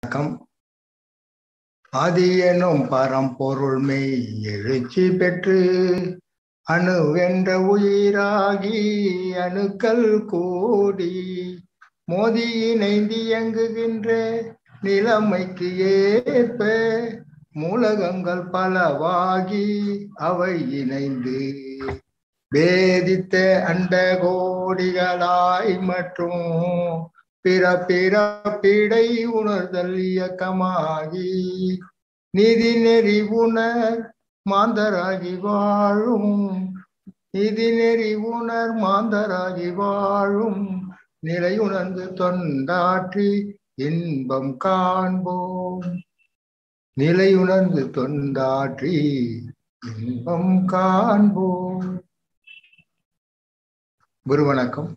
வணக்கம் ஆதி எனும் பரம்பொருள் மெய் எழுச்சி பெற்று அணுவென்ற உயிராகி அணுக்கள் கூடி மோதி இணைந்து இயங்குகின்ற நிலைமைக்கு ஏற்ப மூலகங்கள் பலவாகி அவை இணைந்து வேதித்த அண்ட கோடிகளாய் மற்றும் பிற பிறப்பிடை உணர்தல் இயக்கமாகி நீதி நெறி உணர் மாந்தராகி வாழும் நீதி நெறி உணர் மாந்தராகி வாழும் நிலை உணர்ந்து தொண்டாற்றி இன்பம் காண்போம் நிலை உணர்ந்து தொண்டாற்றி இன்பம் காண்போம் குரு வணக்கம்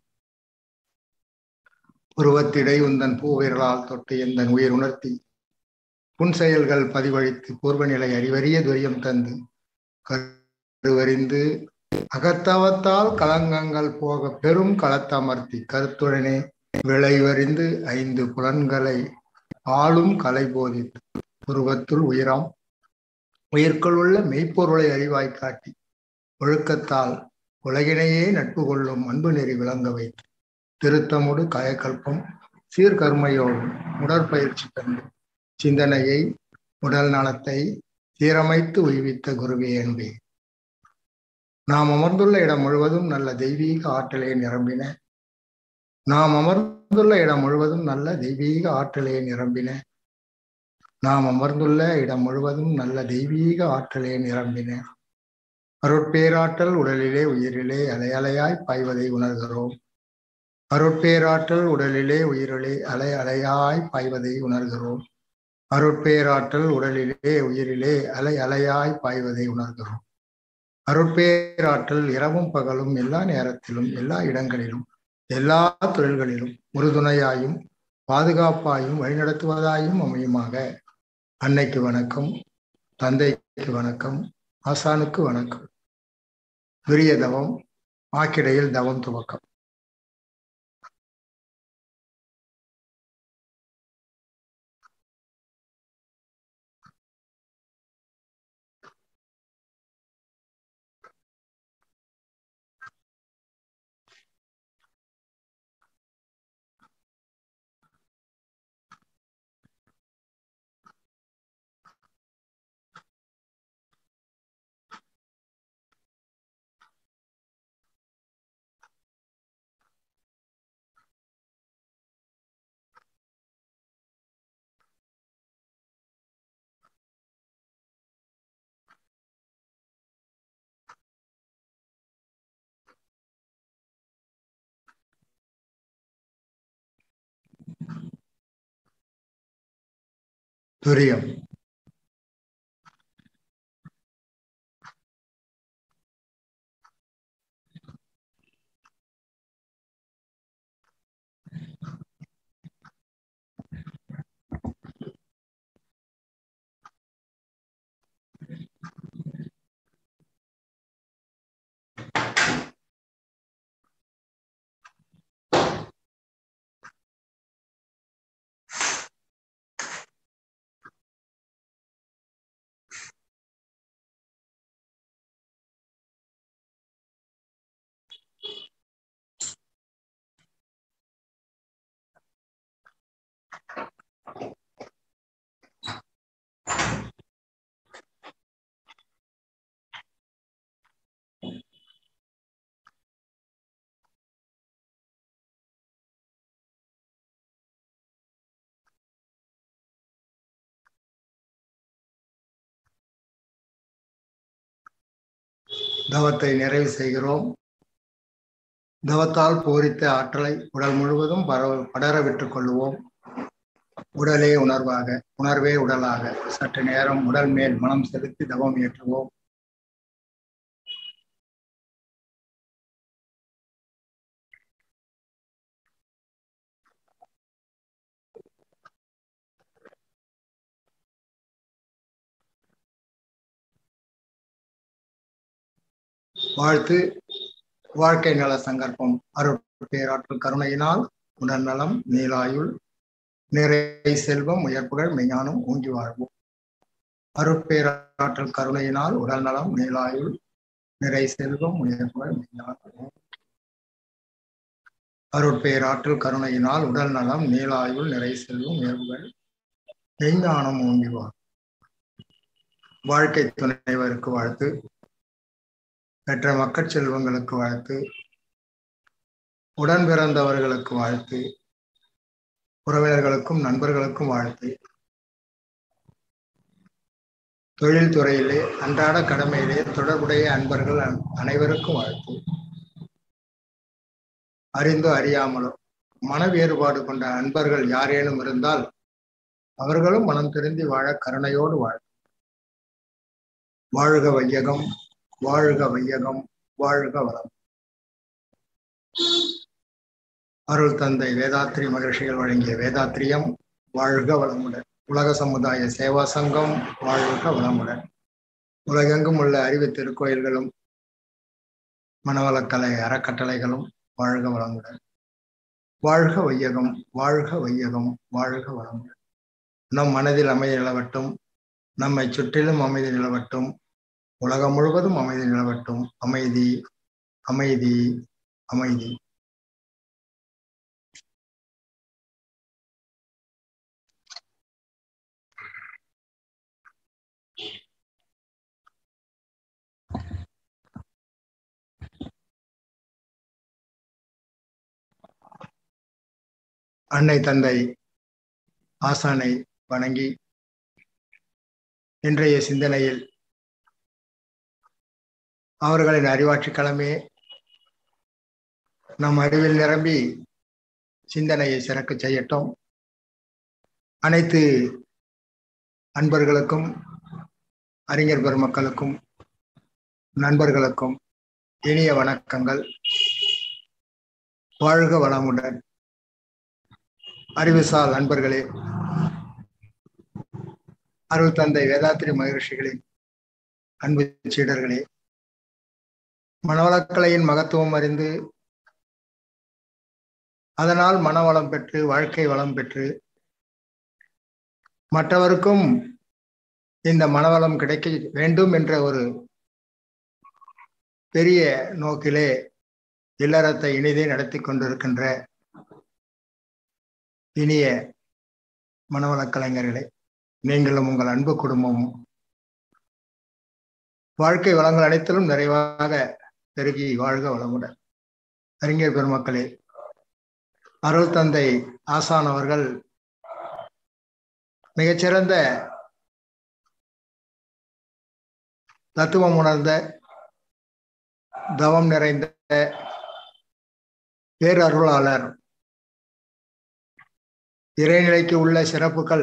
உருவத்திடை உந்தன் பூவிரலால் தொட்டு எந்தன் உயிர் உணர்த்தி புன் செயல்கள் பதிவழித்து பூர்வநிலை அறிவறிய துரியம் தந்து கருவறிந்து அகத்தவத்தால் கலங்கங்கள் போக பெரும் களத்தமர்த்தி கருத்துடனே விளைவறிந்து ஐந்து புலன்களை ஆளும் கலை போதித்து உருவத்துள் உயிராம் உயிர்க்குள் உள்ள மெய்ப்பொருளை அறிவாய் காட்டி ஒழுக்கத்தால் உலகினையே நட்பு கொள்ளும் அன்பு நெறி விளங்க வைத்து திருத்தமுடு காயக்கல்பம் சீர்கர்மையோடும் உடற்பயிற்சி தந்து சிந்தனையை உடல் நலத்தை சீரமைத்து உய்வித்த குருவே என்பே நாம் அமர்ந்துள்ள இடம் முழுவதும் நல்ல தெய்வீக ஆற்றலே நிரம்பின நாம் அமர்ந்துள்ள இடம் முழுவதும் நல்ல தெய்வீக ஆற்றலே நிரம்பின நாம் அமர்ந்துள்ள இடம் முழுவதும் நல்ல தெய்வீக ஆற்றலே நிரம்பின அருட்பேராற்றல் உடலிலே உயிரிலே அலையலையாய் பாய்வதை உணர்கிறோம் அருட்பேராற்றல் உடலிலே உயிரிலே அலை அலையாய் பாய்வதை உணர்கிறோம் அருட்பேராற்றல் உடலிலே உயிரிலே அலை அலையாய் பாய்வதை உணர்கிறோம் அருட்பேராற்றல் இரவும் பகலும் எல்லா நேரத்திலும் எல்லா இடங்களிலும் எல்லா தொழில்களிலும் உறுதுணையாயும் பாதுகாப்பாயும் வழிநடத்துவதாயும் அமையுமாக அன்னைக்கு வணக்கம் தந்தைக்கு வணக்கம் ஆசானுக்கு வணக்கம் விரிய தவம் ஆக்கிடையில் தவம் துவக்கம் துரியம் தவத்தை நிறைவு செய்கிறோம் தவத்தால் பூரித்த ஆற்றலை உடல் முழுவதும் பரவ படர விட்டுக் கொள்வோம் உடலே உணர்வாக உணர்வே உடலாக சற்று நேரம் உடல் மேல் மனம் செலுத்தி தவம் ஏற்றுவோம் வாழ்த்து வாழ்க்கை நல சங்கற்பம் அருள் பேராற்றல் கருணையினால் உடல் நலம் நீலாயுள் நிறை செல்வம் உயர்ப்புகள் மெய்ஞானம் ஓங்கி வாழ்வோம் அருட்பேராற்றல் கருணையினால் உடல் நலம் நீலாயுள் நிறை செல்வம் உயர்ப்புகள் மெய்ஞானம் அருட்பேராற்றல் கருணையினால் உடல் நலம் நீலாயுள் நிறை செல்வம் உயர்வுகள் மெய்ஞானம் ஓங்கி வாழ் வாழ்க்கை துணைவருக்கு வாழ்த்து பெற்ற மக்கள் செல்வங்களுக்கு வாழ்த்து உடன் பிறந்தவர்களுக்கு வாழ்த்து உறவினர்களுக்கும் நண்பர்களுக்கும் வாழ்த்து தொழில் துறையிலே அன்றாட கடமையிலே தொடர்புடைய அன்பர்கள் அனைவருக்கும் வாழ்த்து அறிந்தோ அறியாமலோ மன வேறுபாடு கொண்ட அன்பர்கள் யாரேனும் இருந்தால் அவர்களும் மனம் திருந்தி வாழ கருணையோடு வாழ் வாழ்க வையகம் வாழ்க வையகம் வாழ்க வளம் அருள் தந்தை வேதாத்ரி மகர்ஷிகள் வழங்கிய வேதாத்திரியம் வாழ்க வளமுடன் உலக சமுதாய சேவா சங்கம் வாழ்க வளமுடன் உலகெங்கும் உள்ள அறிவு திருக்கோயில்களும் மனவளக்கலை அறக்கட்டளைகளும் வாழ்க வளமுடன் வாழ்க வையகம் வாழ்க வையகம் வாழ்க வளமுடன் நம் மனதில் அமைதி நிலவட்டும் நம்மை சுற்றிலும் அமைதி நிலவட்டும் உலகம் முழுவதும் அமைதி நிலவட்டும் அமைதி அமைதி அமைதி அன்னை தந்தை ஆசானை வணங்கி இன்றைய சிந்தனையில் அவர்களின் அறிவாட்சி களமே நம் அறிவில் நிரம்பி சிந்தனையை சிறக்க செய்யட்டும் அனைத்து அன்பர்களுக்கும் அறிஞர் பெருமக்களுக்கும் நண்பர்களுக்கும் இனிய வணக்கங்கள் வாழ்க வளமுடன் அறிவுசால் நண்பர்களே அருள் தந்தை வேதாத்திரி மகரிஷிகளின் அன்பு சீடர்களே மனவளக்கலையின் மகத்துவம் அறிந்து அதனால் மனவளம் பெற்று வாழ்க்கை வளம் பெற்று மற்றவருக்கும் இந்த மனவளம் கிடைக்க வேண்டும் என்ற ஒரு பெரிய நோக்கிலே இல்லறத்தை இனிதே நடத்தி கொண்டிருக்கின்ற இனிய மனவளக் கலைஞர்களே நீங்களும் உங்கள் அன்பு குடும்பமும் வாழ்க்கை வளங்கள் அனைத்திலும் நிறைவாக பெருகி வாழ்க வளமுடன் அறிஞர் பெருமக்களே அருள் தந்தை ஆசான் அவர்கள் மிகச்சிறந்த தத்துவம் உணர்ந்த தவம் நிறைந்த பேரருளாளர் இறைநிலைக்கு உள்ள சிறப்புகள்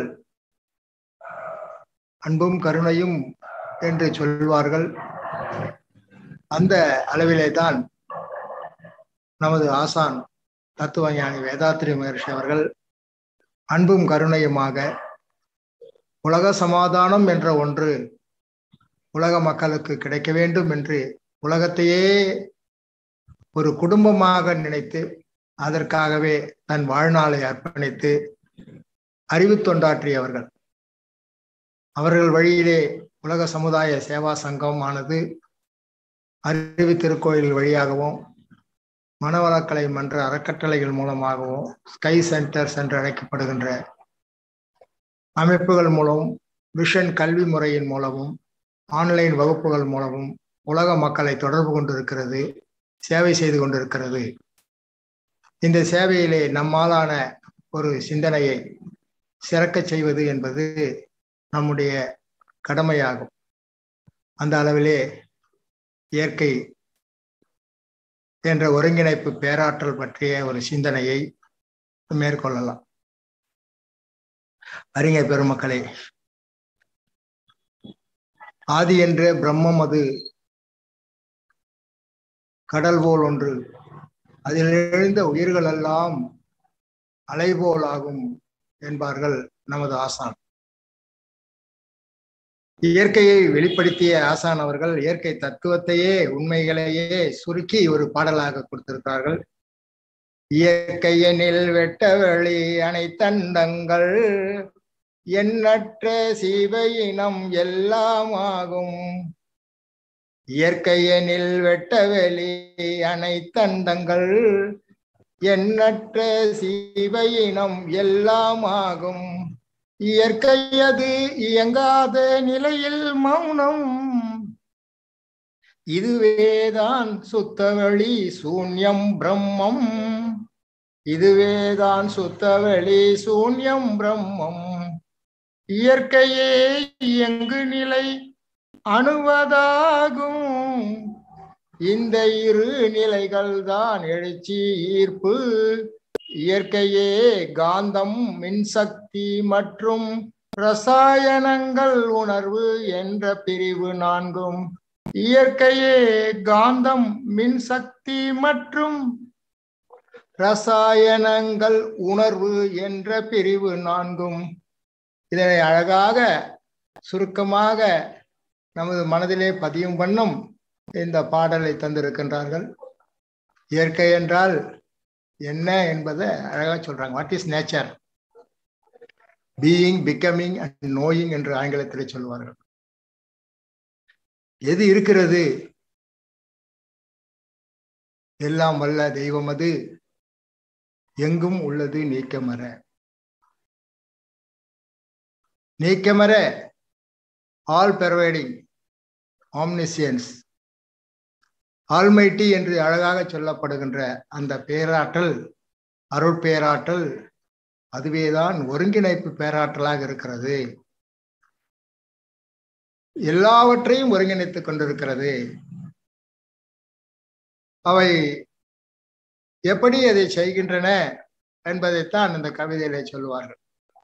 அன்பும் கருணையும் என்று சொல்வார்கள் அந்த அளவிலே தான் நமது ஆசான் தத்துவ ஞானி வேதாத்திரி மகர்ஷி அவர்கள் அன்பும் கருணையுமாக உலக சமாதானம் என்ற ஒன்று உலக மக்களுக்கு கிடைக்க வேண்டும் என்று உலகத்தையே ஒரு குடும்பமாக நினைத்து அதற்காகவே தன் வாழ்நாளை அர்ப்பணித்து அறிவு தொண்டாற்றியவர்கள் அவர்கள் வழியிலே உலக சமுதாய சேவா சங்கம் ஆனது அறிவு திருக்கோயில் வழியாகவும் மனவளக்கலை மன்ற அறக்கட்டளைகள் மூலமாகவும் ஸ்கை சென்டர்ஸ் என்று அழைக்கப்படுகின்ற அமைப்புகள் மூலமும் விஷன் கல்வி முறையின் மூலமும் ஆன்லைன் வகுப்புகள் மூலமும் உலக மக்களை தொடர்பு கொண்டிருக்கிறது சேவை செய்து கொண்டிருக்கிறது இந்த சேவையிலே நம்மாலான ஒரு சிந்தனையை சிறக்க செய்வது என்பது நம்முடைய கடமையாகும் அந்த அளவிலே இயற்கை என்ற ஒருங்கிணைப்பு பேராற்றல் பற்றிய ஒரு சிந்தனையை மேற்கொள்ளலாம் அறிஞர் பெருமக்களே ஆதி என்ற பிரம்மம் அது கடல் போல் ஒன்று அதில் எழுந்த உயிர்கள் எல்லாம் அலைபோல் ஆகும் என்பார்கள் நமது ஆசான் இயற்கையை வெளிப்படுத்திய ஆசான் அவர்கள் இயற்கை தத்துவத்தையே உண்மைகளையே சுருக்கி ஒரு பாடலாக கொடுத்திருக்கிறார்கள் இயற்கையனில் வெட்டவெளி அனைத்தண்டங்கள் எண்ணற்ற சிவ இனம் எல்லாமாகும் இயற்கையனில் வெட்டவெளி அனைத்தண்டங்கள் எண்ணற்ற சிவ இனம் எல்லாமாகும் இயற்கையது இயங்காத நிலையில் மௌனம் இதுவேதான் சுத்தவெளி சூன்யம் பிரம்மம் இதுவேதான் சுத்தவெளி சூன்யம் பிரம்மம் இயற்கையே இயங்கு நிலை அணுவதாகும் இந்த இரு நிலைகள் தான் எழுச்சி ஈர்ப்பு இயற்கையே காந்தம் மின்சக்தி மற்றும் ரசாயனங்கள் உணர்வு என்ற பிரிவு நான்கும் இயற்கையே காந்தம் மின்சக்தி மற்றும் ரசாயனங்கள் உணர்வு என்ற பிரிவு நான்கும் இதனை அழகாக சுருக்கமாக நமது மனதிலே பதியும் பண்ணும் இந்த பாடலை தந்திருக்கின்றார்கள் இயற்கை என்றால் என்ன என்பதை அழகா சொல்றாங்க what is nature being becoming and knowing என்று ஆங்கிலத்திலே சொல்வார்கள் எது இருக்கிறது எல்லாம் வல்ல தெய்வம் அது எங்கும் உள்ளது நீக்கமர நீக்கமர ஆல் பெர்வைடிங் ஆம்னிசியன்ஸ் ஆல்மைட்டி என்று அழகாக சொல்லப்படுகின்ற அந்த பேராற்றல் அருள் பேராற்றல் அதுவேதான் ஒருங்கிணைப்பு பேராற்றலாக இருக்கிறது எல்லாவற்றையும் ஒருங்கிணைத்துக் கொண்டிருக்கிறது அவை எப்படி அதை செய்கின்றன என்பதைத்தான் இந்த கவிதையிலே சொல்லுவார்கள்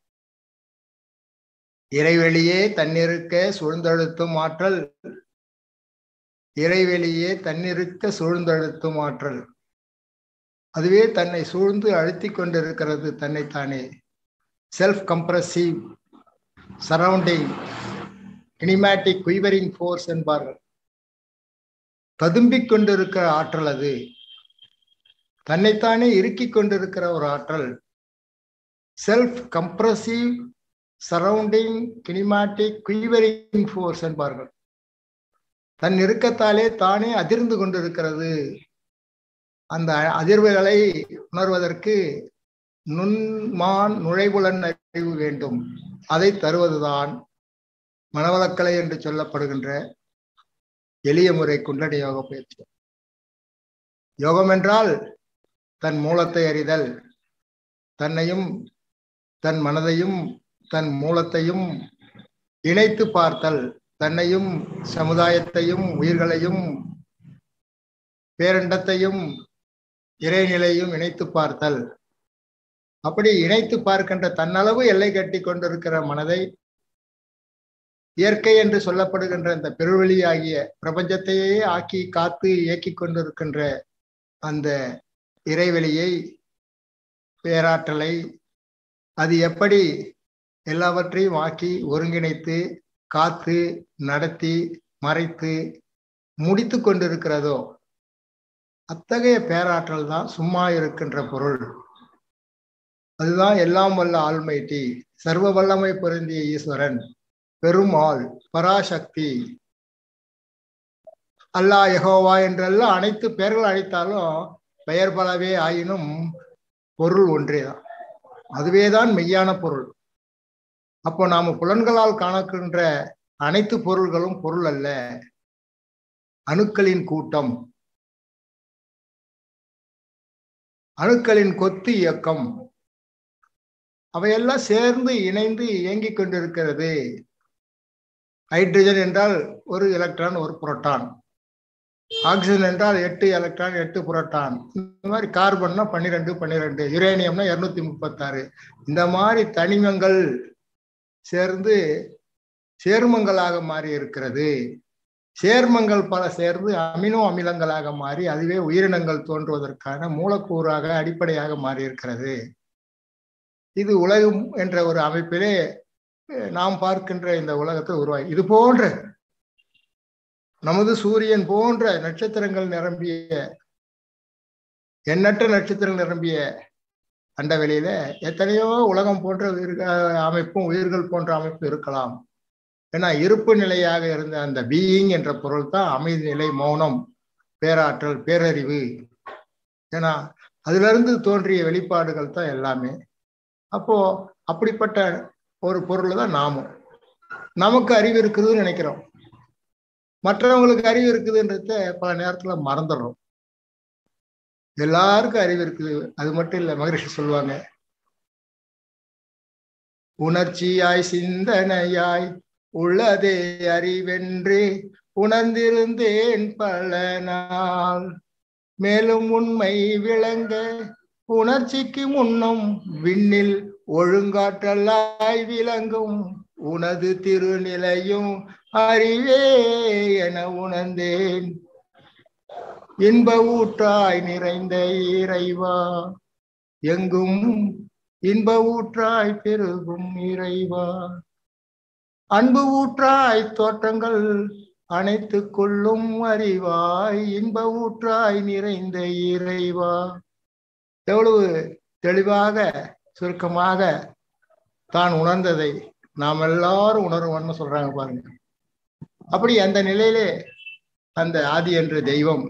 இறைவெளியே தன்னிருக்க சூழ்ந்தழுத்தும் ஆற்றல் இறைவெளியே தன்னிருக்க சூழ்ந்தழுத்தும் ஆற்றல் அதுவே தன்னை சூழ்ந்து அழுத்தி கொண்டிருக்கிறது தன்னைத்தானே self compressive surrounding kinematic quivering force என்பார்கள் ததும்பிக் கொண்டிருக்கிற ஆற்றல் அது தன்னைத்தானே இறுக்கிக் கொண்டிருக்கிற ஒரு ஆற்றல் self compressive surrounding kinematic quivering force என்பார்கள் தன் இறுக்கத்தாலே தானே அதிர்ந்து கொண்டிருக்கிறது அந்த அதிர்வுகளை உணர்வதற்கு நுண்மான் நுழைவுலன் அறிவு வேண்டும் அதை தருவதுதான் மனவளக்கலை என்று சொல்லப்படுகின்ற எளிய முறை குண்டடி யோக பயிற்சி யோகம் என்றால் தன் மூலத்தை அறிதல் தன்னையும் தன் மனதையும் தன் மூலத்தையும் இணைத்து பார்த்தல் தன்னையும் சமுதாயத்தையும் உயிர்களையும் பேரண்டத்தையும் இறைநிலையும் இணைத்து பார்த்தல் அப்படி இணைத்து பார்க்கின்ற தன்னளவு எல்லை கட்டி கொண்டிருக்கிற மனதை இயற்கை என்று சொல்லப்படுகின்ற இந்த பெருவெளி ஆகிய பிரபஞ்சத்தையே ஆக்கி காத்து இயக்கி கொண்டிருக்கின்ற அந்த இறைவெளியை பேராற்றலை அது எப்படி எல்லாவற்றையும் ஆக்கி ஒருங்கிணைத்து காத்து நடத்தி மறைத்து முடித்து கொண்டிருக்கிறதோ அத்தகைய பேராற்றல் தான் சும்மா இருக்கின்ற பொருள் அதுதான் எல்லாம் வல்ல ஆள்மைட்டி சர்வ வல்லமை பொருந்திய ஈஸ்வரன் பெருமாள் பராசக்தி அல்லா யகோவா என்றெல்லாம் அனைத்து பெயர்கள் அழைத்தாலும் பெயர் பலவே ஆயினும் பொருள் ஒன்றேதான் அதுவேதான் மெய்யான பொருள் அப்போ நாம புலன்களால் காணக்கின்ற அனைத்து பொருள்களும் பொருள் அல்ல அணுக்களின் கூட்டம் அணுக்களின் கொத்து இயக்கம் அவையெல்லாம் சேர்ந்து இணைந்து இயங்கிக் கொண்டிருக்கிறது ஹைட்ரஜன் என்றால் ஒரு எலக்ட்ரான் ஒரு புரோட்டான் ஆக்சிஜன் என்றால் எட்டு எலக்ட்ரான் எட்டு புரோட்டான் இந்த மாதிரி கார்பன்னா பன்னிரெண்டு பன்னிரெண்டு யுரேனியம்னா இருநூத்தி முப்பத்தாறு இந்த மாதிரி தனிமங்கள் சேர்ந்து சேர்மங்களாக மாறி இருக்கிறது சேர்மங்கள் பல சேர்ந்து அமினோ அமிலங்களாக மாறி அதுவே உயிரினங்கள் தோன்றுவதற்கான மூலக்கூறாக அடிப்படையாக மாறி இருக்கிறது இது உலகம் என்ற ஒரு அமைப்பிலே நாம் பார்க்கின்ற இந்த உலகத்தை உருவாகி இது போன்ற நமது சூரியன் போன்ற நட்சத்திரங்கள் நிரம்பிய எண்ணற்ற நட்சத்திரம் நிரம்பிய அண்டவெளியில எத்தனையோ உலகம் போன்ற உயிர்கள் அமைப்பும் உயிர்கள் போன்ற அமைப்பு இருக்கலாம் ஏன்னா இருப்பு நிலையாக இருந்த அந்த பீயிங் என்ற பொருள் தான் அமைதி நிலை மௌனம் பேராற்றல் பேரறிவு ஏன்னா அதுல இருந்து தோன்றிய வெளிப்பாடுகள் தான் எல்லாமே அப்போ அப்படிப்பட்ட ஒரு பொருள் தான் நாமும் நமக்கு அறிவு இருக்குதுன்னு நினைக்கிறோம் மற்றவங்களுக்கு அறிவு இருக்குதுன்றத பல நேரத்துல மறந்துடுறோம் எல்லாருக்கும் அறிவு இருக்குது அது மட்டும் இல்ல மகரிஷி சொல்லுவாங்க உணர்ச்சியாய் சிந்தனையாய் உள்ளதே அறிவென்று உணர்ந்திருந்தேன் பல நாள் மேலும் உண்மை விளங்க உணர்ச்சிக்கு முன்னும் விண்ணில் ஒழுங்காற்றலாய் விளங்கும் உனது திருநிலையும் அறிவே என உணர்ந்தேன் இன்ப ஊற்றாய் நிறைந்த இறைவா எங்கும் இன்ப ஊற்றாய் பெருகும் இறைவா அன்பு ஊற்றாய் தோற்றங்கள் அனைத்து கொள்ளும் அறிவாய் இன்ப ஊற்றாய் நிறைந்த இறைவா எவ்வளவு தெளிவாக சுருக்கமாக தான் உணர்ந்ததை நாம் எல்லாரும் உணர்வோம்னு சொல்றாங்க பாருங்க அப்படி அந்த நிலையிலே அந்த ஆதி என்ற தெய்வம்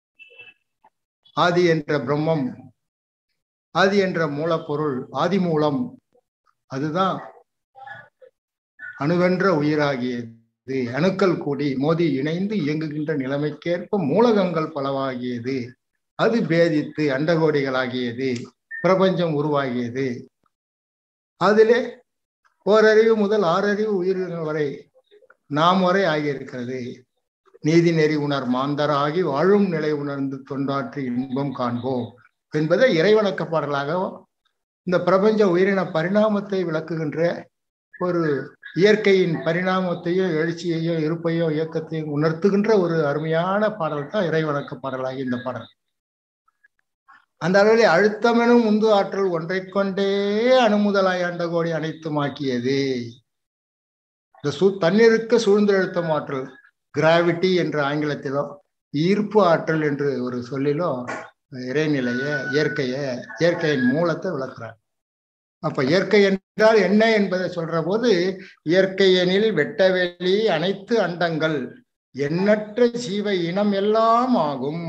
ஆதி என்ற பிரம்மம் ஆதி என்ற மூலப்பொருள் ஆதி மூலம் அதுதான் அணுவென்ற உயிராகியது அணுக்கள் கூடி மோதி இணைந்து இயங்குகின்ற நிலைமைக்கேற்ப மூலகங்கள் பலவாகியது அது பேதித்து அண்டகோடிகளாகியது பிரபஞ்சம் உருவாகியது அதிலே ஓரறிவு முதல் ஆறறிவு உயிரினங்கள் வரை நாம் வரை ஆகியிருக்கிறது நீதி நெறி உணர் மாந்தராகி வாழும் நிலை உணர்ந்து தொண்டாற்றி இன்பம் காண்போம் என்பதை இறைவணக்க பாடலாக இந்த பிரபஞ்ச உயிரின பரிணாமத்தை விளக்குகின்ற ஒரு இயற்கையின் பரிணாமத்தையோ எழுச்சியையோ இருப்பையோ இயக்கத்தையும் உணர்த்துகின்ற ஒரு அருமையான பாடல் தான் இறைவணக்க பாடலாகி இந்த பாடல் அந்த அளவில் அழுத்தமெனும் உந்து ஆற்றல் ஒன்றை கொண்டே அணுமுதலாய் அண்டகோடி அனைத்துமாக்கியது இந்த சூ தண்ணீருக்கு சூழ்ந்தெழுத்தம் ஆற்றல் கிராவிட்டி என்ற ஆங்கிலத்திலோ ஈர்ப்பு ஆற்றல் என்று ஒரு சொல்லிலோ இறைநிலைய இயற்கைய இயற்கையின் மூலத்தை விளக்குறார் அப்ப இயற்கை என்றால் என்ன என்பதை சொல்ற போது இயற்கையெனில் வெட்டவெளி அனைத்து அண்டங்கள் எண்ணற்ற ஜீவ இனம் எல்லாம் ஆகும்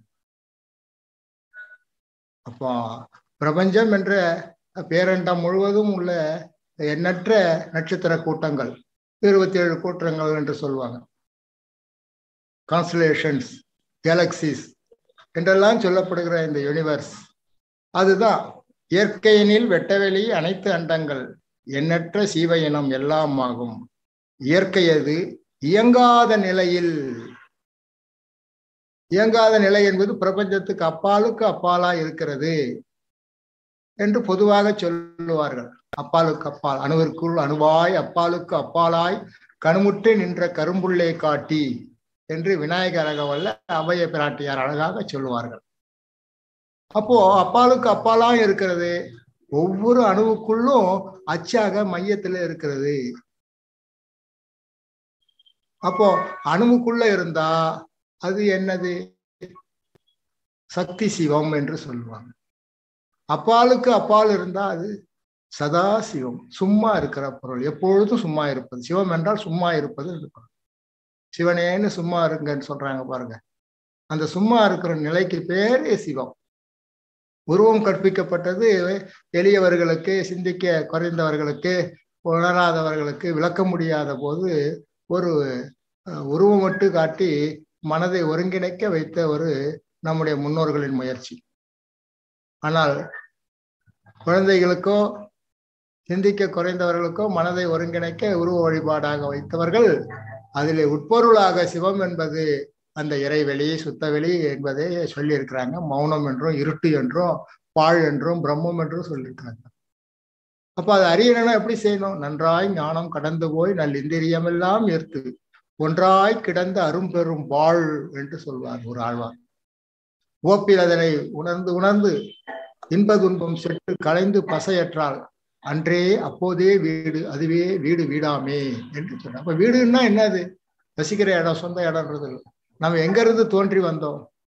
அப்போ பிரபஞ்சம் என்ற பேரண்டம் முழுவதும் உள்ள எண்ணற்ற நட்சத்திர கூட்டங்கள் இருபத்தி ஏழு கூட்டங்கள் என்று சொல்லுவாங்க கான்ஸ்டலேஷன்ஸ் கேலக்சிஸ் என்றெல்லாம் சொல்லப்படுகிற இந்த யூனிவர்ஸ் அதுதான் இயற்கையினில் வெட்டவெளி அனைத்து அண்டங்கள் எண்ணற்ற சீவ இனம் எல்லாம் ஆகும் இயற்கையது இயங்காத நிலையில் இயங்காத நிலை என்பது பிரபஞ்சத்துக்கு அப்பாலுக்கு அப்பாலா இருக்கிறது என்று பொதுவாக சொல்லுவார்கள் அப்பாலுக்கு அப்பால் அணுவிற்குள் அணுவாய் அப்பாலுக்கு அப்பாலாய் கணுமுட்டு நின்ற கரும்புள்ளே காட்டி என்று விநாயகர் அகவல்ல அபய பிராட்டியார் அழகாக சொல்லுவார்கள் அப்போ அப்பாலுக்கு அப்பாலா இருக்கிறது ஒவ்வொரு அணுவுக்குள்ளும் அச்சாக மையத்துல இருக்கிறது அப்போ அணுவுக்குள்ள இருந்தா அது என்னது சக்தி சிவம் என்று சொல்லுவாங்க அப்பாலுக்கு அப்பால் இருந்தா அது சதா சிவம் சும்மா இருக்கிற பொருள் எப்பொழுதும் சும்மா இருப்பது சிவம் என்றால் சும்மா இருப்பது இருக்கணும் சிவனேன்னு சும்மா இருங்கன்னு சொல்றாங்க பாருங்க அந்த சும்மா இருக்கிற நிலைக்கு பேரே சிவம் உருவம் கற்பிக்கப்பட்டது எளியவர்களுக்கு சிந்திக்க குறைந்தவர்களுக்கு உணராதவர்களுக்கு விளக்க முடியாத போது ஒரு உருவம் மட்டும் காட்டி மனதை ஒருங்கிணைக்க வைத்த ஒரு நம்முடைய முன்னோர்களின் முயற்சி ஆனால் குழந்தைகளுக்கோ சிந்திக்க குறைந்தவர்களுக்கோ மனதை ஒருங்கிணைக்க உருவ வழிபாடாக வைத்தவர்கள் அதிலே உட்பொருளாக சிவம் என்பது அந்த இறைவெளி சுத்தவெளி என்பதை சொல்லியிருக்கிறாங்க மௌனம் என்றும் இருட்டு என்றும் பாழ் என்றும் பிரம்மம் என்றும் சொல்லியிருக்காங்க அப்ப அது அறியணும்னா எப்படி செய்யணும் நன்றாய் ஞானம் கடந்து போய் நல் இந்திரியமெல்லாம் ஏற்று ஒன்றாய் கிடந்த அரும்பெரும் வாழ் என்று சொல்வார் ஒரு ஆழ்வார் ஓப்பில் அதனை உணர்ந்து உணர்ந்து இன்ப துன்பம் செட்டு கலைந்து பசையற்றால் அன்றே அப்போதே வீடு அதுவே வீடு வீடாமே என்று சொன்ன அப்ப வீடுன்னா என்னது வசிக்கிற இடம் சொந்த இடம்ன்றது இல்லை நம்ம எங்க இருந்து தோன்றி வந்தோம்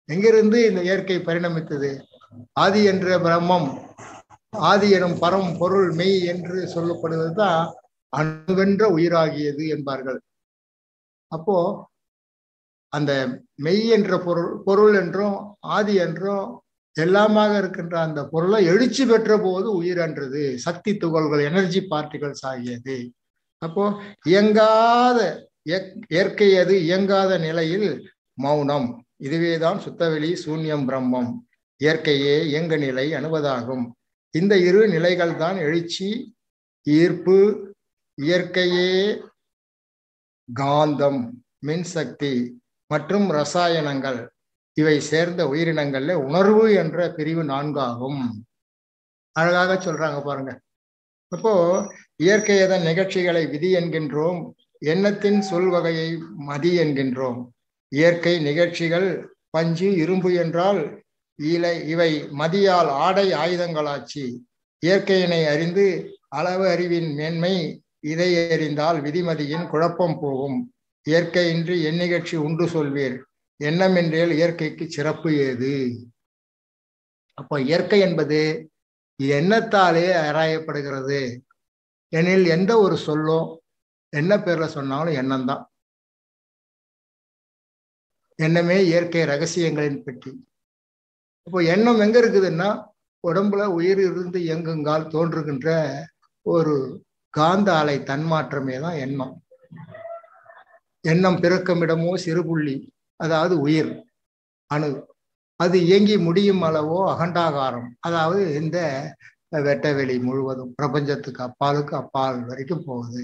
எங்கிருந்து இந்த இயற்கை பரிணமித்தது ஆதி என்ற பிரம்மம் ஆதி எனும் பரம் பொருள் மெய் என்று சொல்லப்படுவது தான் அணுவென்ற உயிராகியது என்பார்கள் அப்போ அந்த மெய் என்ற பொருள் பொருள் என்றும் ஆதி என்றும் எல்லாமாக இருக்கின்ற அந்த பொருளை எழுச்சி பெற்ற போது உயிர் என்றது சக்தி துகள்கள் எனர்ஜி பார்ட்டிகல்ஸ் ஆகியது அப்போ இயங்காத இயற்கை அது இயங்காத நிலையில் மௌனம் இதுவேதான் சுத்தவெளி சூன்யம் பிரம்மம் இயற்கையே இயங்க நிலை அணுவதாகும் இந்த இரு நிலைகள் தான் எழுச்சி ஈர்ப்பு இயற்கையே காந்தம் மின்சக்தி மற்றும் ரசாயனங்கள் இவை சேர்ந்த உயிரினங்கள்ல உணர்வு என்ற பிரிவு நான்காகும் அழகாக சொல்றாங்க பாருங்க அப்போ இயற்கை அதன் நிகழ்ச்சிகளை விதி என்கின்றோம் எண்ணத்தின் சொல் வகையை மதி என்கின்றோம் இயற்கை நிகழ்ச்சிகள் பஞ்சு இரும்பு என்றால் இலை இவை மதியால் ஆடை ஆயுதங்களாச்சு இயற்கையினை அறிந்து அளவு அறிவின் மேன்மை இதை அறிந்தால் விதிமதியின் குழப்பம் போகும் இயற்கையின்றி என் நிகழ்ச்சி உண்டு சொல்வீர் எண்ணம் என்றேல் இயற்கைக்கு சிறப்பு ஏது அப்போ இயற்கை என்பது எண்ணத்தாலே ஆராயப்படுகிறது எனில் எந்த ஒரு சொல்லோ என்ன பேர்ல சொன்னாலும் எண்ணம் தான் எண்ணமே இயற்கை ரகசியங்களின் பெட்டி இப்போ எண்ணம் எங்க இருக்குதுன்னா உடம்புல உயிர் இருந்து இயங்குங்கால் தோன்றுகின்ற ஒரு காந்த அலை தன்மாற்றமே தான் எண்ணம் எண்ணம் பிறக்கமிடமோ சிறுபுள்ளி அதாவது உயிர் அணு அது இயங்கி முடியும் அளவோ அகண்டாகாரம் அதாவது இந்த வெட்டவெளி முழுவதும் பிரபஞ்சத்துக்கு அப்பாலுக்கு அப்பால் வரைக்கும் போகுது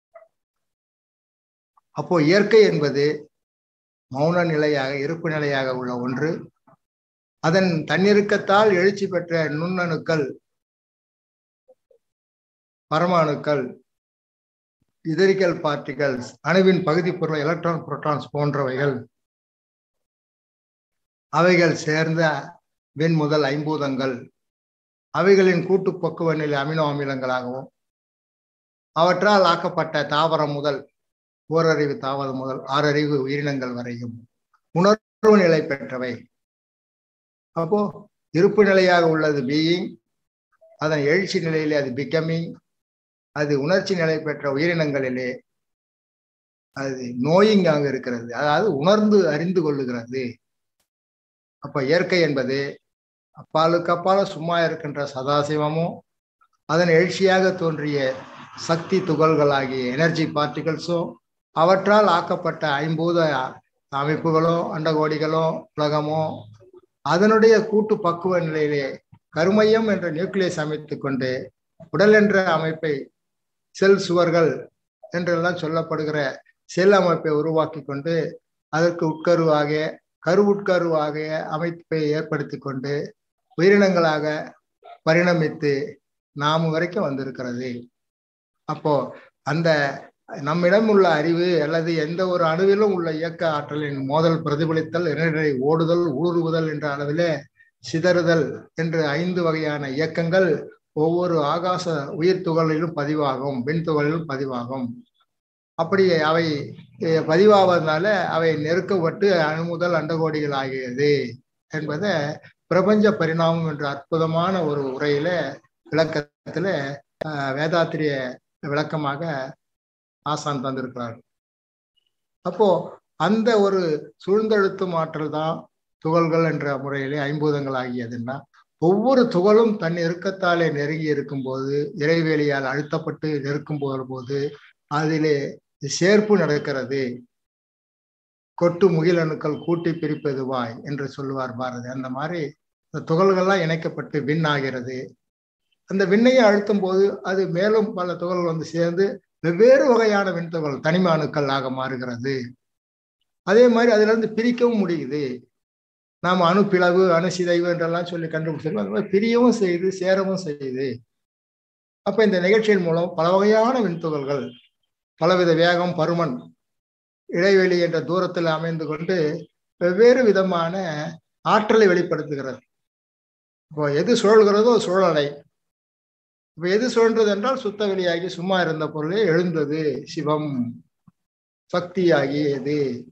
அப்போ இயற்கை என்பது மௌன நிலையாக இருப்பு நிலையாக உள்ள ஒன்று அதன் தன்னிருக்கத்தால் எழுச்சி பெற்ற நுண்ணணுக்கள் பரமாணுக்கள் இதரிக்கல் பார்ட்டிகல்ஸ் அணுவின் பகுதி பொருள் எலக்ட்ரான் புரோட்டான்ஸ் போன்றவைகள் அவைகள் சேர்ந்த வெண் முதல் ஐம்பூதங்கள் அவைகளின் கூட்டு பக்குவ நிலை அமினோ அமிலங்களாகவும் அவற்றால் ஆக்கப்பட்ட தாவரம் முதல் ஓரறிவு தாவரம் முதல் ஆறறிவு உயிரினங்கள் வரையும் உணர்வு நிலை பெற்றவை அப்போ இருப்பு நிலையாக உள்ளது பீயிங் அதன் எழுச்சி நிலையிலே அது பிகமிங் அது உணர்ச்சி நிலை பெற்ற உயிரினங்களிலே அது நோயிங்காக இருக்கிறது அதாவது உணர்ந்து அறிந்து கொள்ளுகிறது அப்ப இயற்கை என்பது அப்பாலுக்கு அப்பால சும்மா இருக்கின்ற சதாசிவமும் அதன் எழுச்சியாக தோன்றிய சக்தி துகள்களாகிய எனர்ஜி பார்ட்டிகல்ஸும் அவற்றால் ஆக்கப்பட்ட ஐம்பூத அமைப்புகளோ அண்டகோடிகளோ உலகமோ அதனுடைய கூட்டு பக்குவ நிலையிலே கருமையம் என்ற நியூக்ளியஸ் அமைத்து கொண்டு உடல் என்ற அமைப்பை செல் சுவர்கள் என்றெல்லாம் சொல்லப்படுகிற செல் அமைப்பை உருவாக்கி கொண்டு அதற்கு உட்கருவாக கரு உட்கருவாக அமைப்பை ஏற்படுத்தி கொண்டு உயிரினங்களாக பரிணமித்து நாம் வரைக்கும் வந்திருக்கிறது அப்போ அந்த நம்மிடம் உள்ள அறிவு அல்லது எந்த ஒரு அணுவிலும் உள்ள இயக்க ஆற்றலின் மோதல் பிரதிபலித்தல் இணைநிலை ஓடுதல் ஊடுருவுதல் என்ற அளவிலே சிதறுதல் என்று ஐந்து வகையான இயக்கங்கள் ஒவ்வொரு ஆகாச உயிர் துகளிலும் பதிவாகும் விண் துகளிலும் பதிவாகும் அப்படி அவை பதிவாவதனால அவை நெருக்கப்பட்டு அணுமுதல் அண்டகோடிகள் ஆகியது என்பதை பிரபஞ்ச பரிணாமம் என்ற அற்புதமான ஒரு உரையில விளக்கத்துல வேதாத்திரிய விளக்கமாக ஆசான் தந்திருக்கிறார் அப்போ அந்த ஒரு சூழ்ந்தெழுத்தும் ஆற்றல் தான் துகள்கள் என்ற முறையிலே ஐம்பூதங்கள் ஆகியதுன்னா ஒவ்வொரு துகளும் தன் இறுக்கத்தாலே நெருங்கி இருக்கும்போது இறைவேலியால் அழுத்தப்பட்டு நெருக்கும் போது அதிலே சேர்ப்பு நடக்கிறது கொட்டு முகிலணுக்கள் கூட்டி பிரிப்பதுவாய் என்று சொல்லுவார் பாரதி அந்த மாதிரி இந்த துகள்கள்லாம் இணைக்கப்பட்டு விண் ஆகிறது அந்த விண்ணையை அழுத்தும் போது அது மேலும் பல துகள்கள் வந்து சேர்ந்து வெவ்வேறு வகையான விண்துகள் தனிம அணுக்கள் ஆக மாறுகிறது அதே மாதிரி அதுல இருந்து பிரிக்கவும் முடியுது நாம் அணு பிளவு அணு சிதைவு என்றெல்லாம் சொல்லி கண்டுபிடிச்சிருக்கோம் அது மாதிரி பிரியவும் செய்யுது சேரவும் செய்யுது அப்ப இந்த நிகழ்ச்சியின் மூலம் பல வகையான விண்துகள்கள் பலவித வேகம் பருமன் இடைவெளி என்ற தூரத்தில் அமைந்து கொண்டு வெவ்வேறு விதமான ஆற்றலை வெளிப்படுத்துகிறது இப்போ எது சுழல்கிறதோ சுழலை இப்போ எது சுழன்றது என்றால் சுத்த வெளியாகி சும்மா இருந்த பொருளே எழுந்தது சிவம் சக்தியாகியது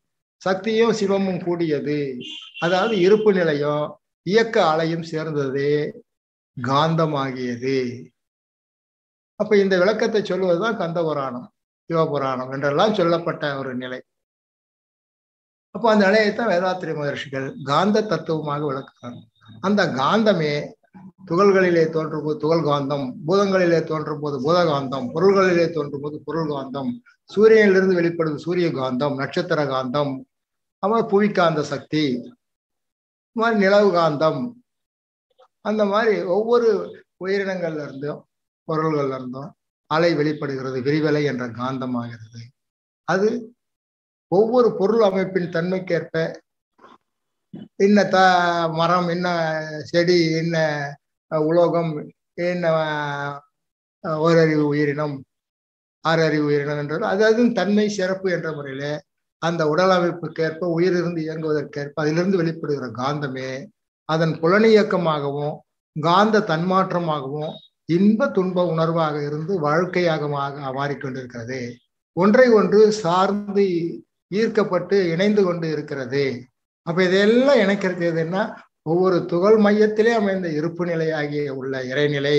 சக்தியும் சிவமும் கூடியது அதாவது இருப்பு நிலையும் இயக்க அலையும் சேர்ந்தது காந்தமாகியது அப்ப இந்த விளக்கத்தை சொல்லுவதுதான் கந்த புராணம் சிவபுராணம் என்றெல்லாம் சொல்லப்பட்ட ஒரு நிலை அப்போ அந்த நிலையைத்தான் வேதாத்திரி மகர்ஷிகள் காந்த தத்துவமாக விளக்குறாங்க அந்த காந்தமே துகள்களிலே தோன்றும் போது துகள் காந்தம் பூதங்களிலே தோன்றும் போது பூதகாந்தம் பொருள்களிலே தோன்றும் போது பொருள் காந்தம் சூரியனிலிருந்து வெளிப்படுது சூரிய காந்தம் நட்சத்திர காந்தம் அப்புறம் புவிக்காந்த சக்தி இந்த மாதிரி நிலவு காந்தம் அந்த மாதிரி ஒவ்வொரு உயிரினங்கள்ல இருந்தும் பொருள்கள்ல இருந்தும் அலை வெளிப்படுகிறது விரிவலை என்ற காந்தமாகிறது அது ஒவ்வொரு பொருள் அமைப்பின் தன்மைக்கேற்ப இன்ன த மரம் இன்ன செடி இன்ன உலோகம் என்ன ஓரறிவு உயிரினம் ஆறறிவு உயிரினம் என்றது அது அதுவும் தன்மை சிறப்பு என்ற முறையில அந்த உடல் அமைப்புக்கேற்ப உயிரிருந்து இயங்குவதற்கேற்ப அதிலிருந்து வெளிப்படுகிற காந்தமே அதன் புலனியக்கமாகவும் காந்த தன்மாற்றமாகவும் இன்ப துன்ப உணர்வாக இருந்து வாழ்க்கையாக மாறிக்கொண்டிருக்கிறது ஒன்றை ஒன்று சார்ந்து ஈர்க்கப்பட்டு இணைந்து கொண்டு இருக்கிறது அப்ப இதையெல்லாம் இணைக்கிறது எதுன்னா ஒவ்வொரு துகள் மையத்திலே அமைந்த இருப்பு நிலையாகிய உள்ள இறைநிலை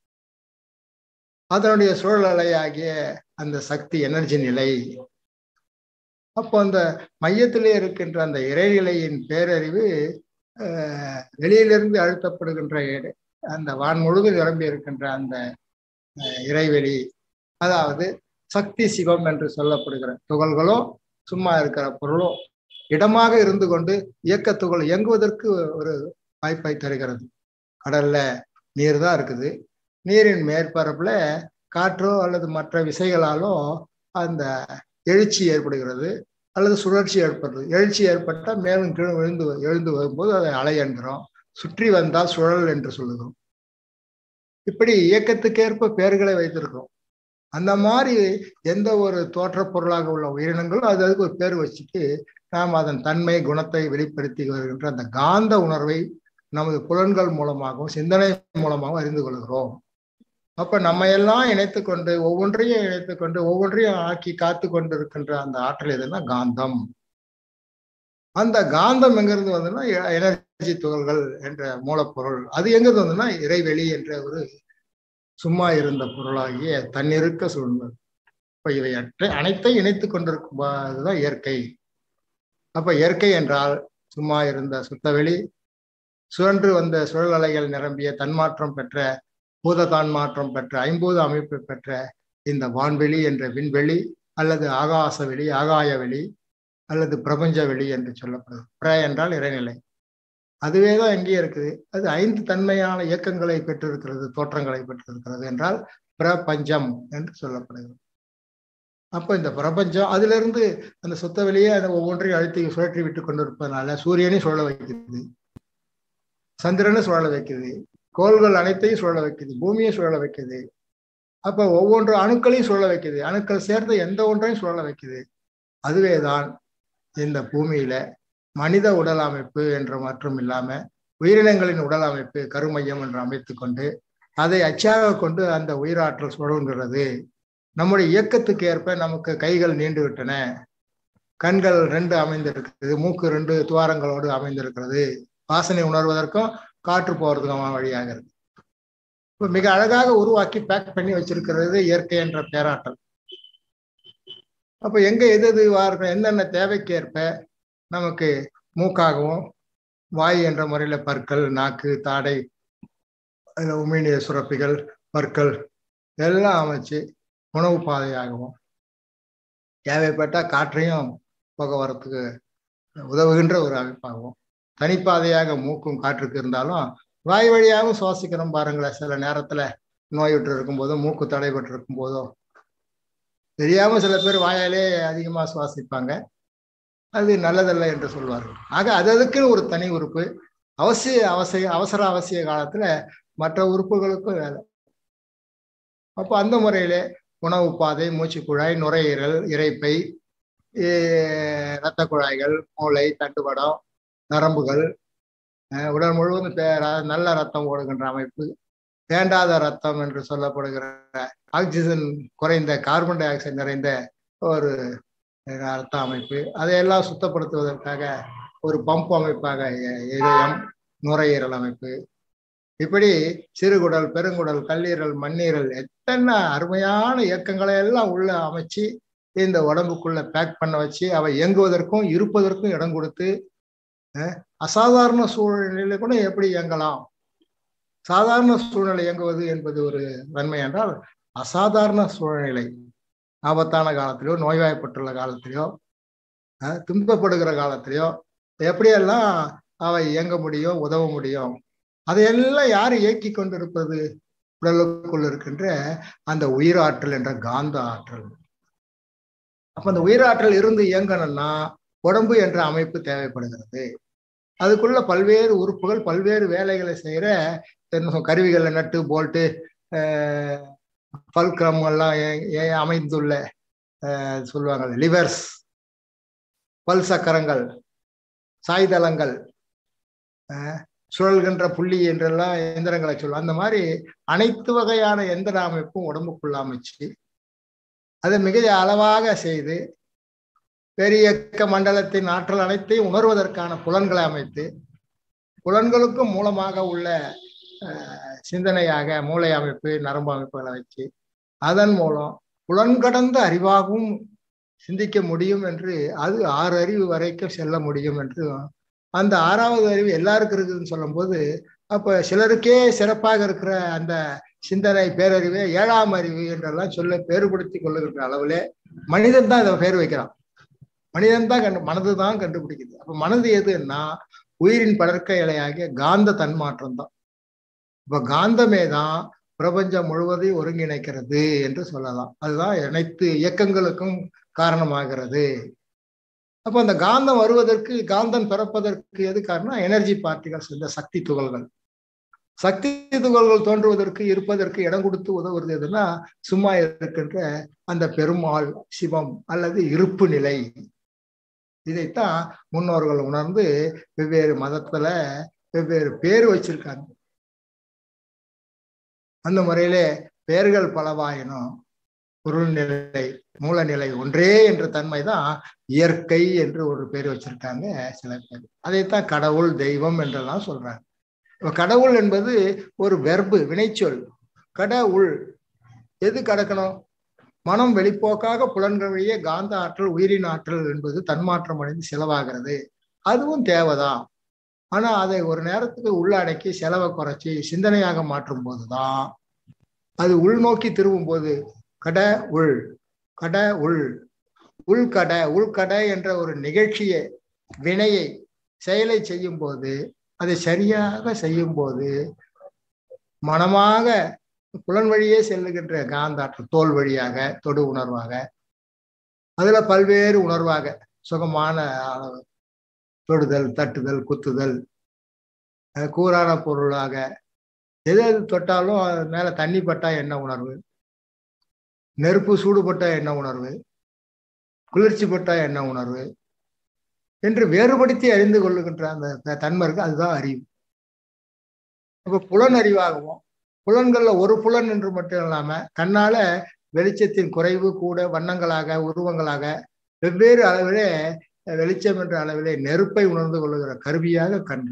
அதனுடைய சூழலை ஆகிய அந்த சக்தி எனர்ஜி நிலை அப்போ அந்த மையத்திலே இருக்கின்ற அந்த இறைநிலையின் பேரறிவு வெளியிலிருந்து அழுத்தப்படுகின்ற அந்த வான் முழுவதும் நிரம்பி இருக்கின்ற அந்த இறைவெளி அதாவது சக்தி சிவம் என்று சொல்லப்படுகிற துகள்களோ சும்மா இருக்கிற பொருளோ இடமாக இருந்து கொண்டு இயக்க துகள் இயங்குவதற்கு ஒரு வாய்ப்பை தருகிறது கடல்ல நீர் தான் இருக்குது நீரின் மேற்பரப்புல காற்றோ அல்லது மற்ற விசைகளாலோ அந்த எழுச்சி ஏற்படுகிறது அல்லது சுழற்சி ஏற்படுறது எழுச்சி ஏற்பட்டால் மேலும் கீழும் எழுந்து எழுந்து வரும்போது அதை அலை என்கிறோம் சுற்றி வந்தால் சுழல் என்று சொல்லுகிறோம் இப்படி இயக்கத்துக்கேற்ப பெயர்களை வைத்திருக்கிறோம் அந்த மாதிரி எந்த ஒரு தோற்ற பொருளாக உள்ள உயிரினங்களும் அது அதுக்கு ஒரு பேர் வச்சுட்டு நாம் அதன் தன்மை குணத்தை வெளிப்படுத்தி வருகின்ற அந்த காந்த உணர்வை நமது புலன்கள் மூலமாகவும் சிந்தனை மூலமாகவும் அறிந்து கொள்கிறோம் அப்ப நம்ம எல்லாம் இணைத்து கொண்டு ஒவ்வொன்றையும் இணைத்து கொண்டு ஒவ்வொன்றையும் ஆக்கி காத்து கொண்டு இருக்கின்ற அந்த ஆற்றல் எதுன்னா காந்தம் அந்த காந்தம் எங்கிருந்து வந்ததுன்னா எனர்ஜி துகள்கள் என்ற மூலப்பொருள் அது எங்கிருந்து வந்ததுன்னா இறைவெளி என்ற ஒரு சும்மா இருந்த பொருளாகிய தன்னிருக்க சூழ்நிலை இப்ப இவை அற்ற அனைத்தையும் இணைத்து கொண்டிருக்கும் அதுதான் இயற்கை அப்ப இயற்கை என்றால் சும்மா இருந்த சுத்தவெளி சுழன்று வந்த சுழல் அலைகள் நிரம்பிய தன்மாற்றம் பெற்ற பூத தான்மாற்றம் பெற்ற ஐம்பூத அமைப்பு பெற்ற இந்த வான்வெளி என்ற விண்வெளி அல்லது ஆகாச வெளி ஆகாய வெளி அல்லது பிரபஞ்ச வெளி என்று சொல்லப்படுது பிர என்றால் இறைநிலை அதுவே தான் எங்கேயே இருக்குது அது ஐந்து தன்மையான இயக்கங்களை பெற்றிருக்கிறது தோற்றங்களை பெற்றிருக்கிறது என்றால் பிரபஞ்சம் என்று சொல்லப்படுகிறது அப்போ இந்த பிரபஞ்சம் அதுல இருந்து அந்த சுத்த வெளியே அந்த ஒவ்வொன்றையும் அழுத்தி சுழற்றி விட்டு கொண்டிருப்பதனால சூரியனையும் சுழல வைக்கிறது சந்திரனை சுழல வைக்குது கோள்கள் அனைத்தையும் சுழல வைக்குது பூமியை சுழல வைக்குது அப்ப ஒவ்வொன்று அணுக்களையும் சுழல வைக்குது அணுக்கள் சேர்ந்த எந்த ஒன்றையும் சுழல வைக்குது அதுவே தான் இந்த பூமியில மனித உடல் அமைப்பு என்ற மற்றும் இல்லாம உயிரினங்களின் உடல் அமைப்பு கருமையம் என்று அமைத்து கொண்டு அதை அச்சாக கொண்டு அந்த உயிராற்றல் சுழல்கிறது நம்முடைய இயக்கத்துக்கு ஏற்ப நமக்கு கைகள் நீண்டு விட்டன கண்கள் ரெண்டு அமைந்திருக்கிறது மூக்கு ரெண்டு துவாரங்களோடு அமைந்திருக்கிறது வாசனை உணர்வதற்கும் காற்று போறதுக்கும் வழியாக இருக்கு இப்போ மிக அழகாக உருவாக்கி பேக் பண்ணி வச்சிருக்கிறது இயற்கை என்ற பேராற்றல் அப்ப எங்க எது எது வார்கள் என்னென்ன தேவைக்கு ஏற்ப நமக்கு மூக்காகவும் வாய் என்ற முறையில பற்கள் நாக்கு தாடை அதில் உமிழ்நீர சுரப்பிகள் பற்கள் எல்லாம் அமைச்சு உணவு பாதையாகவும் தேவைப்பட்டால் காற்றையும் போக்குவரத்துக்கு உதவுகின்ற ஒரு அமைப்பாகவும் தனிப்பாதையாக மூக்கும் காற்றுக்கு இருந்தாலும் வாய் வழியாகவும் சுவாசிக்கிறோம் பாருங்களேன் சில நேரத்துல நோயுற்று இருக்கும்போதோ மூக்கு தடைபட்டு இருக்கும் போதோ தெரியாம சில பேர் வாயாலே அதிகமா சுவாசிப்பாங்க அது நல்லதல்ல என்று சொல்வார்கள் ஆக அது அதுக்கு ஒரு தனி உறுப்பு அவசிய அவசிய அவசர அவசிய காலத்துல மற்ற உறுப்புகளுக்கும் வேலை அப்போ அந்த முறையிலே உணவு பாதை மூச்சு குழாய் நுரையீரல் இறைப்பை இரத்த குழாய்கள் மூளை தட்டுவடம் நரம்புகள் உடல் முழுவதும் நல்ல ரத்தம் ஓடுகின்ற அமைப்பு வேண்டாத ரத்தம் என்று சொல்லப்படுகிற ஆக்சிஜன் குறைந்த கார்பன் டை ஆக்சைடு நிறைந்த ஒரு ரத்த அமைப்பு அதையெல்லாம் சுத்தப்படுத்துவதற்காக ஒரு பம்ப் அமைப்பாக இதயம் நுரையீரல் அமைப்பு இப்படி சிறுகுடல் பெருங்குடல் கல்லீரல் மண்ணீரல் எத்தனை அருமையான இயக்கங்களை எல்லாம் உள்ள அமைச்சு இந்த உடம்புக்குள்ள பேக் பண்ண வச்சு அவை இயங்குவதற்கும் இருப்பதற்கும் இடம் கொடுத்து அசாதாரண சூழ்நிலையில கூட எப்படி இயங்கலாம் சாதாரண சூழ்நிலை இயங்குவது என்பது ஒரு நன்மை என்றால் அசாதாரண சூழ்நிலை ஆபத்தான காலத்திலயோ நோய்வாய்ப்பட்டுள்ள காலத்திலயோ துன்பப்படுகிற காலத்திலயோ எப்படியெல்லாம் அவை இயங்க முடியும் உதவ முடியும் அதையெல்லாம் யார் இயக்கி கொண்டிருப்பது உடலுக்குள் இருக்கின்ற அந்த உயிராற்றல் என்ற காந்த ஆற்றல் அப்ப அந்த உயிராற்றல் இருந்து இயங்கணும்னா உடம்பு என்ற அமைப்பு தேவைப்படுகிறது அதுக்குள்ள பல்வேறு உறுப்புகள் பல்வேறு வேலைகளை செய்யற கருவிகளை நட்டு போல்ட்டு பல்கிரம் எல்லாம் அமைந்துள்ள சொல்லுவாங்க லிவர்ஸ் பல் சக்கரங்கள் சாய்தளங்கள் சுழல்கின்ற புள்ளி என்றெல்லாம் எந்திரங்களை சொல்லுவோம் அந்த மாதிரி அனைத்து வகையான எந்திர அமைப்பும் உடம்புக்குள்ள அமைச்சு அதை மிக அளவாக செய்து பெரியக்க மண்டலத்தின் ஆற்றல் அனைத்தையும் உணர்வதற்கான புலன்களை அமைத்து புலன்களுக்கும் மூலமாக உள்ள சிந்தனையாக மூளை அமைப்பு நரம்பு அமைப்புகளை வச்சு அதன் மூலம் புலன்கடந்த அறிவாகவும் சிந்திக்க முடியும் என்று அது ஆறு அறிவு வரைக்கும் செல்ல முடியும் என்று அந்த ஆறாவது அறிவு எல்லாருக்கும் இருக்குதுன்னு சொல்லும்போது அப்ப சிலருக்கே சிறப்பாக இருக்கிற அந்த சிந்தனை பேரறிவே ஏழாம் அறிவு என்றெல்லாம் சொல்ல பேறுபடுத்தி கொள்ளுகின்ற அளவுல மனிதன் தான் இதை பேர் வைக்கிறான் மனிதன் தான் கண்டு மனது தான் கண்டுபிடிக்குது அப்ப மனது எதுன்னா உயிரின் படர்க்க இலையாகிய காந்த தன்மாற்றம் தான் இப்ப காந்தமே தான் பிரபஞ்சம் முழுவதையும் ஒருங்கிணைக்கிறது என்று சொல்லலாம் அதுதான் அனைத்து இயக்கங்களுக்கும் காரணமாகிறது அப்ப அந்த காந்தம் வருவதற்கு காந்தம் பிறப்பதற்கு எது காரணம் எனர்ஜி பார்ட்டிகல்ஸ் இந்த சக்தி துகள்கள் சக்தி துகள்கள் தோன்றுவதற்கு இருப்பதற்கு இடம் கொடுத்து உதவுறது எதுனா சும்மா இருக்கின்ற அந்த பெருமாள் சிவம் அல்லது இருப்பு நிலை இதைத்தான் முன்னோர்கள் உணர்ந்து வெவ்வேறு மதத்துல வெவ்வேறு பேர் வச்சிருக்காங்க அந்த முறையிலே பெயர்கள் பலவாயினும் பொருள்நிலை மூலநிலை ஒன்றே என்ற தன்மை தான் இயற்கை என்று ஒரு பேர் வச்சிருக்காங்க சில பேர் அதைத்தான் கடவுள் தெய்வம் என்றெல்லாம் சொல்றாங்க இப்ப கடவுள் என்பது ஒரு வெர்பு வினைச்சொல் கடவுள் எது கடக்கணும் மனம் வெளிப்போக்காக புலன்கள் வழியே காந்த ஆற்றல் உயிரின் ஆற்றல் என்பது தன்மாற்றம் அடைந்து செலவாகிறது அதுவும் தேவைதான் ஆனா அதை ஒரு நேரத்துக்கு உள்ளடக்கி செலவை குறைச்சி சிந்தனையாக மாற்றும் போதுதான் அது உள்நோக்கி திரும்பும் போது கட உள் கட உள் உள்கட உள்கடை என்ற ஒரு நிகழ்ச்சியை வினையை செயலை செய்யும் போது அதை சரியாக செய்யும் போது மனமாக புலன் வழியே செல்லுகின்ற காந்தாற்றல் தோல் வழியாக தொடு உணர்வாக அதுல பல்வேறு உணர்வாக சுகமான அளவு தொடுதல் தட்டுதல் குத்துதல் கூறான பொருளாக எது எது தொட்டாலும் அது மேல தண்ணி பட்டா என்ன உணர்வு நெருப்பு சூடுபட்டா என்ன உணர்வு குளிர்ச்சி பட்டா என்ன உணர்வு என்று வேறுபடுத்தி அறிந்து கொள்ளுகின்ற அந்த தன்மை இருக்கு அதுதான் அறிவு இப்ப புலன் அறிவாகவும் புலன்கள்ல ஒரு புலன் என்று மட்டும் இல்லாம கண்ணால வெளிச்சத்தின் குறைவு கூட வண்ணங்களாக உருவங்களாக வெவ்வேறு அளவிலே வெளிச்சம் என்ற அளவிலே நெருப்பை உணர்ந்து கொள்ளுகிற கருவியாக கண்ணு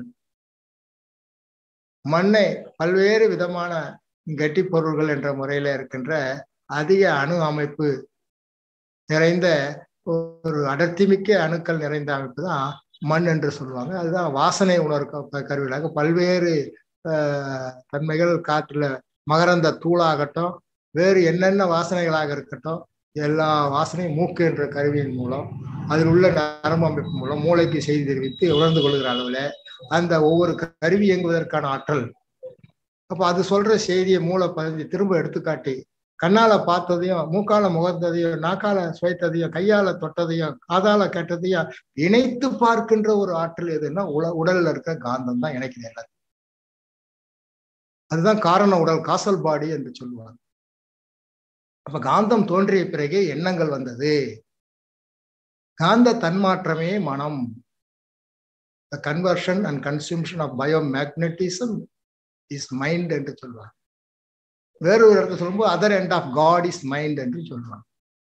மண்ணை பல்வேறு விதமான கட்டி பொருள்கள் என்ற முறையில இருக்கின்ற அதிக அணு அமைப்பு நிறைந்த ஒரு அடர்த்திமிக்க அணுக்கள் நிறைந்த அமைப்பு தான் மண் என்று சொல்லுவாங்க அதுதான் வாசனை உணர்க்க கருவிகளாக பல்வேறு தன்மைகள் காற்றுல மகரந்த தூளாகட்டும் வேறு என்னென்ன வாசனைகளாக இருக்கட்டும் எல்லா வாசனையும் மூக்கு என்ற கருவியின் மூலம் அதில் உள்ள நரம்பு அமைப்பு மூலம் மூளைக்கு செய்தி தெரிவித்து உணர்ந்து கொள்கிற அளவில் அந்த ஒவ்வொரு கருவி இயங்குவதற்கான ஆற்றல் அப்போ அது சொல்ற செய்தியை மூளை பதிஞ்சு திரும்ப எடுத்துக்காட்டி கண்ணால பார்த்ததையும் மூக்கால முகத்ததையும் நாக்கால சுவைத்ததையும் கையால தொட்டதையும் காதால கேட்டதையும் இணைத்து பார்க்கின்ற ஒரு ஆற்றல் எதுன்னா உல உடல்ல இருக்க காந்தம் தான் இணைக்குது எல்லாத்தையும் அதுதான் காரண உடல் காசல் பாடி என்று சொல்லுவாங்க அப்ப காந்தம் தோன்றிய பிறகே எண்ணங்கள் வந்தது காந்த தன்மாற்றமே மனம் the conversion and consumption of bio magnetism is mind என்று சொல்லுவாங்க வேறு ஒரு இடத்துல சொல்லும்போது other end of God is mind என்று சொல்லுவாங்க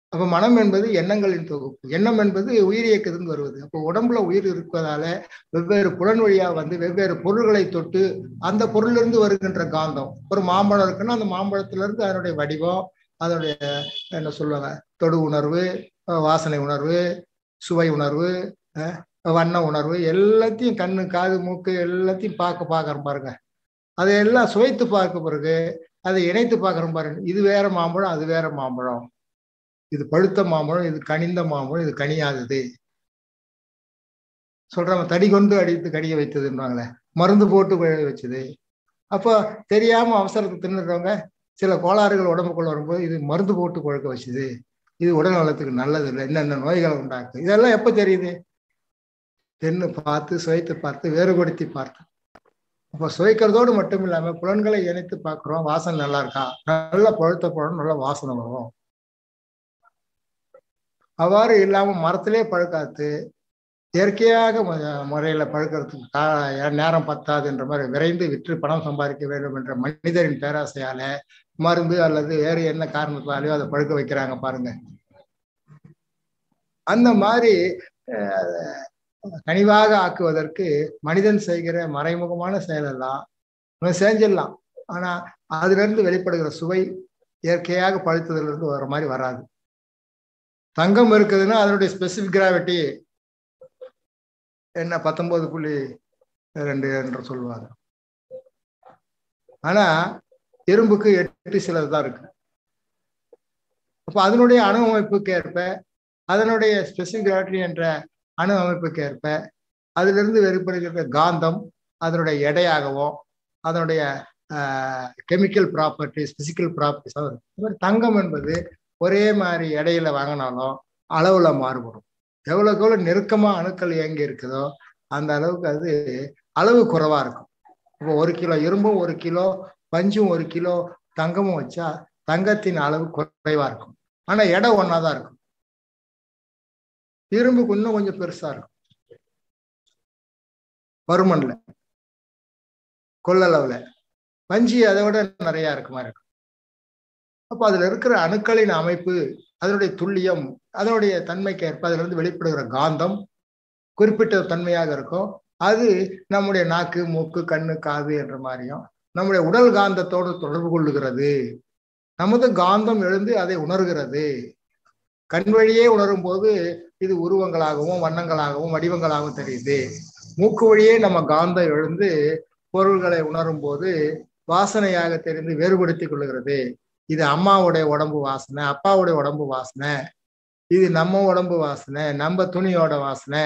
அப்ப மனம் என்பது எண்ணங்களின் தொகுப்பு எண்ணம் என்பது உயிர் இயக்கத்துக்கு வருவது அப்போ உடம்புல உயிர் இருப்பதால வெவ்வேறு புலன் வழியா வந்து வெவ்வேறு பொருள்களை தொட்டு அந்த பொருளிலிருந்து வருகின்ற காந்தம் ஒரு மாம்பழம் இருக்குன்னா அந்த மாம்பழத்துல இருந்து அதனுடைய வடிவம் அதனுடைய என்ன சொல்லுவாங்க தொடு உணர்வு வாசனை உணர்வு சுவை உணர்வு வண்ண உணர்வு எல்லாத்தையும் கண்ணு காது மூக்கு எல்லாத்தையும் பார்க்க பார்க்கறோம் பாருங்க அதையெல்லாம் சுவைத்து பார்க்க பிறகு அதை இணைத்து பார்க்கறோம் பாருங்க இது வேற மாம்பழம் அது வேற மாம்பழம் இது பழுத்த மாம்பழம் இது கனிந்த மாம்பழம் இது கனியாதது சொல்றாங்க தடி கொண்டு அடித்து கடிய வைத்ததுன்றாங்களே மருந்து போட்டு வச்சது அப்போ தெரியாம அவசரத்தை தின்னுறவங்க சில கோளாறுகள் உடம்புக்குள்ள வரும்போது இது மருந்து போட்டு குழக்க வச்சுது இது உடல் நலத்துக்கு நல்லது இல்லை என்னென்ன நோய்களை உண்டாக்கு இதெல்லாம் எப்போ தெரியுது தென்னு பார்த்து சுவைத்து பார்த்து வேறுபடுத்தி பார்த்து அப்போ சுவைக்கிறதோடு மட்டும் இல்லாம புலன்களை இணைத்து பார்க்குறோம் வாசனை நல்லா இருக்கா நல்ல பழுத்த பழம் நல்ல வாசனை வரும் அவ்வாறு இல்லாம மரத்திலே பழுக்காத்து இயற்கையாக முறையில பழுக்கிறதுக்கு நேரம் பத்தாதுன்ற மாதிரி விரைந்து விற்று பணம் சம்பாதிக்க வேண்டும் என்ற மனிதரின் பேராசையால மருந்து அல்லது வேறு என்ன காரணத்தாலேயோ அதை பழுக்க வைக்கிறாங்க பாருங்க அந்த மாதிரி கனிவாக ஆக்குவதற்கு மனிதன் செய்கிற மறைமுகமான செயலெல்லாம் செஞ்சிடலாம் ஆனா அதுல இருந்து வெளிப்படுகிற சுவை இயற்கையாக பழுத்ததுல இருந்து வர மாதிரி வராது தங்கம் இருக்குதுன்னா அதனுடைய ஸ்பெசிபிக் கிராவிட்டி என்ன பத்தொன்பது புள்ளி ரெண்டு என்று சொல்லுவாங்க ஆனா இரும்புக்கு எட்டு சிலது தான் இருக்கு அப்போ அதனுடைய அணு அமைப்புக்கு ஏற்ப அதனுடைய ஸ்பெசிபிக் கிராவிட்டி என்ற அணு அமைப்புக்கு ஏற்ப அதிலிருந்து வெளிப்படுகிற காந்தம் அதனுடைய எடையாகவும் அதனுடைய கெமிக்கல் ப்ராப்பர்ட்டிஸ் பிசிக்கல் ப்ராப்பர்ட்டிஸாகவும் இருக்கு தங்கம் என்பது ஒரே மாதிரி எடையில வாங்கினாலும் அளவுல மாறுபடும் எவ்வளவுக்கு எவ்வளவு நெருக்கமா அணுக்கள் இயங்கி இருக்குதோ அந்த அளவுக்கு அது அளவு குறைவா இருக்கும் இப்போ ஒரு கிலோ இரும்பும் ஒரு கிலோ பஞ்சும் ஒரு கிலோ தங்கமும் வச்சா தங்கத்தின் அளவு குறைவா இருக்கும் ஆனா எடை ஒன்னாதான் இருக்கும் இரும்புக்கு இன்னும் கொஞ்சம் பெருசா இருக்கும் பருமன்ல கொள்ளளவுல பஞ்சு அதை விட நிறைய இருக்குமா இருக்கும் அப்போ அதுல இருக்கிற அணுக்களின் அமைப்பு அதனுடைய துல்லியம் அதனுடைய தன்மைக்கு ஏற்ப அதுல இருந்து வெளிப்படுகிற காந்தம் குறிப்பிட்ட தன்மையாக இருக்கும் அது நம்முடைய நாக்கு மூக்கு கண்ணு காது என்ற மாதிரியும் நம்முடைய உடல் காந்தத்தோடு தொடர்பு கொள்ளுகிறது நமது காந்தம் எழுந்து அதை உணர்கிறது கண் வழியே உணரும் போது இது உருவங்களாகவும் வண்ணங்களாகவும் வடிவங்களாகவும் தெரியுது மூக்கு வழியே நம்ம காந்தம் எழுந்து பொருள்களை உணரும் போது வாசனையாக தெரிந்து வேறுபடுத்தி கொள்ளுகிறது இது அம்மாவுடைய உடம்பு வாசனை அப்பாவுடைய உடம்பு வாசனை இது நம்ம உடம்பு வாசனை நம்ம துணியோட வாசனை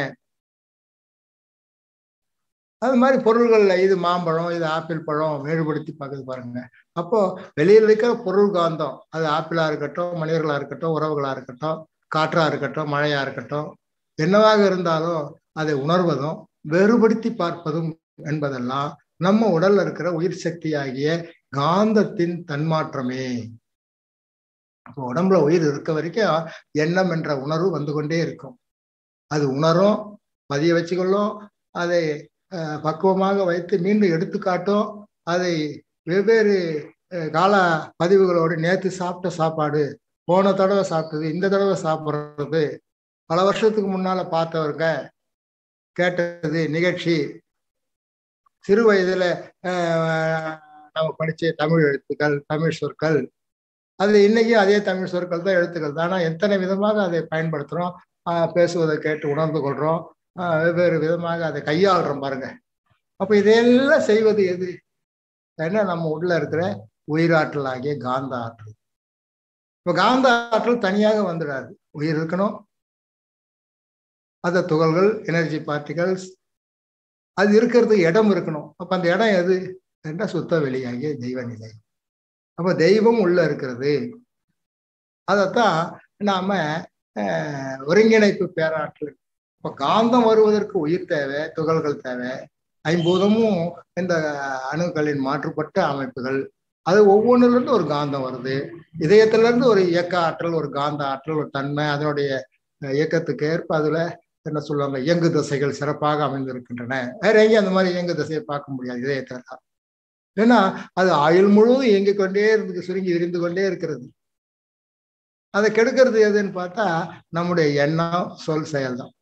அது மாதிரி பொருள்கள்ல இது மாம்பழம் இது ஆப்பிள் பழம் வேறுபடுத்தி பார்க்குது பாருங்க அப்போ வெளியில் இருக்கிற பொருள் காந்தம் அது ஆப்பிளா இருக்கட்டும் மனிதர்களா இருக்கட்டும் உறவுகளா இருக்கட்டும் காற்றா இருக்கட்டும் மழையா இருக்கட்டும் என்னவாக இருந்தாலும் அதை உணர்வதும் வேறுபடுத்தி பார்ப்பதும் என்பதெல்லாம் நம்ம உடல்ல இருக்கிற உயிர் சக்தி ஆகிய காந்தத்தின் தன்மாற்றமே அப்போ உடம்புல உயிர் இருக்க வரைக்கும் எண்ணம் என்ற உணர்வு வந்து கொண்டே இருக்கும் அது உணரும் பதிய வச்சுக்கொள்ளும் அதை பக்குவமாக வைத்து மீண்டும் எடுத்துக்காட்டும் அதை வெவ்வேறு கால பதிவுகளோடு நேற்று சாப்பிட்ட சாப்பாடு போன தடவை சாப்பிட்டது இந்த தடவை சாப்பிட்றது பல வருஷத்துக்கு முன்னால பார்த்தவருங்க கேட்டது நிகழ்ச்சி சிறு வயதுல நம்ம படிச்ச தமிழ் எழுத்துக்கள் தமிழ் சொற்கள் அது இன்னைக்கு அதே தமிழ் சொற்கள் தான் எழுத்துக்கள் தான் ஆனால் எத்தனை விதமாக அதை பயன்படுத்துகிறோம் பேசுவதை கேட்டு உணர்ந்து கொள்கிறோம் வெவ்வேறு விதமாக அதை கையாளுறோம் பாருங்க அப்போ இதையெல்லாம் செய்வது எது ஏன்னா நம்ம உள்ள இருக்கிற உயிராற்றல் ஆகிய காந்த ஆற்றல் இப்போ காந்த ஆற்றல் தனியாக வந்துடாது உயிர் இருக்கணும் அந்த துகள்கள் எனர்ஜி பார்ட்டிகல்ஸ் அது இருக்கிறதுக்கு இடம் இருக்கணும் அப்ப அந்த இடம் எது என்ற சுத்த வெளியாகிய தெய்வ நிலை அப்ப தெய்வம் உள்ள இருக்கிறது அதைத்தான் நாம ஒருங்கிணைப்பு பேராற்றல் இப்ப காந்தம் வருவதற்கு உயிர் தேவை துகள்கள் தேவை ஐம்பூதமும் இந்த அணுக்களின் மாற்றுப்பட்ட அமைப்புகள் அது ஒவ்வொன்றுல இருந்து ஒரு காந்தம் வருது இதயத்துல இருந்து ஒரு இயக்க ஆற்றல் ஒரு காந்த ஆற்றல் ஒரு தன்மை அதனுடைய இயக்கத்துக்கு ஏற்ப அதுல என்ன சொல்லுவாங்க இயங்கு தசைகள் சிறப்பாக அமைந்திருக்கின்றன வேற எங்கேயும் அந்த மாதிரி இயங்கு தசையை பார்க்க முடியாது இதயத்தில் ஏன்னா அது ஆயுள் முழுவதும் இயங்கிக் கொண்டே இருந்து சுருங்கி விரிந்து கொண்டே இருக்கிறது அதை கெடுக்கிறது எதுன்னு பார்த்தா நம்முடைய எண்ணம் சொல் செயல் தான்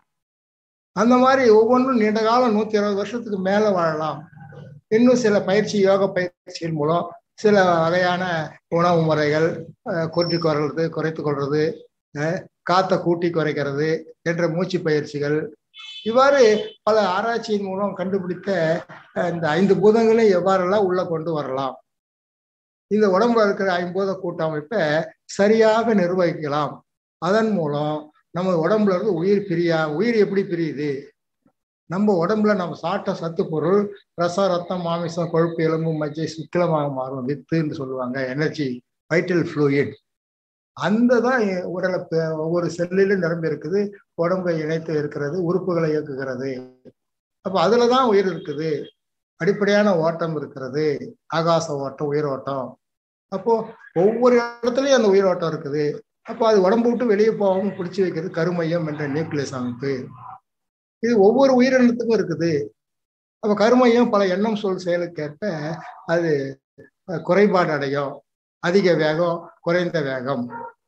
அந்த மாதிரி ஒவ்வொன்றும் நீண்ட காலம் நூத்தி இருபது வருஷத்துக்கு மேல வாழலாம் இன்னும் சில பயிற்சி யோக பயிற்சியின் மூலம் சில வகையான உணவு முறைகள் கூட்டி குறைறது குறைத்து கொள்றது காத்த கூட்டி குறைக்கிறது என்ற மூச்சு பயிற்சிகள் இவ்வாறு பல ஆராய்ச்சியின் மூலம் கண்டுபிடித்த இந்த ஐந்து பூதங்களை எவ்வாறெல்லாம் உள்ள கொண்டு வரலாம் இந்த உடம்புல இருக்கிற ஐம்பூத கூட்டமைப்பை சரியாக நிர்வகிக்கலாம் அதன் மூலம் நம்ம உடம்புல இருந்து உயிர் பிரியா உயிர் எப்படி பிரியுது நம்ம உடம்புல நம்ம சாப்பிட்ட சத்து பொருள் ரசம் ரத்தம் மாமிசம் கொழுப்பு எலும்பு மஜ்ஜை சுக்கிலமாக மாறும் வித்துன்னு சொல்லுவாங்க எனர்ஜி வைட்டல் ஃப்ளூயிட் அந்த தான் உடலை ஒவ்வொரு செல்லிலும் நிரம்பி இருக்குது உடம்பை இணைத்து இருக்கிறது உறுப்புகளை இயக்குகிறது அப்போ அதுல தான் உயிர் இருக்குது அடிப்படையான ஓட்டம் இருக்கிறது ஆகாச ஓட்டம் உயிரோட்டம் அப்போ ஒவ்வொரு இடத்துலயும் அந்த உயிரோட்டம் இருக்குது அப்போ அது உடம்பு விட்டு வெளியே போகாம பிடிச்சி வைக்கிறது கருமையம் என்ற நியூக்ளியஸ் அமைப்பு இது ஒவ்வொரு உயிரினத்துக்கும் இருக்குது அப்போ கருமையம் பல எண்ணம் சொல் செயலுக்கேற்ப அது குறைபாடு அடையும் அதிக வேகம் குறைந்த வேகம்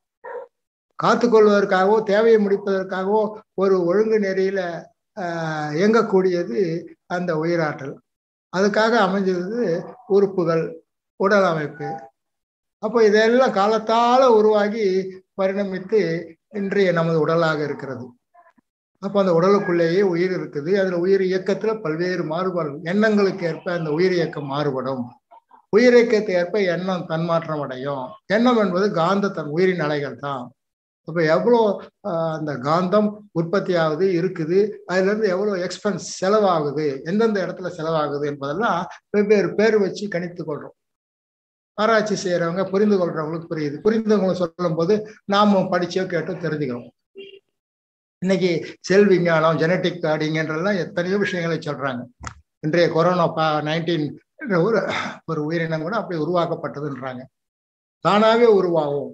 காத்துக்கொள்வதற்காகவோ தேவையை முடிப்பதற்காகவோ ஒரு ஒழுங்கு நெறியில இயங்கக்கூடியது அந்த உயிராற்றல் அதுக்காக அமைஞ்சது உறுப்புகள் உடல் அமைப்பு அப்போ இதெல்லாம் காலத்தால உருவாகி பரிணமித்து இன்றைய நமது உடலாக இருக்கிறது அப்போ அந்த உடலுக்குள்ளேயே உயிர் இருக்குது அதுல உயிர் இயக்கத்துல பல்வேறு மாறுபாடு எண்ணங்களுக்கு ஏற்ப அந்த உயிர் இயக்கம் மாறுபடும் உயிர் இயக்கத்தை ஏற்ப எண்ணம் தன்மாற்றம் அடையும் எண்ணம் என்பது காந்த தன் உயிரின் அலைகள் தான் அப்ப எவ்வளோ அந்த காந்தம் உற்பத்தி ஆகுது இருக்குது அதுல இருந்து எவ்வளவு எக்ஸ்பென்ஸ் செலவாகுது எந்தெந்த இடத்துல செலவாகுது என்பதெல்லாம் வெவ்வேறு பேர் வச்சு கணித்து கொள்றோம் ஆராய்ச்சி செய்யறவங்க புரிந்து கொள்றவங்களுக்கு புரியுது புரிந்தவங்க சொல்லும் போது நாமும் படிச்சோ கேட்டோ தெரிஞ்சுக்கிறோம் இன்னைக்கு செல் விஞ்ஞானம் ஜெனட்டிக் கார்டிங்கன்றெல்லாம் எத்தனையோ விஷயங்களை சொல்றாங்க இன்றைய கொரோனா பா நைன்டீன் ஒரு ஒரு உயிரினம் கூட அப்படி உருவாக்கப்பட்டதுன்றாங்க தானாவே உருவாகும்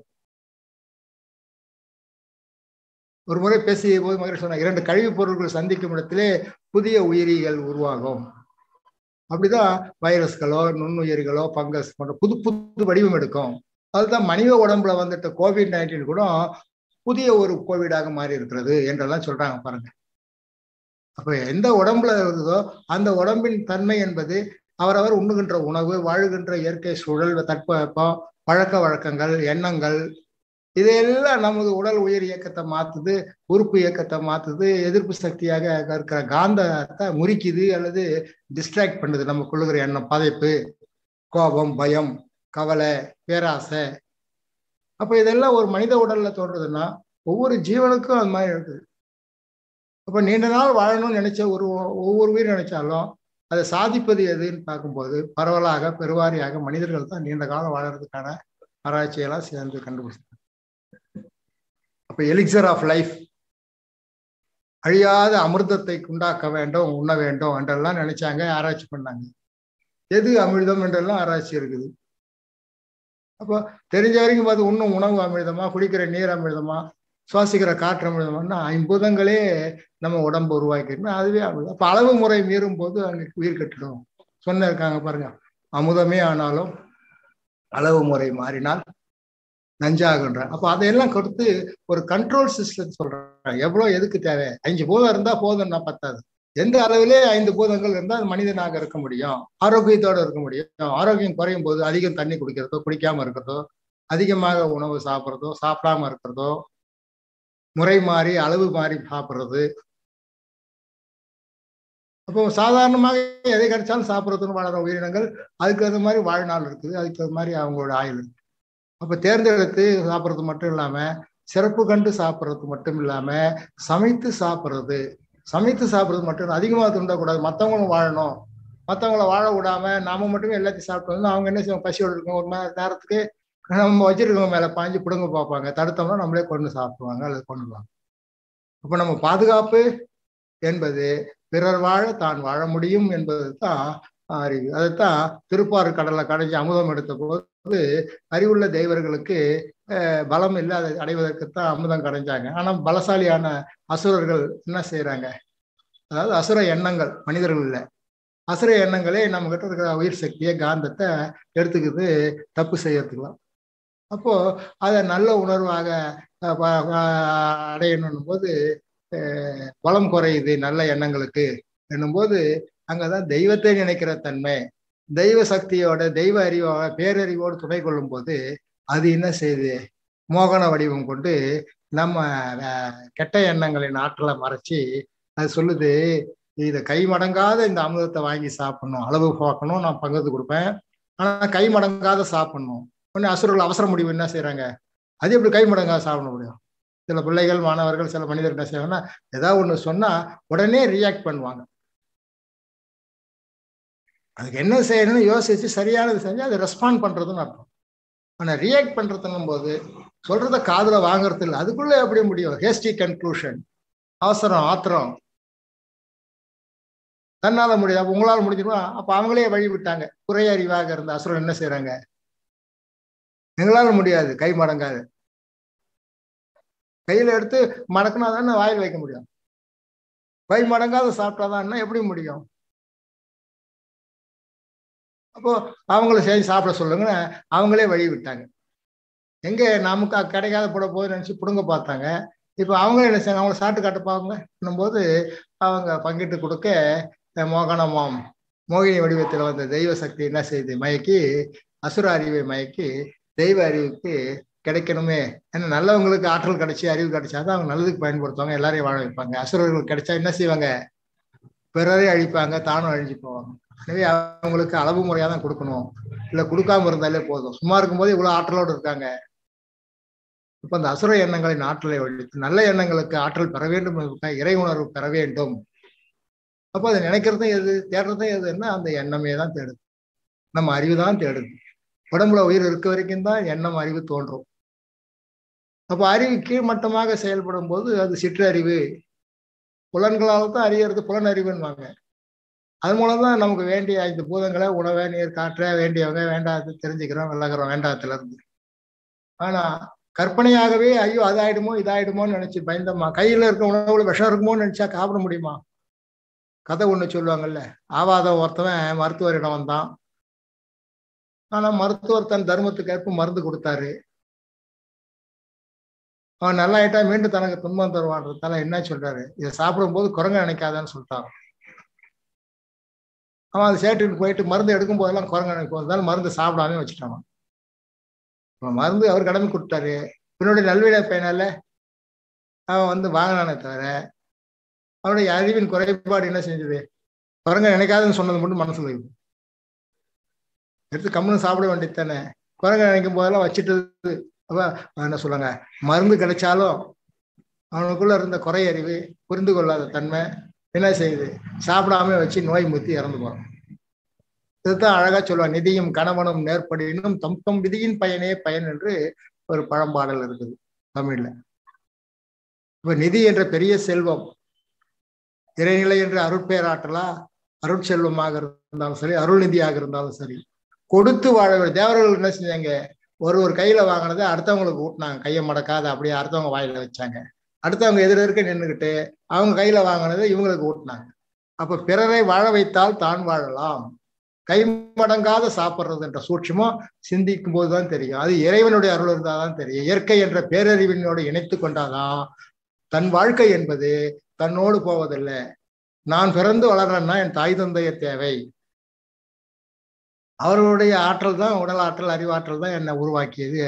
ஒரு முறை பேசிய போது மகிழ்ச்சி சொன்னாங்க இரண்டு கழிவுப் பொருட்கள் சந்திக்கும் இடத்திலே புதிய உயிரிகள் உருவாகும் அப்படிதான் வைரஸ்களோ நுண்ணுயிர்களோ பங்கஸ் போன்ற புது புது வடிவம் எடுக்கும் அதுதான் மனித உடம்புல வந்துட்ட கோவிட் நைன்டீன் கூட புதிய ஒரு கோவிடாக மாறி இருக்கிறது என்றெல்லாம் சொல்றாங்க பாருங்க அப்ப எந்த உடம்புல இருக்குதோ அந்த உடம்பின் தன்மை என்பது அவரவர் உண்ணுகின்ற உணவு வாழுகின்ற இயற்கை சூழல் தட்பவெப்பம் பழக்க வழக்கங்கள் எண்ணங்கள் இதையெல்லாம் நமது உடல் உயிர் இயக்கத்தை மாத்துது உறுப்பு இயக்கத்தை மாத்துது எதிர்ப்பு சக்தியாக இருக்கிற காந்தத்தை முறிக்குது அல்லது டிஸ்ட்ராக்ட் பண்ணுது நம்ம கொள்ளுகிற எண்ணம் பதைப்பு கோபம் பயம் கவலை பேராசை அப்ப இதெல்லாம் ஒரு மனித உடல்ல தோன்றதுன்னா ஒவ்வொரு ஜீவனுக்கும் அது மாதிரி இருக்குது அப்ப நீண்ட நாள் வாழணும்னு நினைச்ச ஒரு ஒவ்வொரு உயிர் நினைச்சாலும் அதை சாதிப்பது எதுன்னு பார்க்கும்போது பரவலாக பெருவாரியாக மனிதர்கள் தான் நீண்ட காலம் வாழறதுக்கான ஆராய்ச்சியெல்லாம் சேர்ந்து கண்டுபிடிச்சாங்க அப்ப எலிக்சர் ஆஃப் லைஃப் அழியாத அமிர்தத்தை உண்டாக்க வேண்டும் உண்ண வேண்டும் என்றெல்லாம் நினைச்சாங்க ஆராய்ச்சி பண்ணாங்க எது அமிர்தம் என்றெல்லாம் ஆராய்ச்சி இருக்குது அப்போ தெரிஞ்ச வரைக்கும் பார்த்து உண்ணும் உணவு அமிர்தமா குடிக்கிற நீர் அமிர்தமா சுவாசிக்கிற காற்று அமிர்தமானா ஐம்பூதங்களே நம்ம உடம்பு உருவாக்கிருந்தா அதுவே அமிர்தம் அப்போ அளவு முறை மீறும் போது அங்கே உயிர் கட்டிடும் சொன்ன இருக்காங்க பாருங்க அமுதமே ஆனாலும் அளவு முறை மாறினால் நஞ்சாகுன்ற அப்போ அதையெல்லாம் கொடுத்து ஒரு கண்ட்ரோல் சிஸ்டம் சொல்றாங்க எவ்வளவு எதுக்கு தேவை அஞ்சு பூதம் இருந்தா போதும்னா பத்தாது எந்த அளவிலே ஐந்து பூதங்கள் இருந்தால் மனிதனாக இருக்க முடியும் ஆரோக்கியத்தோட இருக்க முடியும் ஆரோக்கியம் குறையும் போது அதிகம் தண்ணி குடிக்கிறதோ குடிக்காம இருக்கிறதோ அதிகமாக உணவு சாப்பிட்றதோ சாப்பிடாம இருக்கிறதோ முறை மாறி அளவு மாறி சாப்பிட்றது அப்போ சாதாரணமாக எதை கிடைச்சாலும் சாப்பிட்றதுன்னு வளர உயிரினங்கள் அதுக்கு அது மாதிரி வாழ்நாள் இருக்குது அதுக்கு அது மாதிரி அவங்களோட ஆயுள் இருக்கு அப்ப தேர்ந்தெடுத்து சாப்பிட்றது மட்டும் இல்லாம சிறப்பு கண்டு சாப்பிட்றது மட்டும் இல்லாம சமைத்து சாப்பிட்றது சமைத்து சாப்பிட்றது மட்டும் அதிகமாக துண்டக்கூடாது மற்றவங்களும் வாழணும் மற்றவங்கள வாழ விடாம நாம மட்டுமே எல்லாத்தையும் சாப்பிட்டு அவங்க என்ன செய்வாங்க பசியோடு இருக்கும் ஒரு மணி நேரத்துக்கு நம்ம வச்சிருக்கவங்க மேல பாஞ்சு பிடுங்க பார்ப்பாங்க தடுத்தோம்னா நம்மளே கொண்டு சாப்பிடுவாங்க அல்லது கொண்டுவாங்க அப்ப நம்ம பாதுகாப்பு என்பது பிறர் வாழ தான் வாழ முடியும் என்பது தான் அறிவு அதைத்தான் திருப்பாறு கடலை கடைஞ்சி அமுதம் எடுத்த போது அறிவுள்ள தெய்வர்களுக்கு பலம் இல்லை அதை அடைவதற்குத்தான் அமுதம் கடைஞ்சாங்க ஆனா பலசாலியான அசுரர்கள் என்ன செய்யறாங்க அதாவது அசுர எண்ணங்கள் மனிதர்கள் இல்லை அசுர எண்ணங்களே நம்ம கிட்ட இருக்கிற உயிர் சக்தியை காந்தத்தை எடுத்துக்கிட்டு தப்பு செய்யறதுக்கலாம் அப்போ அதை நல்ல உணர்வாக அடையணும் போது பலம் குறையுது நல்ல எண்ணங்களுக்கு என்னும்போது அங்கதான் தெய்வத்தை நினைக்கிற தன்மை தெய்வ சக்தியோட தெய்வ அறிவோட பேரறிவோடு துணை கொள்ளும் போது அது என்ன செய்யுது மோகன வடிவம் கொண்டு நம்ம கெட்ட எண்ணங்களின் ஆற்றலை மறைச்சி அது சொல்லுது இதை கை மடங்காத இந்த அமிர்தத்தை வாங்கி சாப்பிடணும் அளவு பார்க்கணும் நான் பங்கத்து கொடுப்பேன் ஆனா கை மடங்காத சாப்பிடணும் உடனே அசுரர்கள் அவசர முடிவு என்ன செய்யறாங்க அது எப்படி கை மடங்காத சாப்பிட முடியும் சில பிள்ளைகள் மாணவர்கள் சில மனிதர்கள் என்ன செய்வாங்கன்னா ஏதாவது ஒண்ணு சொன்னா உடனே ரியாக்ட் பண்ணுவாங்க அதுக்கு என்ன செய்யணும்னு யோசிச்சு சரியானது செஞ்சு அதை ரெஸ்பாண்ட் பண்றதுன்னு அர்த்தம் ஆனா ரியாக்ட் பண்றதுன்னும் போது சொல்றத காதுல வாங்குறது இல்லை அதுக்குள்ள எப்படி முடியும் ஹேஸ்டி கன்க்ளூஷன் அவசரம் ஆத்திரம் தன்னால முடியாது உங்களால முடிஞ்சிருவா அப்ப அவங்களே வழி விட்டாங்க குறை அறிவாக இருந்த அசுரன் என்ன செய்யறாங்க எங்களால முடியாது கை மடங்காது கையில எடுத்து மடக்குனா தானே வாயில் வைக்க முடியும் கை மடங்காத சாப்பிட்டாதான் எப்படி முடியும் அப்போ அவங்கள சரி சாப்பிட சொல்லுங்கன்னு அவங்களே வழி விட்டாங்க எங்க நமக்கு கிடைக்காத போட போது நினைச்சு பிடுங்க பார்த்தாங்க இப்போ அவங்களே என்ன செய்ய அவங்கள சாப்பிட்டு காட்டுப்பாங்க போது அவங்க பங்கிட்டு கொடுக்க மோகனமாம் மோகினி வடிவத்தில் வந்த தெய்வ சக்தி என்ன செய்யுது மயக்கி அசுர அறிவை மயக்கி தெய்வ அறிவுக்கு கிடைக்கணுமே ஏன்னா நல்லவங்களுக்கு ஆற்றல் கிடைச்சி அறிவு கிடைச்சாதான் அவங்க நல்லதுக்கு பயன்படுத்துவாங்க எல்லாரையும் வாழ வைப்பாங்க அசுரர்களுக்கு கிடைச்சா என்ன செய்வாங்க பிறரே அழிப்பாங்க தானும் அழிஞ்சு போவாங்க எனவே அவங்களுக்கு அளவு முறையா தான் கொடுக்கணும் இல்லை கொடுக்காம இருந்தாலே போதும் சும்மா இருக்கும்போது இவ்வளவு ஆற்றலோடு இருக்காங்க இப்ப அந்த அசுர எண்ணங்களின் ஆற்றலை ஒழித்து நல்ல எண்ணங்களுக்கு ஆற்றல் பெற வேண்டும் இறை உணர்வு பெற வேண்டும் அப்போ அதை நினைக்கிறதும் எது தேடுறதும் எதுன்னா அந்த எண்ணமே தான் தேடுது நம்ம அறிவு தான் தேடுது உடம்புல உயிர் இருக்க வரைக்கும் தான் எண்ணம் அறிவு தோன்றும் அப்போ அறிவு கீழ்மட்டமாக செயல்படும் போது அது சிற்றறிவு புலன்களால் தான் அறியறது புலன் அறிவுன்னுவாங்க அது மூலம் தான் நமக்கு வேண்டிய ஐந்து பூதங்களை உணவை நீர் காற்ற வேண்டியவங்க வேண்டாது தெரிஞ்சுக்கிறோம் விலகிறோம் வேண்டாத்துல இருந்து ஆனா கற்பனையாகவே ஐயோ அதாயிடுமோ இதாயிடுமோன்னு நினைச்சு பயந்தம்மா கையில இருக்க உணவுல விஷம் இருக்குமோன்னு நினைச்சா சாப்பிட முடியுமா கதை ஒண்ணு சொல்லுவாங்கல்ல ஆவாதம் ஒருத்தவன் மருத்துவரிடம் வந்தான் ஆனா மருத்துவர் தன் தர்மத்துக்கு ஏற்ப மருந்து கொடுத்தாரு அவன் நல்லா ஆயிட்டா மீண்டும் தனக்கு துன்பம் தருவான்றதால என்ன சொல்றாரு இதை சாப்பிடும் போது குரங்க நினைக்காதான்னு சொல்லிட்டான் அவன் அந்த சேட்டுக்கு போயிட்டு மருந்து எடுக்கும் போதெல்லாம் குரங்க நினைக்கும் அதனால மருந்து சாப்பிடாம வச்சுட்டான் மருந்து அவர் கடமை கொடுத்தாரு பின்னுடைய நல்விட பயனால அவன் வந்து வாங்கினானே தவிர அவனுடைய அறிவின் குறைபாடு என்ன செஞ்சது குரங்க நினைக்காதுன்னு சொன்னது மட்டும் மனசுல இருக்கு எடுத்து கம்முன்னு சாப்பிட வேண்டியது தானே குரங்க நினைக்கும் போதெல்லாம் வச்சுட்டு அப்ப என்ன சொல்லுவாங்க மருந்து கிடைச்சாலும் அவனுக்குள்ள இருந்த குறை அறிவு புரிந்து கொள்ளாத தன்மை என்ன செய்யுது சாப்பிடாம வச்சு நோய் முத்தி இறந்து போறோம் இதுதான் அழகா சொல்லுவாங்க நிதியும் கணவனும் நேர்படினும் தம் தம் விதியின் பயனே பயன் என்று ஒரு பழம்பாடல் இருக்குது தமிழ்ல இப்ப நிதி என்ற பெரிய செல்வம் இறைநிலை என்ற அருட்பேராற்றலா அருட்செல்வமாக இருந்தாலும் சரி அருள் நிதியாக இருந்தாலும் சரி கொடுத்து வாழ தேவர்கள் என்ன செஞ்சாங்க ஒரு ஒரு கையில வாங்கினதை அடுத்தவங்களுக்கு ஊட்டினாங்க கையை மடக்காத அப்படியே அடுத்தவங்க வாயில வச்சாங்க அடுத்தவங்க எதிர இருக்க நின்றுக்கிட்டு அவங்க கையில வாங்கினதை இவங்களுக்கு ஊட்டினாங்க அப்ப பிறரை வாழ வைத்தால் தான் வாழலாம் கை மடங்காத சாப்பிட்றது என்ற சூட்சமும் சிந்திக்கும் போதுதான் தெரியும் அது இறைவனுடைய அருள் இருந்தாதான் தெரியும் இயற்கை என்ற பேரறிவினோடு இணைத்து கொண்டாதான் தன் வாழ்க்கை என்பது தன்னோடு போவதில்லை நான் பிறந்து வளர்றேன்னா என் தாய் தந்தைய தேவை அவர்களுடைய ஆற்றல் தான் உடல் ஆற்றல் அறிவாற்றல் தான் என்னை உருவாக்கியது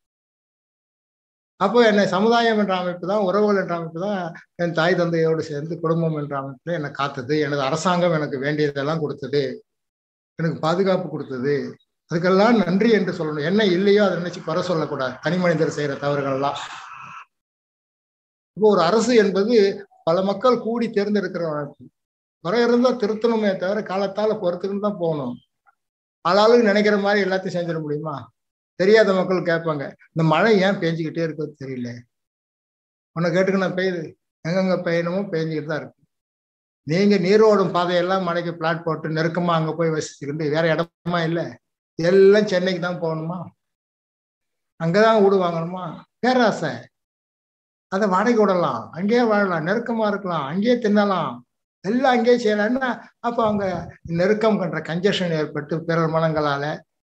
அப்போ என்னை சமுதாயம் என்ற அமைப்பு தான் உறவுகள் என்ற அமைப்பு தான் என் தாய் தந்தையோடு சேர்ந்து குடும்பம் என்ற அமைப்புல என்னை காத்தது எனது அரசாங்கம் எனக்கு வேண்டியதெல்லாம் கொடுத்தது எனக்கு பாதுகாப்பு கொடுத்தது அதுக்கெல்லாம் நன்றி என்று சொல்லணும் என்ன இல்லையோ அதை நினைச்சு குறை சொல்லக்கூடாது தனி மனிதர் செய்யற தவறுகள்லாம் இப்போ ஒரு அரசு என்பது பல மக்கள் கூடி தேர்ந்தெடுக்கிற அமைப்பு குறை இருந்தா திருத்தணுமே தவிர காலத்தால பொறுத்துன்னு தான் போகணும் ஆளாளுக்கு நினைக்கிற மாதிரி எல்லாத்தையும் செஞ்சிட முடியுமா தெரியாத மக்கள் கேட்பாங்க இந்த மழை ஏன் பேஞ்சுக்கிட்டே இருக்கிறது தெரியல உன்னை கேட்டுக்கு நான் பெய்யுது எங்கெங்க பெய்யணுமோ பேஞ்சுக்கிட்டு தான் இருக்கு நீங்க நீரோடும் பாதையெல்லாம் மழைக்கு பிளாட் போட்டு நெருக்கமா அங்க போய் வசிச்சுக்கிட்டு வேற இடமா இல்லை எல்லாம் சென்னைக்கு தான் போகணுமா அங்கதான் வீடு வாங்கணுமா பேராசை அதை வாடகை விடலாம் அங்கேயே வாழலாம் நெருக்கமா இருக்கலாம் அங்கேயே தின்னலாம் எல்லாம் அங்கேயே செய்யலாம்னா அப்போ அவங்க நெருக்கம் கன்ற கஞ்சஷன் ஏற்பட்டு பிறர் மனங்களால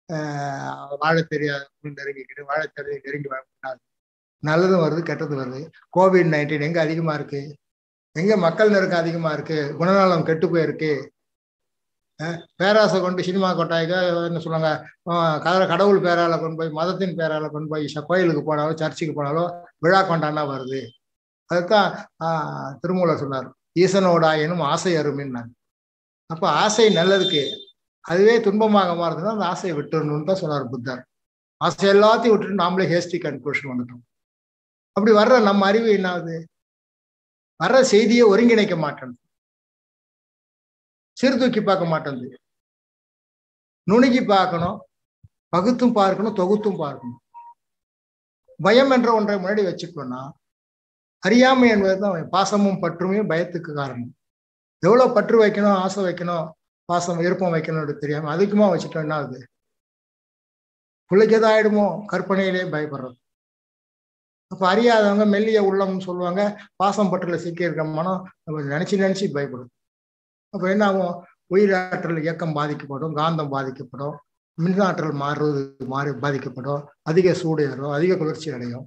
வாழ தெரியாத நெருங்கிக்கிட்டு வாழ தெரிஞ்சு நெருங்கி வாழ நல்லதும் வருது கெட்டதும் வருது கோவிட் நைன்டீன் எங்க அதிகமா இருக்கு எங்க மக்கள் நெருக்கம் அதிகமா இருக்கு குணநலம் கெட்டு போயிருக்கு பேராசை கொண்டு சினிமா கொட்டாய்க்கு என்ன சொல்லுவாங்க கதற கடவுள் பேரால கொண்டு போய் மதத்தின் பேரால கொண்டு போய் கோயிலுக்கு போனாலும் சர்ச்சுக்கு போனாலும் விழா கொண்டாடினா வருது அதுதான் திருமூலர் சொன்னார் ஈசனோடாயினும் ஆசை அருமின்னாங்க அப்போ ஆசை நல்லதுக்கு அதுவே துன்பமாக மாறுதுன்னா அந்த ஆசையை விட்டுறணும்னு தான் சொன்னார் புத்தர் ஆசை எல்லாத்தையும் விட்டுட்டு நாமளே ஹேஸ்டி கன்க்ளூஷன் வந்துட்டோம் அப்படி வர்ற நம்ம அறிவு என்ன ஆகுது வர்ற செய்தியை ஒருங்கிணைக்க மாட்டேன் சீர்தூக்கி பார்க்க மாட்டேங்குது நுணுகி பார்க்கணும் பகுத்தும் பார்க்கணும் தொகுத்தும் பார்க்கணும் பயம் என்ற ஒன்றை முன்னாடி வச்சுக்கணும்னா அறியாமை என்பதுதான் பாசமும் பற்றுமே பயத்துக்கு காரணம் எவ்வளவு பற்று வைக்கணும் ஆசை வைக்கணும் பாசம் விருப்பம் வைக்கணும்னு தெரியாம அதிகமா வச்சுட்டோம் என்ன ஆகுது பிள்ளைக்கு எதாயிடுமோ கற்பனையிலே பயப்படுறது அப்ப அறியாதவங்க மெல்லிய உள்ளம்னு சொல்லுவாங்க பாசம் பற்றுல சிக்கி இருக்க மனம் நினைச்சு நினைச்சு பயப்படும் அப்ப என்ன ஆகும் உயிராற்றல் இயக்கம் பாதிக்கப்படும் காந்தம் பாதிக்கப்படும் மின்னாற்றல் மாறுறது மாறி பாதிக்கப்படும் அதிக சூடு ஏறும் அதிக குளிர்ச்சி அடையும்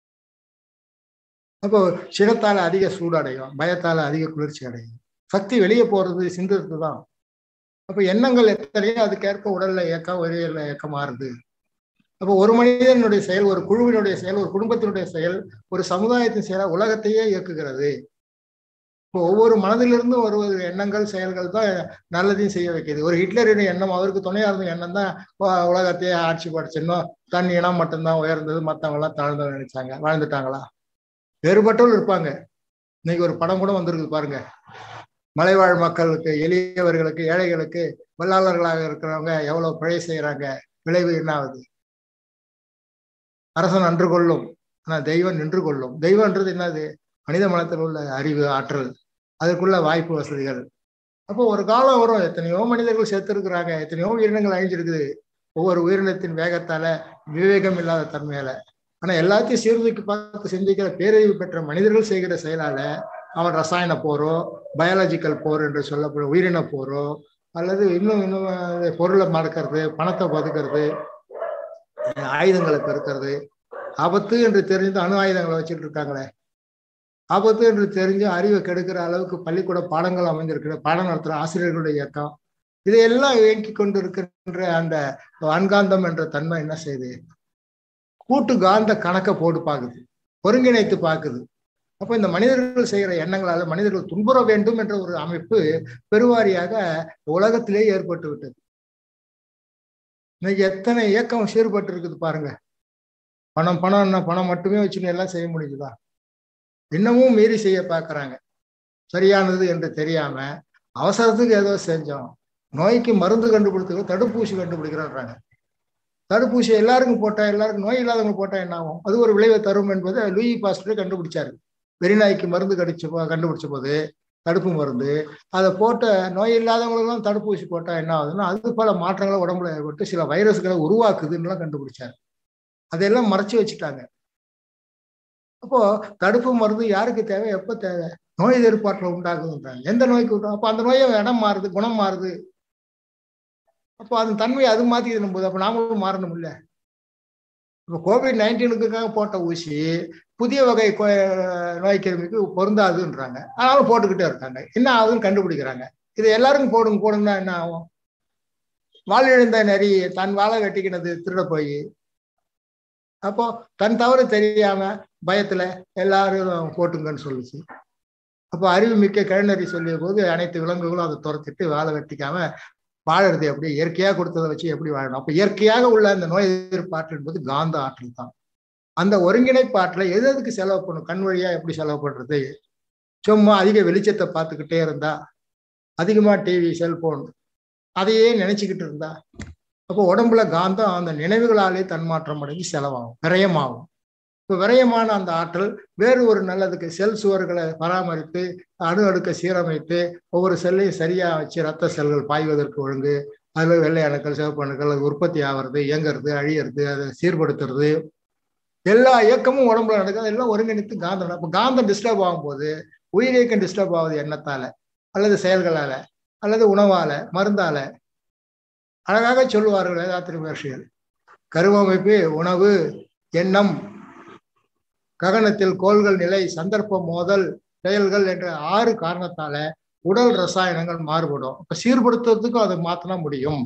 அப்போ சினத்தால அதிக சூடு அடையும் பயத்தால அதிக குளிர்ச்சி அடையும் சக்தி வெளியே போறது சிந்துறது தான் அப்ப எண்ணங்கள் எத்தனையோ அதுக்கேற்ப உடல்ல இயக்கம் உயிரில இயக்கம் மாறுது அப்போ ஒரு மனிதனுடைய செயல் ஒரு குழுவினுடைய செயல் ஒரு குடும்பத்தினுடைய செயல் ஒரு சமுதாயத்தின் செயல உலகத்தையே இயக்குகிறது இப்போ ஒவ்வொரு மனதிலிருந்து வருவது எண்ணங்கள் செயல்கள் தான் நல்லதையும் செய்ய வைக்கிது ஒரு ஹிட்லருடைய எண்ணம் அவருக்கு துணையா இருந்த எண்ணம் தான் உலகத்தையே ஆட்சி படைச்சிடணும் தன் இனம் மட்டும்தான் உயர்ந்தது மற்றவங்க எல்லாம் தாழ்ந்து நினைச்சாங்க வாழ்ந்துட்டாங்களா வேறுபட்டவர்கள் இருப்பாங்க இன்னைக்கு ஒரு படம் கூட வந்திருக்கு பாருங்க மலைவாழ் மக்களுக்கு எளியவர்களுக்கு ஏழைகளுக்கு வெள்ளாளர்களாக இருக்கிறவங்க எவ்வளவு பிழை செய்யறாங்க விளைவு என்ன ஆகுது அரசன் அன்று கொள்ளும் ஆனா தெய்வம் நின்று கொள்ளும் தெய்வம்ன்றது என்னது மனித மனத்தில் உள்ள அறிவு ஆற்றல் அதற்குள்ள வாய்ப்பு வசதிகள் அப்போ ஒரு காலம் வரும் எத்தனையோ மனிதர்கள் சேர்த்திருக்கிறாங்க எத்தனையோ உயிரினங்கள் அழிஞ்சிருக்குது ஒவ்வொரு உயிரினத்தின் வேகத்தால விவேகம் இல்லாத தன்மையால ஆனா எல்லாத்தையும் சீர்தூக்கி பார்த்து சிந்திக்கிற பேரறிவு பெற்ற மனிதர்கள் செய்கிற செயலால அவன் ரசாயன போரோ பயாலஜிக்கல் போர் என்று சொல்லப்படும் உயிரின போரோ அல்லது இன்னும் இன்னும் பொருளை மறக்கிறது பணத்தை பதுக்கிறது ஆயுதங்களை பெருக்கிறது ஆபத்து என்று தெரிஞ்சு அணு ஆயுதங்களை வச்சுட்டு இருக்காங்களே ஆபத்து என்று தெரிஞ்சு அறிவை கெடுக்கிற அளவுக்கு பள்ளிக்கூட பாடங்கள் அமைந்திருக்கிற பாடம் நடத்துகிற ஆசிரியர்களுடைய இயக்கம் இதையெல்லாம் இயக்கி கொண்டு இருக்கின்ற அந்த அன்காந்தம் என்ற தன்மை என்ன செய்யுது கூட்டு காந்த கணக்கை போட்டு பார்க்குது ஒருங்கிணைத்து பார்க்குது அப்போ இந்த மனிதர்கள் செய்கிற எண்ணங்களால மனிதர்கள் துன்புற வேண்டும் என்ற ஒரு அமைப்பு பெருவாரியாக உலகத்திலே ஏற்பட்டு விட்டது இன்னைக்கு எத்தனை இயக்கம் சீர்பட்டு இருக்குது பாருங்க பணம் பணம் பணம் மட்டுமே வச்சுன்னு எல்லாம் செய்ய முடியுதா இன்னமும் மீறி செய்ய பார்க்கறாங்க சரியானது என்று தெரியாம அவசரத்துக்கு ஏதோ செஞ்சோம் நோய்க்கு மருந்து கண்டுபிடித்து தடுப்பூசி கண்டுபிடிக்கிறாங்க தடுப்பூசி எல்லாருக்கும் போட்டா எல்லாருக்கும் நோய் இல்லாதவங்க போட்டா என்ன ஆகும் அது ஒரு விளைவை தரும் என்பதை லூயி பாஸ்டர் கண்டுபிடிச்சாரு வெறிநாய்க்கு மருந்து கடிச்ச கண்டுபிடிச்ச போது தடுப்பு மருந்து அதை போட்ட நோய் இல்லாதவங்களுக்கெல்லாம் தடுப்பூசி போட்டா என்ன ஆகுதுன்னா அது பல மாற்றங்களை உடம்புல ஏற்பட்டு சில வைரஸ்களை உருவாக்குதுன்னு கண்டுபிடிச்சாரு அதையெல்லாம் மறைச்சு வச்சுட்டாங்க அப்போ தடுப்பு மருந்து யாருக்கு தேவை எப்ப தேவை நோய் எதிர்ப்பாற்றல உண்டாகுதுன்றாங்க எந்த நோய்க்கு விட்டோம் அப்போ அந்த நோயை இடம் மாறுது குணம் மாறுது அப்போ அந்த தன்மையை அது மாத்திக்கணும் போது அப்போ நாமளும் மாறணும் இல்லை இப்போ கோவிட் நைன்டீனுக்காக போட்ட ஊசி புதிய வகை நோய் கிருமிக்கு பொருந்தாதுன்றாங்க ஆனாலும் போட்டுக்கிட்டே இருக்காங்க என்ன ஆகுதுன்னு கண்டுபிடிக்கிறாங்க இது எல்லாருக்கும் போடுங்க போடுங்கன்னா என்ன ஆகும் வாழிழந்த நெறி தன் வாழை வெட்டிக்கினது திருட போய் அப்போ தன் தவறு தெரியாம பயத்துல எல்லாரும் போட்டுங்கன்னு சொல்லுச்சு அப்போ அறிவு மிக்க கிழநறி சொல்லிய போது அனைத்து விலங்குகளும் அதை துரத்திட்டு வாழை வெட்டிக்காம வாழறது எப்படி இயற்கையாக கொடுத்ததை வச்சு எப்படி வாழணும் அப்போ இயற்கையாக உள்ள அந்த நோய் எதிர்ப்பாற்றல் என்பது காந்த ஆற்றல் தான் அந்த ஒருங்கிணைப்பாற்றலை எது எதுக்கு செலவு பண்ணும் கண் வழியா எப்படி செலவு பண்றது சும்மா அதிக வெளிச்சத்தை பார்த்துக்கிட்டே இருந்தா அதிகமா டிவி செல்போன் அதையே நினைச்சுக்கிட்டு இருந்தா அப்போ உடம்புல காந்தம் அந்த நினைவுகளாலே தன்மாற்றம் அடைஞ்சு செலவாகும் விரயமாகும் இப்போ விரயமான அந்த ஆற்றல் வேறு ஒரு நல்லதுக்கு செல் சுவர்களை பராமரித்து அணு அடுக்க சீரமைத்து ஒவ்வொரு செல்லையும் சரியா வச்சு ரத்த செல்கள் பாய்வதற்கு ஒழுங்கு அதில் வெள்ளை அணுக்கள் சிவப்பு அணுக்கள் அது உற்பத்தி ஆகிறது இயங்குறது அழியறது அதை சீர்படுத்துறது எல்லா இயக்கமும் உடம்புல நடக்குது எல்லாம் ஒருங்கிணைத்து காந்தம் அப்போ காந்தம் டிஸ்டர்ப் ஆகும்போது உயிரியக்கம் டிஸ்டர்ப் ஆகுது எண்ணத்தால அல்லது செயல்களால அல்லது உணவால மருந்தால அழகாக சொல்லுவார்கள் வேதாத்திரி மகர்ஷிகள் கருவமைப்பு உணவு எண்ணம் ககனத்தில் கோள்கள் நிலை சந்தர்ப்ப மோதல் செயல்கள் என்ற ஆறு காரணத்தால உடல் ரசாயனங்கள் மாறுபடும் அப்ப சீர்படுத்துறதுக்கும் அதை மாத்தினா முடியும்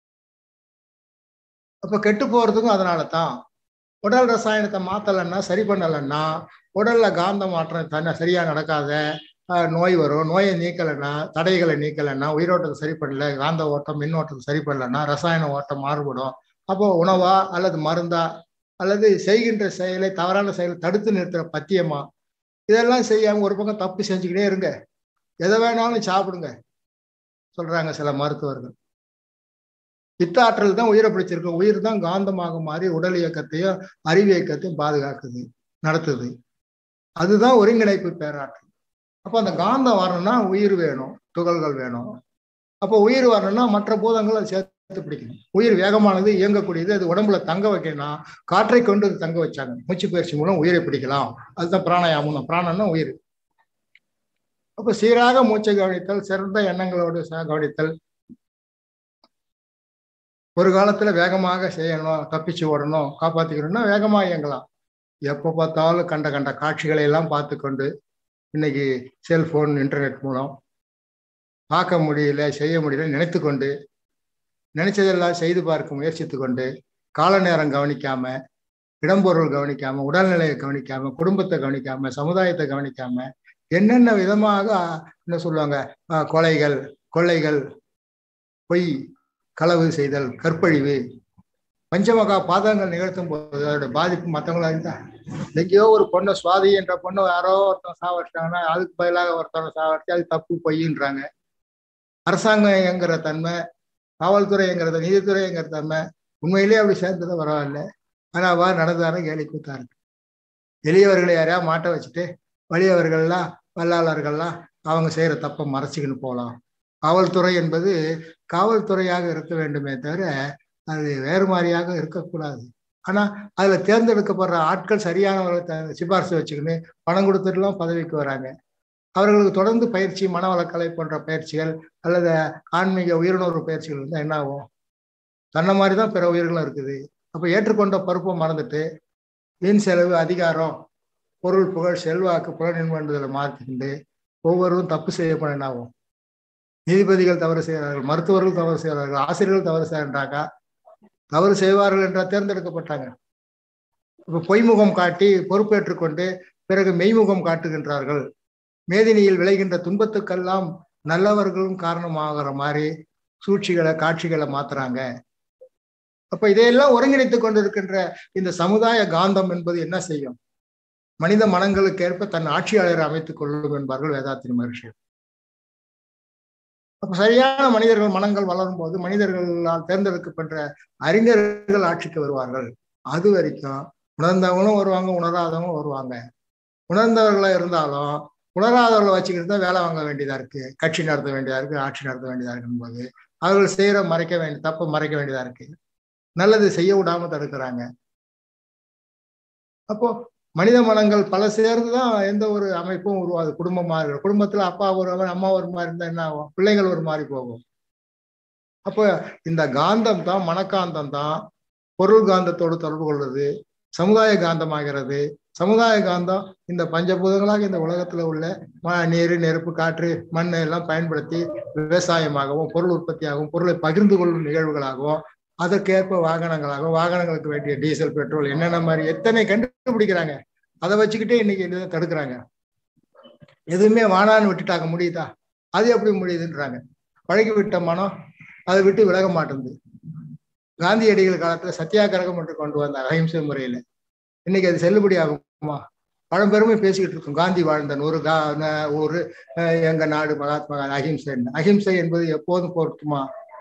அப்ப கெட்டு போறதுக்கும் அதனால தான் உடல் ரசாயனத்தை மாத்தலைன்னா சரி பண்ணலைன்னா உடல்ல காந்த மாற்றம் தன்னை சரியா நடக்காத நோய் வரும் நோயை நீக்கலைன்னா தடைகளை நீக்கலைன்னா உயிரோட்டத்தை சரி பண்ணல காந்த ஓட்டம் மின்னோட்டத்தை சரி பண்ணலைன்னா ரசாயன ஓட்டம் மாறுபடும் அப்போ உணவா அல்லது மருந்தா அல்லது செய்கின்ற செயலை தவறான செயலை தடுத்து நிறுத்துற பத்தியமா இதெல்லாம் செய்யாம ஒரு பக்கம் தப்பு செஞ்சுக்கிட்டே இருங்க எதை வேணாலும் சாப்பிடுங்க சொல்றாங்க சில மருத்துவர்கள் பித்தாற்றல் தான் உயிரை பிடிச்சிருக்கு உயிர் தான் காந்தமாக மாறி உடல் இயக்கத்தையும் அறிவு இயக்கத்தையும் பாதுகாக்குது நடத்துது அதுதான் ஒருங்கிணைப்பு பேராற்றல் அப்போ அந்த காந்தம் வரணும்னா உயிர் வேணும் துகள்கள் வேணும் அப்போ உயிர் வரணும்னா மற்ற பூதங்களை சேர்த்து பிடிக்கணும் உயிர் வேகமானது இயங்கக்கூடியது அது உடம்புல தங்க வைக்கணும்னா காற்றை கொண்டு தங்க வச்சாங்க மூச்சு பயிற்சி மூலம் உயிரை பிடிக்கலாம் அதுதான் பிராணாயாமம் பிராணம்னா உயிர் அப்போ சீராக மூச்சை கவனித்தல் சிறந்த எண்ணங்களோடு கவனித்தல் ஒரு காலத்துல வேகமாக செய்யணும் தப்பிச்சு ஓடணும் காப்பாத்திக்கணும்னா வேகமா இயங்கலாம் எப்போ பார்த்தாலும் கண்ட கண்ட காட்சிகளை எல்லாம் பார்த்து கொண்டு இன்னைக்கு செல்போன் இன்டர்நெட் மூலம் பார்க்க முடியல செய்ய முடியல நினைத்து கொண்டு நினைச்சதெல்லாம் செய்து பார்க்க முயற்சித்து கொண்டு கால நேரம் கவனிக்காம இடம்பொருள் கவனிக்காம உடல்நிலையை கவனிக்காம குடும்பத்தை கவனிக்காம சமுதாயத்தை கவனிக்காம என்னென்ன விதமாக என்ன சொல்லுவாங்க கொலைகள் கொள்ளைகள் பொய் களவு செய்தல் கற்பழிவு பஞ்சமகா பாதகங்கள் நிகழ்த்தும் போது அதோட பாதிப்பு மற்றவங்களா இருந்தா எங்கேயோ ஒரு பொண்ணை சுவாதி என்ற பொண்ணை யாரோ ஒருத்தன் சாவடிச்சிட்டாங்கன்னா அதுக்கு பதிலாக ஒருத்தவனை சாவடிச்சு அது தப்பு பொய்ன்றாங்க அரசாங்கங்கிற தன்மை காவல்துறைங்கிற நீதித்துறைங்கிற தன்மை உண்மையிலேயே அப்படி சேர்ந்தது பரவாயில்ல ஆனா அவா நடந்தாலும் கேலி கூத்தா இருக்கு எளியவர்களை யாரையா மாட்ட வச்சுட்டு வலியவர்கள்லாம் வல்லாளர்கள்லாம் அவங்க செய்யற தப்பை மறைச்சிக்கின்னு போகலாம் காவல்துறை என்பது காவல்துறையாக இருக்க வேண்டுமே தவிர அது வேறு மாதிரியாக இருக்கக்கூடாது ஆனா அதுல தேர்ந்தெடுக்கப்படுற ஆட்கள் சரியானவர்களை சிபாரிசு வச்சுக்கின்னு பணம் கொடுத்துட்டுலாம் பதவிக்கு வராங்க அவர்களுக்கு தொடர்ந்து பயிற்சி மனவளக்கலை போன்ற பயிற்சிகள் அல்லது ஆன்மீக உயிரிணர்வு பயிற்சிகள் இருந்தால் என்ன ஆகும் தன்னை மாதிரி தான் பிற உயிர்களும் இருக்குது அப்போ ஏற்றுக்கொண்ட பருப்பை மறந்துட்டு வீண் செலவு அதிகாரம் பொருள் புகழ் செல்வாக்கு புலனின்பதில் மாற்றிக்கிண்டு ஒவ்வொருவரும் தப்பு செய்யப்பட என்ன ஆகும் நீதிபதிகள் தவறு செய்கிறார்கள் மருத்துவர்கள் தவறு செய்கிறார்கள் ஆசிரியர்கள் தவறு செய்கின்றாங்க தவறு செய்வார்கள் என்றால் தேர்ந்தெடுக்கப்பட்டாங்க இப்போ பொய்முகம் காட்டி பொறுப்பேற்றுக்கொண்டு பிறகு மெய்முகம் காட்டுகின்றார்கள் மேதினியில் விளைகின்ற துன்பத்துக்கெல்லாம் நல்லவர்களும் காரணமாகிற மாதிரி சூழ்ச்சிகளை காட்சிகளை மாத்துறாங்க அப்ப இதையெல்லாம் ஒருங்கிணைத்துக் கொண்டிருக்கின்ற இந்த சமுதாய காந்தம் என்பது என்ன செய்யும் மனித மனங்களுக்கு ஏற்ப தன் ஆட்சியாளரை அமைத்துக் கொள்ளும் என்பார்கள் வேதாத்திரி மகர்ஷி அப்ப சரியான மனிதர்கள் மனங்கள் வளரும் போது மனிதர்களால் தேர்ந்தெடுக்கப்படுற அறிஞர்கள் ஆட்சிக்கு வருவார்கள் அது வரைக்கும் உணர்ந்தவங்களும் வருவாங்க உணராதவங்களும் வருவாங்க உணர்ந்தவர்களா இருந்தாலும் உணராதவர்களை வச்சுக்கிட்டு தான் வேலை வாங்க வேண்டியதா இருக்கு கட்சி நடத்த வேண்டியதா இருக்கு ஆட்சி நடத்த வேண்டியதா இருக்கும் போது அவர்கள் செய்யற மறைக்க வேண்டிய தப்பை மறைக்க வேண்டியதா இருக்கு நல்லது செய்ய விடாம தடுக்கிறாங்க அப்போ மனித மனங்கள் பல சேர்ந்துதான் எந்த ஒரு அமைப்பும் உருவாது குடும்பமா இருக்கு குடும்பத்துல அப்பா ஒரு அம்மா ஒரு மாதிரி இருந்தா என்ன ஆகும் பிள்ளைகள் ஒரு மாதிரி போகும் அப்போ இந்த காந்தம் தான் மனக்காந்தம் தான் பொருள் காந்தத்தோடு தொடர்பு கொள்வது சமுதாய காந்தமாகிறது சமுதாய காந்தம் இந்த பஞ்சபூதங்களாக இந்த உலகத்துல உள்ள நீர் நெருப்பு காற்று மண் எல்லாம் பயன்படுத்தி விவசாயமாகவும் பொருள் உற்பத்தியாகவும் பொருளை பகிர்ந்து கொள்ளும் நிகழ்வுகளாகவும் அதற்கேற்ப வாகனங்களாகவும் வாகனங்களுக்கு வேண்டிய டீசல் பெட்ரோல் என்னென்ன மாதிரி எத்தனை கண்டுபிடிக்கிறாங்க அதை வச்சுக்கிட்டே இன்னைக்கு இதை தடுக்கிறாங்க எதுவுமே வானான்னு விட்டுட்டாங்க முடியுதா அது எப்படி முடியுதுன்றாங்க பழகி விட்ட மனம் அதை விட்டு விலக மாட்டேங்குது காந்தியடிகள் காலத்துல சத்தியாகிரகம் என்று கொண்டு வந்த அஹிம்சை முறையில இன்னைக்கு அது செல்லுபடி ஆகுமா பழம்பெருமை பேசிக்கிட்டு இருக்கும் காந்தி வாழ்ந்த நூறு கா ஊரு எங்க நாடு மகாத்மா அஹிம்சை அஹிம்சை என்பது எப்போதும் பொருத்துமா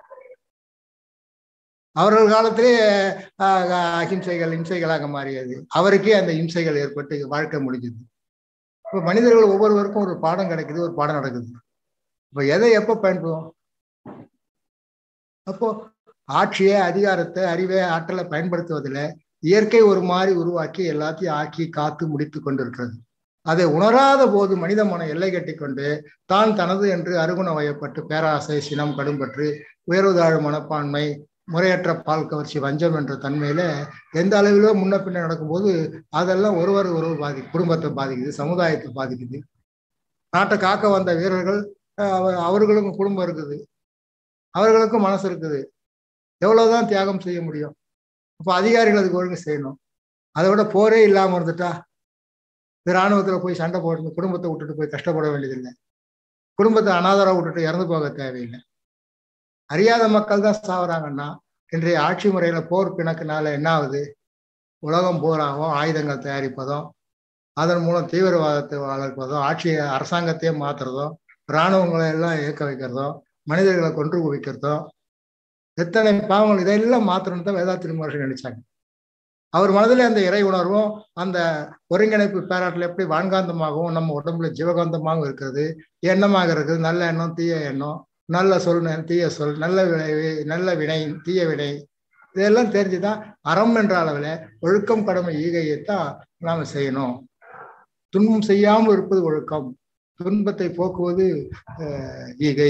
அவர்கள் காலத்திலே அஹிம்சைகள் இம்சைகளாக மாறியது அவருக்கே அந்த இம்சைகள் ஏற்பட்டு வாழ்க்கை முடிஞ்சது இப்போ மனிதர்கள் ஒவ்வொருவருக்கும் ஒரு பாடம் கிடைக்குது ஒரு பாடம் நடக்குது இப்போ எதை எப்போ பயன்படுவோம் அப்போ ஆட்சியை அதிகாரத்தை அறிவை ஆற்றலை பயன்படுத்துவதில் இயற்கை ஒரு மாதிரி உருவாக்கி எல்லாத்தையும் ஆக்கி காத்து முடித்து கொண்டிருக்கிறது அதை உணராத போது மனித மனம் எல்லை கட்டி கொண்டு தான் தனது என்று அருகுண வயப்பட்டு பேராசை சினம் கடும்பற்று உயர்வுதாழ் மனப்பான்மை முறையற்ற பால் கவர்ச்சி வஞ்சம் என்ற தன்மையில எந்த அளவிலோ முன்ன பின்ன நடக்கும்போது அதெல்லாம் ஒருவர் ஒருவர் பாதி குடும்பத்தை பாதிக்குது சமுதாயத்தை பாதிக்குது நாட்டை காக்க வந்த வீரர்கள் அவர்களுக்கும் குடும்பம் இருக்குது அவர்களுக்கும் மனசு இருக்குது எவ்வளவுதான் தியாகம் செய்ய முடியும் அப்போ அதிகாரிகள் அதுக்கு ஒழுங்கு செய்யணும் அதை விட போரே இல்லாம இருந்துட்டா இராணுவத்துல போய் சண்டை போட்டு குடும்பத்தை விட்டுட்டு போய் கஷ்டப்பட வேண்டியதில்லை குடும்பத்தை அனாதரா விட்டுட்டு இறந்து போக தேவையில்லை அறியாத மக்கள் தான் சாகுறாங்கன்னா இன்றைய ஆட்சி முறையில போர் பிணக்குனால என்ன ஆகுது உலகம் போராகவும் ஆயுதங்கள் தயாரிப்பதும் அதன் மூலம் தீவிரவாதத்தை வளர்ப்பதும் ஆட்சியை அரசாங்கத்தையே மாத்துறதும் இராணுவங்களை எல்லாம் இயக்க வைக்கிறதும் மனிதர்களை கொன்று குவிக்கிறதும் எத்தனை பாவங்கள் இதெல்லாம் மாத்திரம்னு தான் வேதாத்திரி மகர்ஷி நினைச்சாங்க அவர் மனதில் அந்த இறை உணர்வும் அந்த ஒருங்கிணைப்பு பேராட்டில் எப்படி வான்காந்தமாகவும் நம்ம உடம்புல ஜீவகாந்தமாகவும் இருக்கிறது எண்ணமாக இருக்குது நல்ல எண்ணம் தீய எண்ணம் நல்ல சொல் தீய சொல் நல்ல விளைவு நல்ல வினை தீய வினை இதெல்லாம் தெரிஞ்சுதான் அறம் என்ற அளவில் ஒழுக்கம் கடமை ஈகையைத்தான் நாம செய்யணும் துன்பம் செய்யாமல் இருப்பது ஒழுக்கம் துன்பத்தை போக்குவது ஈகை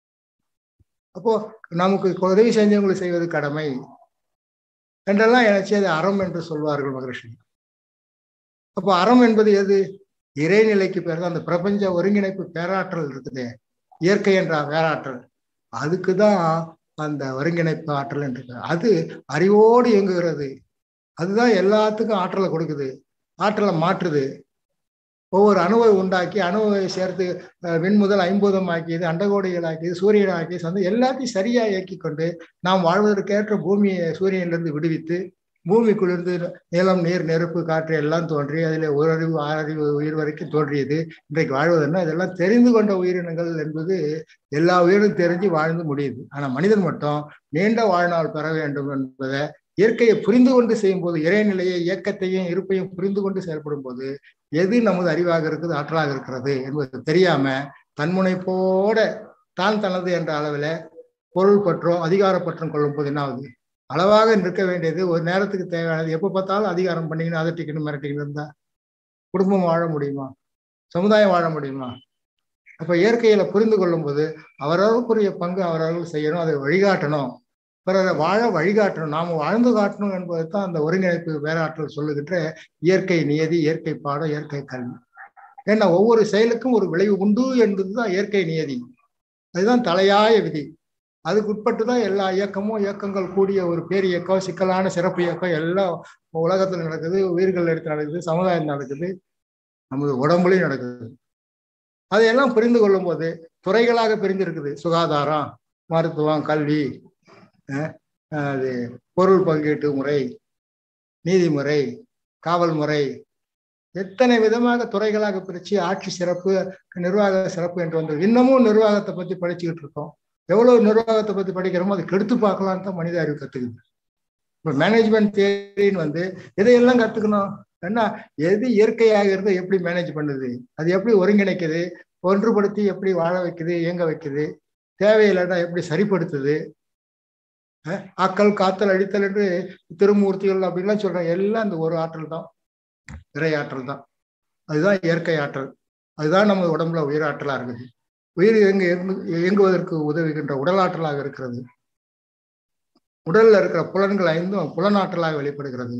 அப்போ நமக்கு உதவி செஞ்சவங்களை செய்வது கடமை என்றெல்லாம் நினைச்சு அது அறம் என்று சொல்வார்கள் மகரிஷி அப்போ அறம் என்பது எது இறைநிலைக்கு பிறகு அந்த பிரபஞ்ச ஒருங்கிணைப்பு பேராற்றல் இருக்குது இயற்கை என்ற பேராற்றல் அதுக்கு தான் அந்த ஒருங்கிணைப்பு ஆற்றல் என்று அது அறிவோடு இயங்குகிறது அதுதான் எல்லாத்துக்கும் ஆற்றலை கொடுக்குது ஆற்றலை மாற்றுது ஒவ்வொரு அணுவை உண்டாக்கி அணுவை சேர்த்து விண்முதல் ஐம்பூதம் ஆக்கியது அண்டகோடிகள் ஆக்கியது சூரியன் ஆக்கியது அந்த எல்லாத்தையும் சரியா இயக்கி கொண்டு நாம் வாழ்வதற்கேற்ற பூமியை சூரியனிலிருந்து விடுவித்து பூமிக்குள்ளிருந்து நிலம் நீர் நெருப்பு காற்று எல்லாம் தோன்றி அதில் ஒரு அறிவு ஆறறிவு உயிர் வரைக்கும் தோன்றியது இன்றைக்கு வாழ்வதுன்னா இதெல்லாம் தெரிந்து கொண்ட உயிரினங்கள் என்பது எல்லா உயிரும் தெரிஞ்சு வாழ்ந்து முடியுது ஆனா மனிதன் மட்டும் நீண்ட வாழ்நாள் பெற வேண்டும் என்பதை இயற்கையை புரிந்து கொண்டு செய்யும் போது இறைநிலையை இயக்கத்தையும் இருப்பையும் புரிந்து கொண்டு செயல்படும் போது எது நமது அறிவாக இருக்குது ஆற்றலாக இருக்கிறது என்பது தெரியாம தன்முனைப்போட தான் தனது என்ற அளவில் பொருள் பற்றும் அதிகார பற்றும் கொள்ளும் போது என்ன ஆகுது அளவாக நிற்க வேண்டியது ஒரு நேரத்துக்கு தேவையானது எப்போ பார்த்தாலும் அதிகாரம் பண்ணிக்கணும் அதட்டிக்கணும் மிரட்டிக்கணும் இருந்தா குடும்பம் வாழ முடியுமா சமுதாயம் வாழ முடியுமா அப்ப இயற்கையில புரிந்து கொள்ளும் போது அவரவருக்குரிய பங்கு அவரவர்கள் செய்யணும் அதை வழிகாட்டணும் பிறரை வாழ வழிகாட்டணும் நாம வாழ்ந்து காட்டணும் என்பதை தான் அந்த ஒருங்கிணைப்பு வேறாற்றல் சொல்லுகின்ற இயற்கை நியதி இயற்கை பாடம் இயற்கை கல்வி ஏன்னா ஒவ்வொரு செயலுக்கும் ஒரு விளைவு உண்டு என்பதுதான் இயற்கை நியதி அதுதான் தலையாய விதி அதுக்கு உட்பட்டு தான் எல்லா இயக்கமும் இயக்கங்கள் கூடிய ஒரு பேர் இயக்கம் சிக்கலான சிறப்பு இயக்கம் எல்லாம் உலகத்துல நடக்குது உயிர்கள் எடுத்து நடக்குது சமுதாயம் நடக்குது நமது உடம்புலையும் நடக்குது அதையெல்லாம் புரிந்து கொள்ளும் போது துறைகளாக பிரிந்திருக்குது சுகாதாரம் மருத்துவம் கல்வி அது பொருள் பங்கீட்டு முறை நீதிமுறை காவல் முறை எத்தனை விதமாக துறைகளாக பிரிச்சு ஆட்சி சிறப்பு நிர்வாக சிறப்பு என்று வந்து இன்னமும் நிர்வாகத்தை பத்தி படிச்சுக்கிட்டு இருக்கோம் எவ்வளவு நிர்வாகத்தை பத்தி படிக்கிறோமோ அதை கெடுத்து பார்க்கலான்னு தான் மனித அறிவு கத்துக்குது இப்ப மேனேஜ்மெண்ட் தேரின்னு வந்து இதையெல்லாம் கத்துக்கணும் என்ன எது இயற்கையாக இருந்தால் எப்படி மேனேஜ் பண்ணுது அது எப்படி ஒருங்கிணைக்குது ஒன்றுபடுத்தி எப்படி வாழ வைக்குது இயங்க வைக்குது தேவையில்லைன்னா எப்படி சரிப்படுத்துது ஆக்கல் காத்தல் அடித்தல் என்று திருமூர்த்திகள் அப்படின்லாம் சொல்றாங்க எல்லாம் இந்த ஒரு ஆற்றல் தான் இறை ஆற்றல் தான் அதுதான் இயற்கை ஆற்றல் அதுதான் நம்ம உடம்புல உயிராற்றலா இருக்குது உயிர் இயங்கு இயங்குவதற்கு உதவுகின்ற உடலாற்றலாக இருக்கிறது உடல்ல இருக்கிற புலன்கள் ஐந்தும் புலனாற்றலாக வெளிப்படுகிறது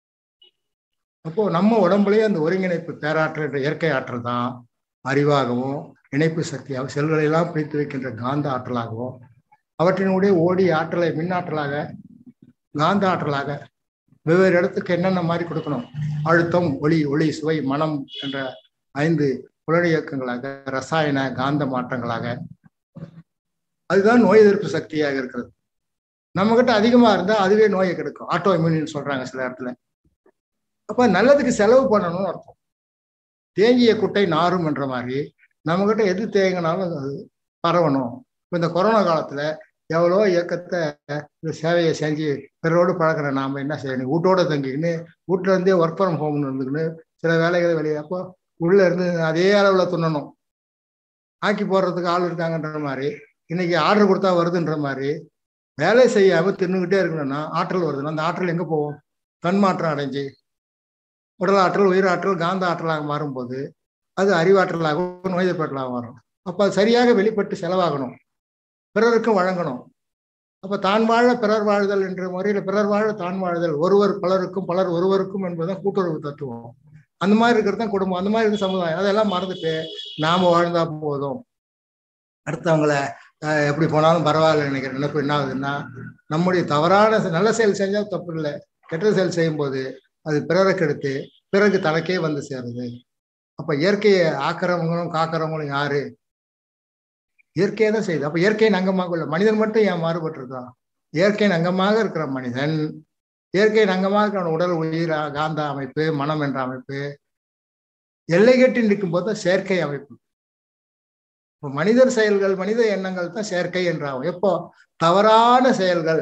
அப்போ நம்ம உடம்புலயே அந்த ஒருங்கிணைப்பு பேராற்றல் என்ற இயற்கை ஆற்றல் தான் அறிவாகவும் இணைப்பு சக்தியாகவும் செல்களை எல்லாம் பிடித்து வைக்கின்ற காந்த ஆற்றலாகவும் அவற்றினுடைய ஓடி ஆற்றலை மின்னாற்றலாக காந்த ஆற்றலாக வெவ்வேறு இடத்துக்கு என்னென்ன மாதிரி கொடுக்கணும் அழுத்தம் ஒளி ஒளி சுவை மனம் என்ற ஐந்து புலன் இயக்கங்களாக ரசாயன காந்த மாற்றங்களாக அதுதான் நோய் எதிர்ப்பு சக்தியாக இருக்கிறது நம்ம கிட்ட அதிகமா இருந்தா அதுவே நோயை கெடுக்கும் ஆட்டோ இம்யூனின்னு சொல்றாங்க சில இடத்துல அப்ப நல்லதுக்கு செலவு பண்ணணும்னு அர்த்தம் தேங்கிய குட்டை நாரும் என்ற மாதிரி நம்ம கிட்ட எது தேங்கினாலும் அது பரவணும் இப்ப இந்த கொரோனா காலத்துல எவ்வளோ இயக்கத்தை இந்த சேவையை செஞ்சு பிறரோடு பழக்கிற நாம என்ன செய்யணும் வீட்டோட தங்கிக்கின்னு வீட்டுல இருந்தே ஒர்க் ஃப்ரம் ஹோம்னு இருந்துக்கின்னு சில வேலைகளை வெளியே அப்போ உள்ள இருந்து அதே அளவுல துண்ணணும் ஆக்கி போடுறதுக்கு ஆள் இருக்காங்கன்ற மாதிரி இன்னைக்கு ஆர்டர் கொடுத்தா வருதுன்ற மாதிரி வேலை செய்யாம தின்னுக்கிட்டே இருக்கணும்னா ஆற்றல் வருதுன்னா அந்த ஆற்றல் எங்க போகும் தன்மாற்றம் அடைஞ்சு உடல் ஆற்றல் உயிர் ஆற்றல் காந்த ஆற்றலாக மாறும்போது அது அறிவாற்றலாகவும் நோய் எதிர்ப்பாற்றலாக வரும் அப்போ அது சரியாக வெளிப்பட்டு செலவாகணும் பிறருக்கும் வழங்கணும் அப்போ தான் வாழ பிறர் வாழ்தல் என்ற முறையில் பிறர் வாழ தான் வாழ்தல் ஒருவர் பலருக்கும் பலர் ஒருவருக்கும் என்பதுதான் கூட்டுறவு தத்துவம் அந்த மாதிரி இருக்கிறது தான் குடும்பம் அந்த மாதிரி இருக்கிற சமுதாயம் அதெல்லாம் மறந்துட்டு நாம வாழ்ந்தா போதும் அடுத்தவங்கள எப்படி போனாலும் பரவாயில்ல நினைக்கிற நினைப்பு என்ன ஆகுதுன்னா நம்முடைய தவறான நல்ல செயல் செஞ்சால் தப்பு இல்லை கெட்ட செயல் செய்யும் போது அது பிறரை கெடுத்து பிறகு தனக்கே வந்து சேருது அப்ப இயற்கையை ஆக்கிறவங்களும் காக்கிறவங்களும் யாரு இயற்கையை தான் செய்யுது அப்ப இயற்கையின் அங்கமாக உள்ள மனிதன் மட்டும் ஏன் மாறுபட்டு இருக்கான் இயற்கையின் அங்கமாக இருக்கிற மனிதன் இயற்கையின் அங்கமாக இருக்கிற உடல் உயிர் காந்த அமைப்பு மனம் என்ற அமைப்பு எல்லை கட்டி நிற்கும் போது செயற்கை அமைப்பு இப்போ மனிதர் செயல்கள் மனித எண்ணங்கள் தான் செயற்கை என்றாகும் எப்போ தவறான செயல்கள்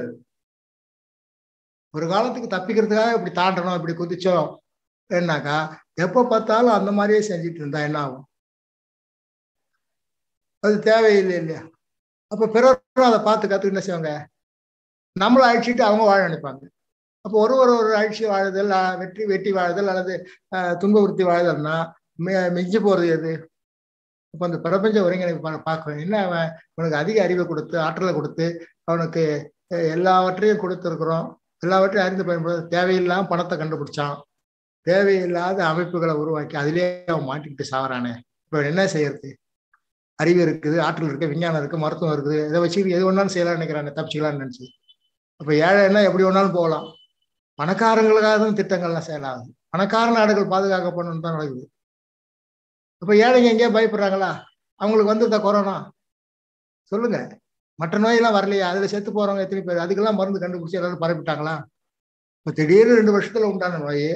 ஒரு காலத்துக்கு தப்பிக்கிறதுக்காக இப்படி தாண்டணும் இப்படி குதிச்சோம் என்னாக்கா எப்போ பார்த்தாலும் அந்த மாதிரியே செஞ்சுட்டு இருந்தா என்ன ஆகும் அது தேவையில்லை இல்லையா அப்ப பிறரும் அதை பார்த்து கத்துக்கு என்ன செய்வாங்க நம்மளை அழிச்சிட்டு அவங்க வாழ நினைப்பாங்க அப்போ ஒரு ஒரு ஒரு அழிச்சி வாழுதல் வெற்றி வெட்டி வாழுதல் அல்லது துன்புறுத்தி வாழுதல்னா மிஞ்சி போறது எது இப்போ அந்த பிரபஞ்ச ஒருங்கிணைப்பு பார்க்கணும் என்ன அவன் அவனுக்கு அதிக அறிவை கொடுத்து ஆற்றலை கொடுத்து அவனுக்கு எல்லாவற்றையும் கொடுத்துருக்குறோம் எல்லாவற்றையும் அறிந்து பயன்படுத்த தேவையில்லாம பணத்தை கண்டுபிடிச்சான் தேவையில்லாத அமைப்புகளை உருவாக்கி அதிலே அவன் மாட்டிக்கிட்டு சாவறானே இப்போ என்ன செய்யறது அறிவு இருக்குது ஆற்றல் இருக்கு விஞ்ஞானம் இருக்கு மருத்துவம் இருக்குது இதை வச்சு எது ஒன்றாலும் செய்யலாம்னு நினைக்கிறாங்க தப்பிச்சிக்கலாம்னு நினைச்சு அப்ப ஏழைன்னா எப்படி வேணாலும் போகலாம் பணக்காரங்களுக்காக தான் திட்டங்கள்லாம் செயலாகுது பணக்கார நாடுகள் பாதுகாக்கப்படணும்னு தான் நடக்குது இப்ப ஏழைங்க எங்கேயோ பயப்படுறாங்களா அவங்களுக்கு வந்துருந்தா கொரோனா சொல்லுங்க மற்ற நோயெல்லாம் வரலையா அதுல செத்து போறவங்க எத்தனை பேர் அதுக்கெல்லாம் மருந்து கண்டுபிடிச்சு எல்லாரும் பரப்பிட்டாங்களா இப்ப திடீர்னு ரெண்டு வருஷத்துல உண்டான நோய்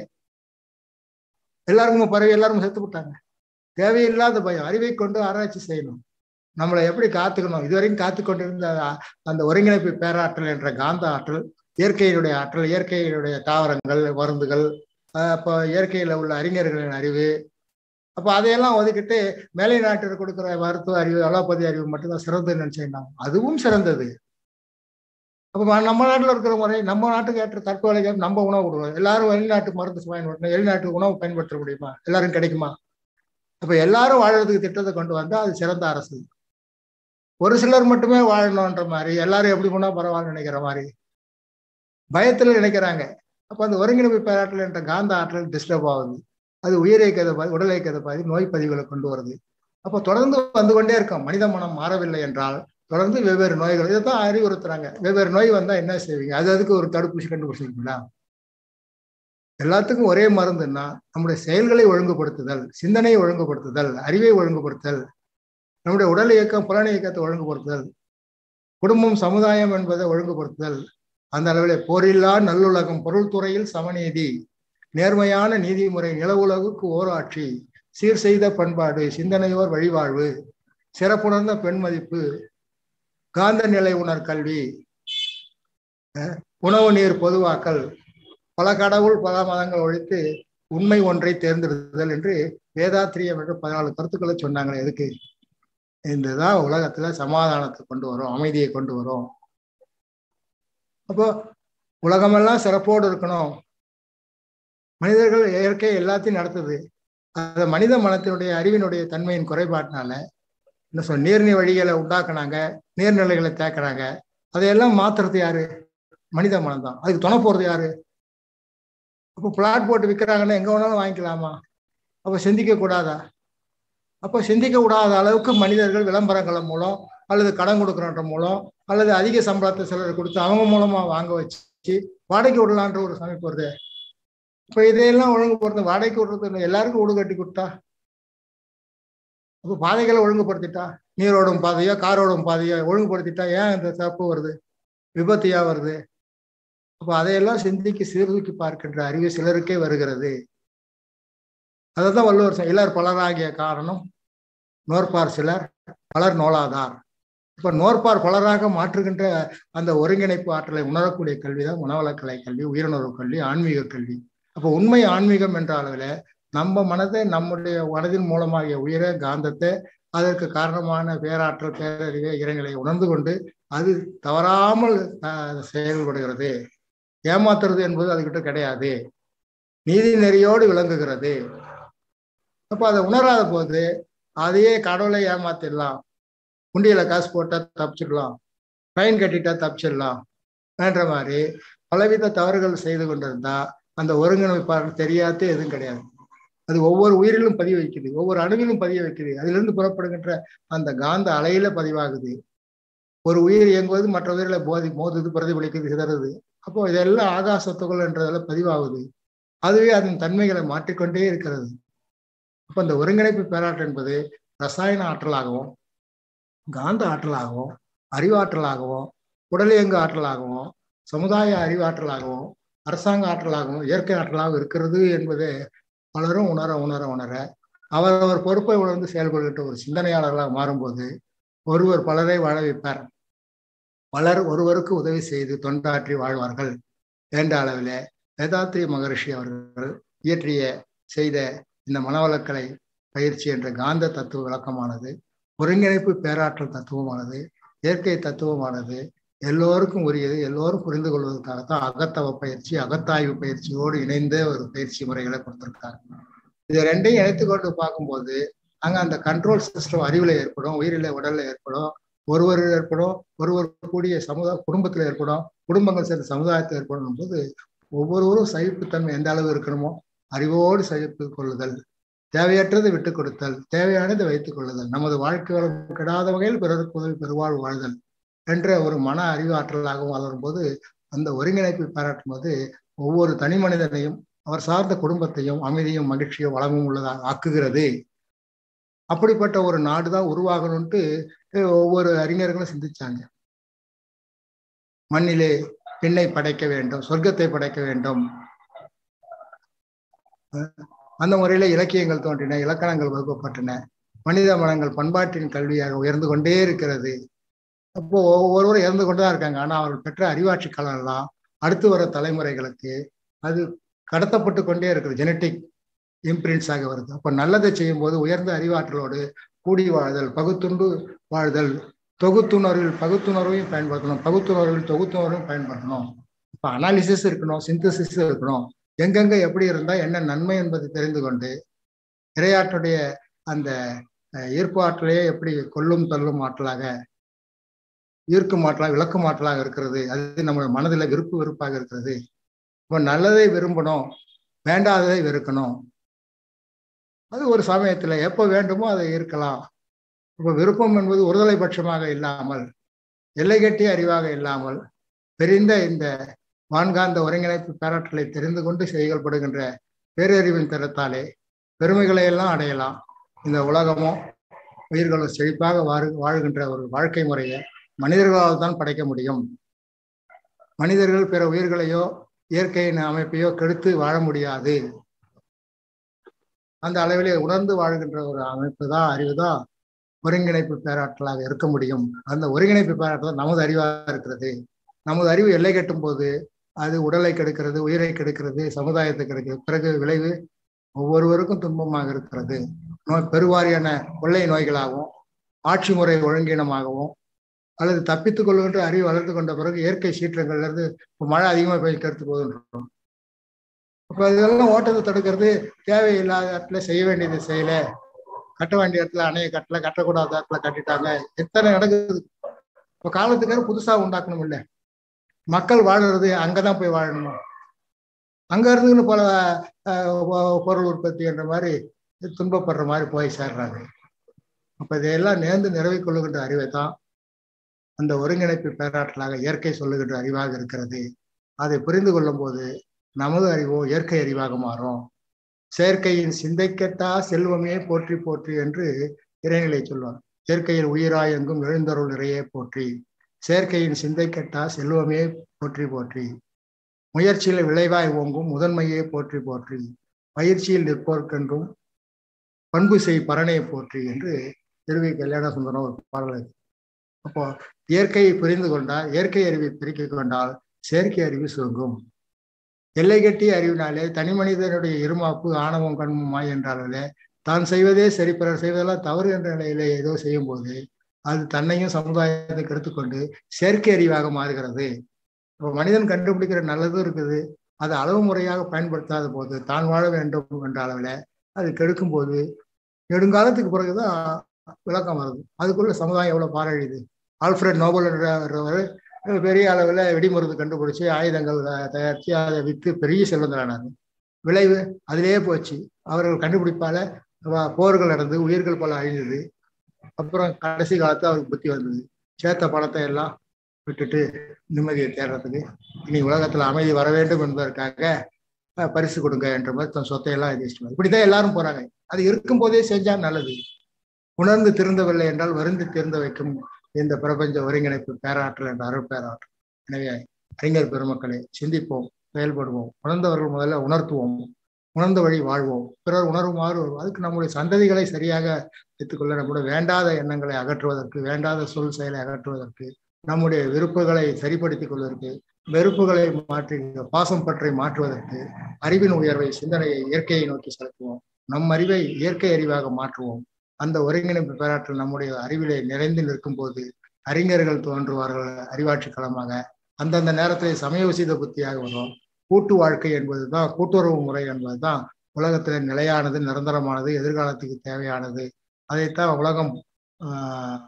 எல்லாருக்கும் பரவி எல்லாரும் செத்து விட்டாங்க தேவையில்லாத பயம் அறிவை கொண்டு ஆராய்ச்சி செய்யணும் நம்மளை எப்படி காத்துக்கணும் இதுவரைக்கும் காத்து கொண்டிருந்த அந்த ஒருங்கிணைப்பு பேராற்றல் என்ற காந்த ஆற்றல் இயற்கையினுடைய ஆற்றல் இயற்கையினுடைய தாவரங்கள் மருந்துகள் அப்போ இயற்கையில உள்ள அறிஞர்களின் அறிவு அப்போ அதையெல்லாம் ஒதுக்கிட்டு மேலை நாட்டில் கொடுக்குற மருத்துவ அறிவு அலோபதி அறிவு மட்டும்தான் சிறந்ததுன்னு நினைச்சிருந்தாங்க அதுவும் சிறந்தது அப்போ நம்ம நாட்டில் இருக்கிற முறை நம்ம நாட்டுக்கு ஏற்ற தற்கொலைக்கு நம்ம உணவு கொடுக்கணும் எல்லாரும் வெளிநாட்டு மருந்து பயன்படுத்தணும் வெளிநாட்டு உணவு பயன்படுத்த முடியுமா எல்லாரும் கிடைக்குமா அப்ப எல்லாரும் வாழறதுக்கு திட்டத்தை கொண்டு வந்தா அது சிறந்த அரசு ஒரு சிலர் மட்டுமே வாழணுன்ற மாதிரி எல்லாரும் எப்படி போனா பரவாயில்ல நினைக்கிற மாதிரி பயத்துல நினைக்கிறாங்க அப்ப அந்த ஒருங்கிணைப்பு பேராற்றல் என்ற காந்த ஆற்றல் டிஸ்டர்ப் ஆகுது அது உயிரை கதை உடலை கதை பாதி நோய் பதிவுகளை கொண்டு வருது அப்போ தொடர்ந்து வந்து கொண்டே இருக்கும் மனித மனம் மாறவில்லை என்றால் தொடர்ந்து வெவ்வேறு நோய்கள் இதைத்தான் அறிவுறுத்துறாங்க வெவ்வேறு நோய் வந்தா என்ன செய்வீங்க அது அதுக்கு ஒரு தடுப்பூசி கண்டுபிடிச்சிருக்கீங்களா எல்லாத்துக்கும் ஒரே மருந்துன்னா நம்முடைய செயல்களை ஒழுங்குபடுத்துதல் சிந்தனையை ஒழுங்குபடுத்துதல் அறிவை ஒழுங்குபடுத்தல் நம்முடைய உடல் இயக்கம் புலன இயக்கத்தை ஒழுங்குபடுத்துதல் குடும்பம் சமுதாயம் என்பதை ஒழுங்குபடுத்துதல் அந்த அளவில் போரில்லா நல்லுலகம் பொருள் துறையில் சமநீதி நேர்மையான நீதிமுறை நிலவுலகுக்கு ஓராட்சி சீர் செய்த பண்பாடு சிந்தனையோர் வழிவாழ்வு சிறப்புணர்ந்த பெண் மதிப்பு காந்த நிலை உணர் கல்வி உணவு நீர் பொதுவாக்கல் பல கடவுள் பல மதங்கள் ஒழித்து உண்மை ஒன்றை தேர்ந்தெடுத்தல் என்று வேதாத்திரியம் என்று பதினாலு கருத்துக்களை சொன்னாங்களே எதுக்கு இதுதான் உலகத்துல சமாதானத்தை கொண்டு வரும் அமைதியை கொண்டு வரும் அப்போ உலகமெல்லாம் சிறப்போடு இருக்கணும் மனிதர்கள் இயற்கை எல்லாத்தையும் நடத்துது அந்த மனித மனத்தினுடைய அறிவினுடைய தன்மையின் குறைபாட்டினால என்ன சொல் நீர்நிலை வழிகளை உண்டாக்குனாங்க நீர்நிலைகளை தேக்குறாங்க அதையெல்லாம் மாத்துறது யாரு மனித மனம் தான் அதுக்கு துணை போறது யாரு அப்போ பிளாட் போட்டு விற்கிறாங்கன்னா எங்க வேணாலும் வாங்கிக்கலாமா அப்போ சிந்திக்க கூடாதா அப்போ சிந்திக்க கூடாத அளவுக்கு மனிதர்கள் விளம்பரங்கள் மூலம் அல்லது கடன் கொடுக்குறன்ற மூலம் அல்லது அதிக சம்பளத்தை சிலர் கொடுத்து அவங்க மூலமா வாங்க வச்சு வாடகைக்கு விடலான்ற ஒரு சமைப்பு வருது இப்போ இதையெல்லாம் ஒழுங்கு போறது வாடகைக்கு விடுறது எல்லாருக்கும் வீடு கட்டி கொடுத்தா அப்போ பாதைகளை ஒழுங்குபடுத்திட்டா நீரோடும் பாதையோ காரோடும் பாதையோ ஒழுங்குபடுத்திட்டா ஏன் இந்த தப்பு வருது விபத்தியா வருது அப்போ அதையெல்லாம் சிந்திக்கு சீர்தூக்கி பார்க்கின்ற அறிவு சிலருக்கே வருகிறது அதை தான் வள்ளுவர் இலர் பலராகிய காரணம் நோற்பார் சிலர் பலர் நோலாதார் இப்ப நோற்பார் பலராக மாற்றுகின்ற அந்த ஒருங்கிணைப்பு ஆற்றலை உணரக்கூடிய கல்வி தான் உணவளக்கலை கல்வி உயிரிணர்வு கல்வி ஆன்மீக கல்வி அப்போ உண்மை ஆன்மீகம் என்ற அளவில் நம்ம மனதை நம்முடைய மனதின் மூலமாகிய உயிர காந்தத்தை அதற்கு காரணமான பேராற்றல் பேரறிவை இறைநிலை உணர்ந்து கொண்டு அது தவறாமல் செயல்படுகிறது ஏமாத்துறது என்பது அதுகிட்ட கிடையாது நீதி நெறியோடு விளங்குகிறது அப்போ அதை உணராத போது அதையே கடவுளை ஏமாத்திடலாம் குண்டியில காசு போட்டா தப்பிச்சிடலாம் ஃபைன் கட்டிட்டா தப்பிச்சிடலாம் என்ற மாதிரி பலவித தவறுகள் செய்து கொண்டிருந்தா அந்த ஒருங்கிணைப்பாளர் தெரியாத எதுவும் கிடையாது அது ஒவ்வொரு உயிரிலும் பதிய வைக்குது ஒவ்வொரு அணுவிலும் பதிய வைக்குது அதிலிருந்து புறப்படுகின்ற அந்த காந்த அலையில பதிவாகுது ஒரு உயிர் இயங்குவது மற்ற உயிரில போதி மோதுது பிரதிபலிக்குது சிதறுது அப்போ இதெல்லாம் ஆகாசத்துக்குள் என்றதெல்லாம் பதிவாகுது அதுவே அதன் தன்மைகளை மாற்றிக்கொண்டே இருக்கிறது அப்போ இந்த ஒருங்கிணைப்பு பேராற்றல் என்பது ரசாயன ஆற்றலாகவும் காந்த ஆற்றலாகவும் அறிவாற்றலாகவும் உடலியங்கு ஆற்றலாகவும் சமுதாய அறிவாற்றலாகவும் அரசாங்க ஆற்றலாகவும் இயற்கை ஆற்றலாகவும் இருக்கிறது என்பதை பலரும் உணர உணர உணர அவரவர் பொறுப்பை உணர்ந்து செயல்படுகின்ற ஒரு சிந்தனையாளர்களாக மாறும்போது ஒருவர் பலரை வாழ வைப்பார் பலர் ஒருவருக்கு உதவி செய்து தொண்டாற்றி வாழ்வார்கள் என்ற அளவில் வேதாத்ரி மகரிஷி அவர்கள் இயற்றிய செய்த இந்த மனவளக்கலை பயிற்சி என்ற காந்த தத்துவ விளக்கமானது ஒருங்கிணைப்பு பேராற்றல் தத்துவமானது இயற்கை தத்துவமானது எல்லோருக்கும் உரியது எல்லோரும் புரிந்து கொள்வதற்காகத்தான் அகத்தவ பயிற்சி அகத்தாய்வு பயிற்சியோடு இணைந்த ஒரு பயிற்சி முறைகளை கொடுத்திருக்காங்க இது ரெண்டையும் இணைத்து கொண்டு பார்க்கும்போது அங்க அந்த கண்ட்ரோல் சிஸ்டம் அறிவுல ஏற்படும் உயிரில உடல்ல ஏற்படும் ஒருவர் ஏற்படும் ஒருவர் கூடிய சமுதாய குடும்பத்துல ஏற்படும் குடும்பங்கள் சேர்ந்த சமுதாயத்தில் ஏற்படும் போது ஒவ்வொருவரும் சகிப்புத்தன்மை எந்த அளவு இருக்கணுமோ அறிவோடு சகிப்பு கொள்ளுதல் தேவையற்றதை விட்டுக் கொடுத்தல் தேவையானதை வைத்துக் கொள்ளுதல் நமது வாழ்க்கை வளம் கெடாத வகையில் பிறருக்கு உதவி பெருவாழ் வாழ்தல் என்ற ஒரு மன அறிவாற்றலாகவும் வளரும் போது அந்த ஒருங்கிணைப்பை பாராட்டும் போது ஒவ்வொரு தனி மனிதனையும் அவர் சார்ந்த குடும்பத்தையும் அமைதியும் மகிழ்ச்சியும் வளமும் உள்ளதாக ஆக்குகிறது அப்படிப்பட்ட ஒரு நாடுதான் உருவாகணும்ட்டு ஒவ்வொரு அறிஞர்களும் சிந்திச்சாங்க மண்ணிலே பெண்ணை படைக்க வேண்டும் சொர்க்கத்தை படைக்க வேண்டும் அந்த முறையில இலக்கியங்கள் தோன்றின இலக்கணங்கள் வகுக்கப்பட்டன மனித மனங்கள் பண்பாட்டின் கல்வியாக உயர்ந்து கொண்டே இருக்கிறது அப்போ ஒவ்வொருவரும் இறந்து கொண்டுதான் இருக்காங்க ஆனா அவர்கள் பெற்ற அறிவாட்சி களம் எல்லாம் அடுத்து வர தலைமுறைகளுக்கு அது கடத்தப்பட்டு கொண்டே இருக்குது ஜெனட்டிக் இம்ப்ரிண்ட்ஸ் ஆக வருது அப்போ நல்லதை செய்யும் போது உயர்ந்த அறிவாற்றலோடு கூடி வாழ்தல் பகுத்துண்டு வாழ்தல் தொகுத்துணர்வில் பகுத்துணர்வையும் பயன்படுத்தணும் பகுத்துணர்வில் தொகுத்துணர்வையும் பயன்படுத்தணும் இப்போ அனாலிசிஸ் இருக்கணும் சிந்தசிஸ் இருக்கணும் எங்கெங்க எப்படி இருந்தா என்ன நன்மை என்பதை தெரிந்து கொண்டு இரையாற்றுடைய அந்த ஈர்ப்பு ஆற்றலையே எப்படி கொல்லும் தள்ளும் ஆற்றலாக ஈர்க்கும் ஆற்றலாக விளக்கும் ஆற்றலாக இருக்கிறது அது நம்ம மனதில் விருப்பு வெறுப்பாக இருக்கிறது இப்போ நல்லதை விரும்பணும் வேண்டாததை வெறுக்கணும் அது ஒரு சமயத்துல எப்போ வேண்டுமோ அதை இருக்கலாம் இப்போ விருப்பம் என்பது ஒருதலை பட்சமாக இல்லாமல் எல்லை கட்டிய அறிவாக இல்லாமல் பெரிந்த இந்த வான்காந்த ஒருங்கிணைப்பு பேராற்றலை தெரிந்து கொண்டு செயல்படுகின்ற பேரறிவின் திறத்தாலே பெருமைகளை எல்லாம் அடையலாம் இந்த உலகமோ உயிர்களும் செழிப்பாக வாழ வாழ்கின்ற ஒரு வாழ்க்கை முறையை மனிதர்களால் தான் படைக்க முடியும் மனிதர்கள் பிற உயிர்களையோ இயற்கையின் அமைப்பையோ கெடுத்து வாழ முடியாது அந்த அளவிலே உணர்ந்து வாழ்கின்ற ஒரு அமைப்பு தான் அறிவு தான் ஒருங்கிணைப்பு பேராற்றலாக இருக்க முடியும் அந்த ஒருங்கிணைப்பு பேராற்றல் நமது அறிவாக இருக்கிறது நமது அறிவு எல்லை கட்டும் போது அது உடலை கெடுக்கிறது உயிரை கெடுக்கிறது சமுதாயத்தை கெடுக்கிறது பிறகு விளைவு ஒவ்வொருவருக்கும் துன்பமாக இருக்கிறது நோய் பெருவாரியான கொள்ளை நோய்களாகவும் ஆட்சி முறை ஒழுங்கீனமாகவும் அல்லது தப்பித்துக் கொள்கின்ற அறிவு வளர்ந்து கொண்ட பிறகு இயற்கை சீற்றங்கள்ல இருந்து இப்போ மழை அதிகமாக பெய்ய கருத்து போகுதுன்றோம் அப்போ இதெல்லாம் ஓட்டத்தை தடுக்கிறது தேவையில்லாத இடத்துல செய்ய வேண்டியது செய்யல கட்ட வேண்டிய இடத்துல அணையை கட்டல கட்டக்கூடாத இடத்துல கட்டிட்டாங்க எத்தனை நடக்குது இப்போ காலத்துக்காக புதுசா உண்டாக்கணும் இல்லை மக்கள் வாழறது அங்கதான் போய் வாழணுமா அங்க இருந்துன்னு பல பொருள் உற்பத்தி என்ற மாதிரி துன்பப்படுற மாதிரி போய் சேர்றாங்க அப்ப இதையெல்லாம் நேர்ந்து நிறைவே கொள்ளுகின்ற அறிவை தான் அந்த ஒருங்கிணைப்பு பேராற்றலாக இயற்கை சொல்லுகின்ற அறிவாக இருக்கிறது அதை புரிந்து கொள்ளும் போது நமது அறிவோ இயற்கை அறிவாக மாறும் செயற்கையின் சிந்தைக்கெட்டா செல்வமே போற்றி போற்றி என்று இறைநிலை சொல்வார் இயற்கையில் உயிராய் எங்கும் எழுந்தருள் நிறையே போற்றி செயற்கையின் சிந்தைக்கெட்டா செல்வமே போற்றி போற்றி முயற்சியில் விளைவாய் ஓங்கும் முதன்மையே போற்றி போற்றி பயிற்சியில் நிற்போர்க்கென்றும் பண்பு செய் பரணையை போற்றி என்று திருவி கல்யாண சுந்தரம் ஒரு பாடல் அப்போ இயற்கையை புரிந்து கொண்டால் இயற்கை அறிவை பெருக்கிக் கொண்டால் செயற்கை அறிவு சுருங்கும் எல்லை கட்டிய அறிவினாலே தனி மனிதனுடைய இருமாப்பு ஆணவம் கண்மமாய் என்றாலே தான் செய்வதே சரி பிறர் செய்வதெல்லாம் தவறு என்ற நிலையிலே ஏதோ செய்யும் போது அது தன்னையும் சமுதாயத்தை கெடுத்துக்கொண்டு செயற்கை அறிவாக மாறுகிறது இப்போ மனிதன் கண்டுபிடிக்கிற நல்லதும் இருக்குது அது அளவு முறையாக பயன்படுத்தாத போது தான் வாழ வேண்டும் என்ற அளவில் அது கெடுக்கும் போது நெடுங்காலத்துக்கு பிறகுதான் விளக்கம் வருது அதுக்குள்ள சமுதாயம் எவ்வளவு பாராழியுது ஆல்ஃபிரட் நோபல்ன்றவர் பெரிய அளவில் வெடிமருந்து கண்டுபிடிச்சு ஆயுதங்கள் தயாரித்து அதை விற்று பெரிய செல்வந்தரானார் விளைவு அதிலேயே போச்சு அவர்கள் கண்டுபிடிப்பால போர்கள் நடந்து உயிர்கள் பல அழிந்தது அப்புறம் கடைசி காலத்துல அவருக்கு புத்தி வந்தது சேர்த்த பணத்தை எல்லாம் விட்டுட்டு நிம்மதியை தேடுறதுக்கு இனி உலகத்துல அமைதி வர வேண்டும் என்பதற்காக பரிசு கொடுங்க என்ற மாதிரி தன் சொத்தை எல்லாம் எதிர்த்து இப்படிதான் எல்லாரும் போறாங்க அது இருக்கும் போதே செஞ்சா நல்லது உணர்ந்து திருந்தவில்லை என்றால் வருந்தி திருந்த வைக்கும் இந்த பிரபஞ்ச ஒருங்கிணைப்பு பேராற்றல் என்ற அருள் பேராற்றல் எனவே அறிஞர் பெருமக்களே சிந்திப்போம் செயல்படுவோம் உணர்ந்தவர்கள் முதல்ல உணர்த்துவோம் உணர்ந்த வழி வாழ்வோம் பிறர் உணருமாறு அதுக்கு நம்முடைய சந்ததிகளை சரியாக வைத்துக்கொள்ள நம்முடைய வேண்டாத எண்ணங்களை அகற்றுவதற்கு வேண்டாத சொல் செயலை அகற்றுவதற்கு நம்முடைய விருப்புகளை சரிப்படுத்திக் கொள்வதற்கு வெறுப்புகளை மாற்றி பாசம் பற்றி மாற்றுவதற்கு அறிவின் உயர்வை சிந்தனையை இயற்கையை நோக்கி செலுத்துவோம் நம் அறிவை இயற்கை அறிவாக மாற்றுவோம் அந்த ஒருங்கிணைப்பு பேராற்றல் நம்முடைய அறிவிலே நிறைந்து நிற்கும் போது அறிஞர்கள் தோன்றுவார்கள் அறிவாட்சி களமாக அந்தந்த நேரத்தில் சமயோசித புத்தியாக வரும் கூட்டு வாழ்க்கை என்பதுதான் கூட்டுறவு முறை என்பதுதான் உலகத்துல நிலையானது நிரந்தரமானது எதிர்காலத்துக்கு தேவையானது அதைத்தான் உலகம் ஆஹ்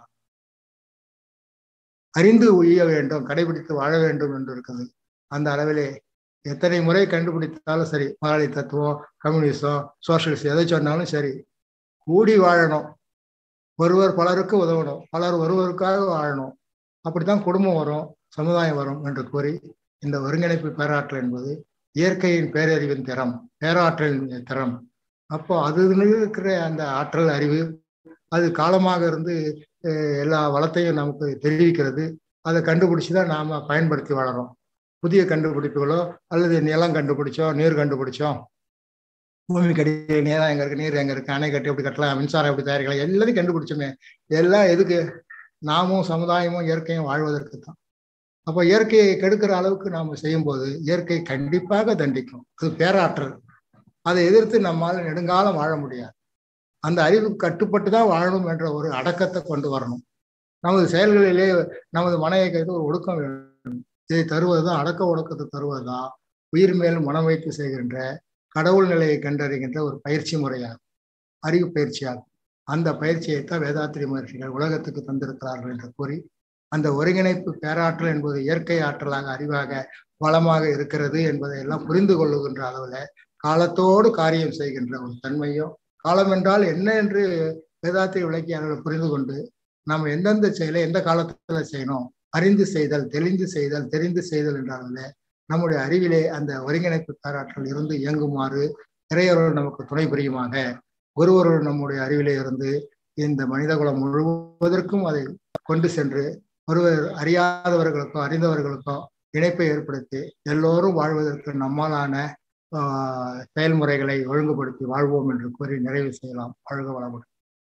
அறிந்து உய்ய வேண்டும் கடைபிடித்து வாழ வேண்டும் என்று இருக்குது அந்த அளவிலே எத்தனை முறை கண்டுபிடித்தாலும் சரி முதலாளி தத்துவம் கம்யூனிசம் சோசியலிசம் எதை சொன்னாலும் சரி கூடி வாழணும் ஒருவர் பலருக்கு உதவணும் பலர் ஒருவருக்காக வாழணும் அப்படித்தான் குடும்பம் வரும் சமுதாயம் வரும் என்று கூறி இந்த ஒருங்கிணைப்பு பேராற்றல் என்பது இயற்கையின் பேரறிவின் திறம் பேராற்றலின் திறம் அப்போ அது இருக்கிற அந்த ஆற்றல் அறிவு அது காலமாக இருந்து எல்லா வளத்தையும் நமக்கு தெரிவிக்கிறது அதை கண்டுபிடிச்சி தான் நாம் பயன்படுத்தி வளரோம் புதிய கண்டுபிடிப்புகளோ அல்லது நிலம் கண்டுபிடிச்சோம் நீர் கண்டுபிடிச்சோம் பூமி கடி நேரம் எங்க இருக்கு நீர் எங்க இருக்கு அணை கட்டி எப்படி கட்டலாம் மின்சாரம் எப்படி தயாரிக்கலாம் எல்லாத்தையும் கண்டுபிடிச்சோமே எல்லாம் எதுக்கு நாமும் சமுதாயமும் இயற்கையும் வாழ்வதற்கு தான் அப்போ இயற்கையை கெடுக்கிற அளவுக்கு நாம் செய்யும்போது இயற்கை கண்டிப்பாக தண்டிக்கும் அது பேராற்றல் அதை எதிர்த்து நம்மால் நெடுங்காலம் வாழ முடியாது அந்த அறிவுக்கு கட்டுப்பட்டு தான் வாழணும் என்ற ஒரு அடக்கத்தை கொண்டு வரணும் நமது செயல்களிலே நமது மனையை கைது ஒரு ஒடுக்கம் வேண்டும் இதை தருவதுதான் அடக்க ஒடுக்கத்தை தருவதுதான் உயிர் மேல் மனம் வைத்து செய்கின்ற கடவுள் நிலையை கண்டறிகின்ற ஒரு பயிற்சி முறையாகும் அறிவு பயிற்சியாகும் அந்த பயிற்சியைத்தான் வேதாத்திரி மகர்ஷிகள் உலகத்துக்கு தந்திருக்கிறார்கள் என்று கூறி அந்த ஒருங்கிணைப்பு பேராற்றல் என்பது இயற்கை ஆற்றலாக அறிவாக வளமாக இருக்கிறது என்பதை எல்லாம் புரிந்து கொள்ளுகின்ற அளவுல காலத்தோடு காரியம் செய்கின்ற ஒரு தன்மையும் காலம் என்றால் என்ன என்று வேதாத்திரி விளக்கியாளர்கள் புரிந்து கொண்டு நாம் எந்தெந்த செயலை எந்த காலத்துல செய்யணும் அறிந்து செய்தல் தெளிந்து செய்தல் தெரிந்து செய்தல் என்றால நம்முடைய அறிவிலே அந்த ஒருங்கிணைப்பு பேராற்றல் இருந்து இயங்குமாறு இறையவர்கள் நமக்கு துணை புரியுமாக ஒருவர்கள் நம்முடைய அறிவிலே இருந்து இந்த மனிதகுலம் முழுவதற்கும் அதை கொண்டு சென்று ஒருவர் அறியாதவர்களுக்கோ அறிந்தவர்களுக்கோ இணைப்பை ஏற்படுத்தி எல்லோரும் வாழ்வதற்கு நம்மாலான செயல்முறைகளை ஒழுங்குபடுத்தி வாழ்வோம் என்று கூறி நிறைவு செய்யலாம் வாழ்க வளமுடன்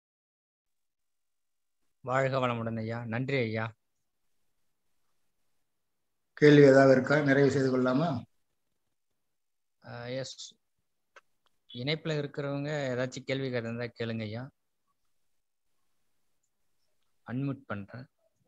வாழ்க வளமுடன் ஐயா நன்றி ஐயா கேள்வி ஏதாவது இருக்கா நிறைவு செய்து கொள்ளலாமா எஸ் இணைப்புல இருக்கிறவங்க ஏதாச்சும் கேள்வி கேட்டிருந்தா கேளுங்க ஐயா அன்மியூட் பண்றேன்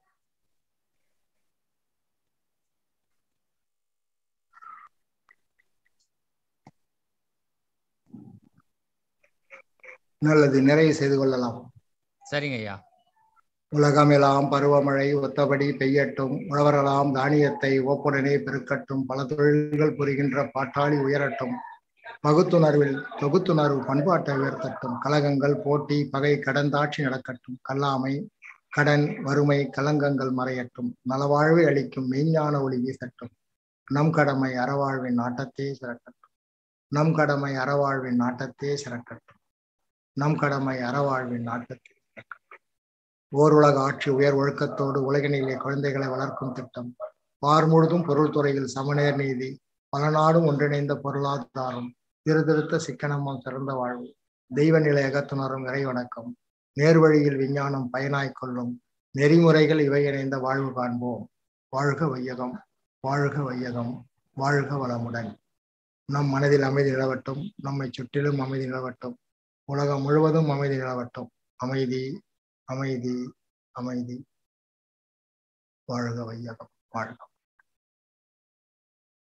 நல்லது நிறைவு செய்து கொள்ளலாம் சரிங்க ஐயா உலகமெல்லாம் பருவமழை ஒத்தபடி பெய்யட்டும் உழவரெல்லாம் தானியத்தை ஓப்புடனே பெருக்கட்டும் பல தொழில்கள் புரிகின்ற பாட்டாளி உயரட்டும் பகுத்துணர்வில் தொகுத்துணர்வு பண்பாட்டை உயர்த்தட்டும் கலகங்கள் போட்டி பகை கடந்தாட்சி நடக்கட்டும் கல்லாமை கடன் வறுமை கலங்கங்கள் மறையட்டும் நலவாழ்வை அளிக்கும் மெய்ஞான ஒளி வீசட்டும் நம் கடமை அறவாழ்வின் நாட்டத்தே சிறக்கட்டும் நம் கடமை அறவாழ்வின் நாட்டத்தே சிறக்கட்டும் நம் கடமை அறவாழ்வின் நாட்டத்தே சிறக்கட்டும் ஓர் உலக ஆட்சி உயர் ஒழுக்கத்தோடு உலகினிலே குழந்தைகளை வளர்க்கும் திட்டம் பார் முழுதும் பொருள் துறையில் சமநேர் நீதி பல நாடும் ஒன்றிணைந்த பொருளாதாரம் திருதிருத்த சிக்கனமும் சிறந்த வாழ்வு தெய்வ நிலை அகத்துணரும் இறை வணக்கம் நேர்வழியில் விஞ்ஞானம் பயனாய் கொள்ளும் நெறிமுறைகள் இவை இணைந்த வாழ்வு காண்போம் வாழ்க வையகம் வாழ்க வையகம் வாழ்க வளமுடன் நம் மனதில் அமைதி நிலவட்டும் நம்மை சுற்றிலும் அமைதி நிலவட்டும் உலகம் முழுவதும் அமைதி நிலவட்டும் அமைதி அமைதி அமைதி வாழ்க வையகம் வாழ்க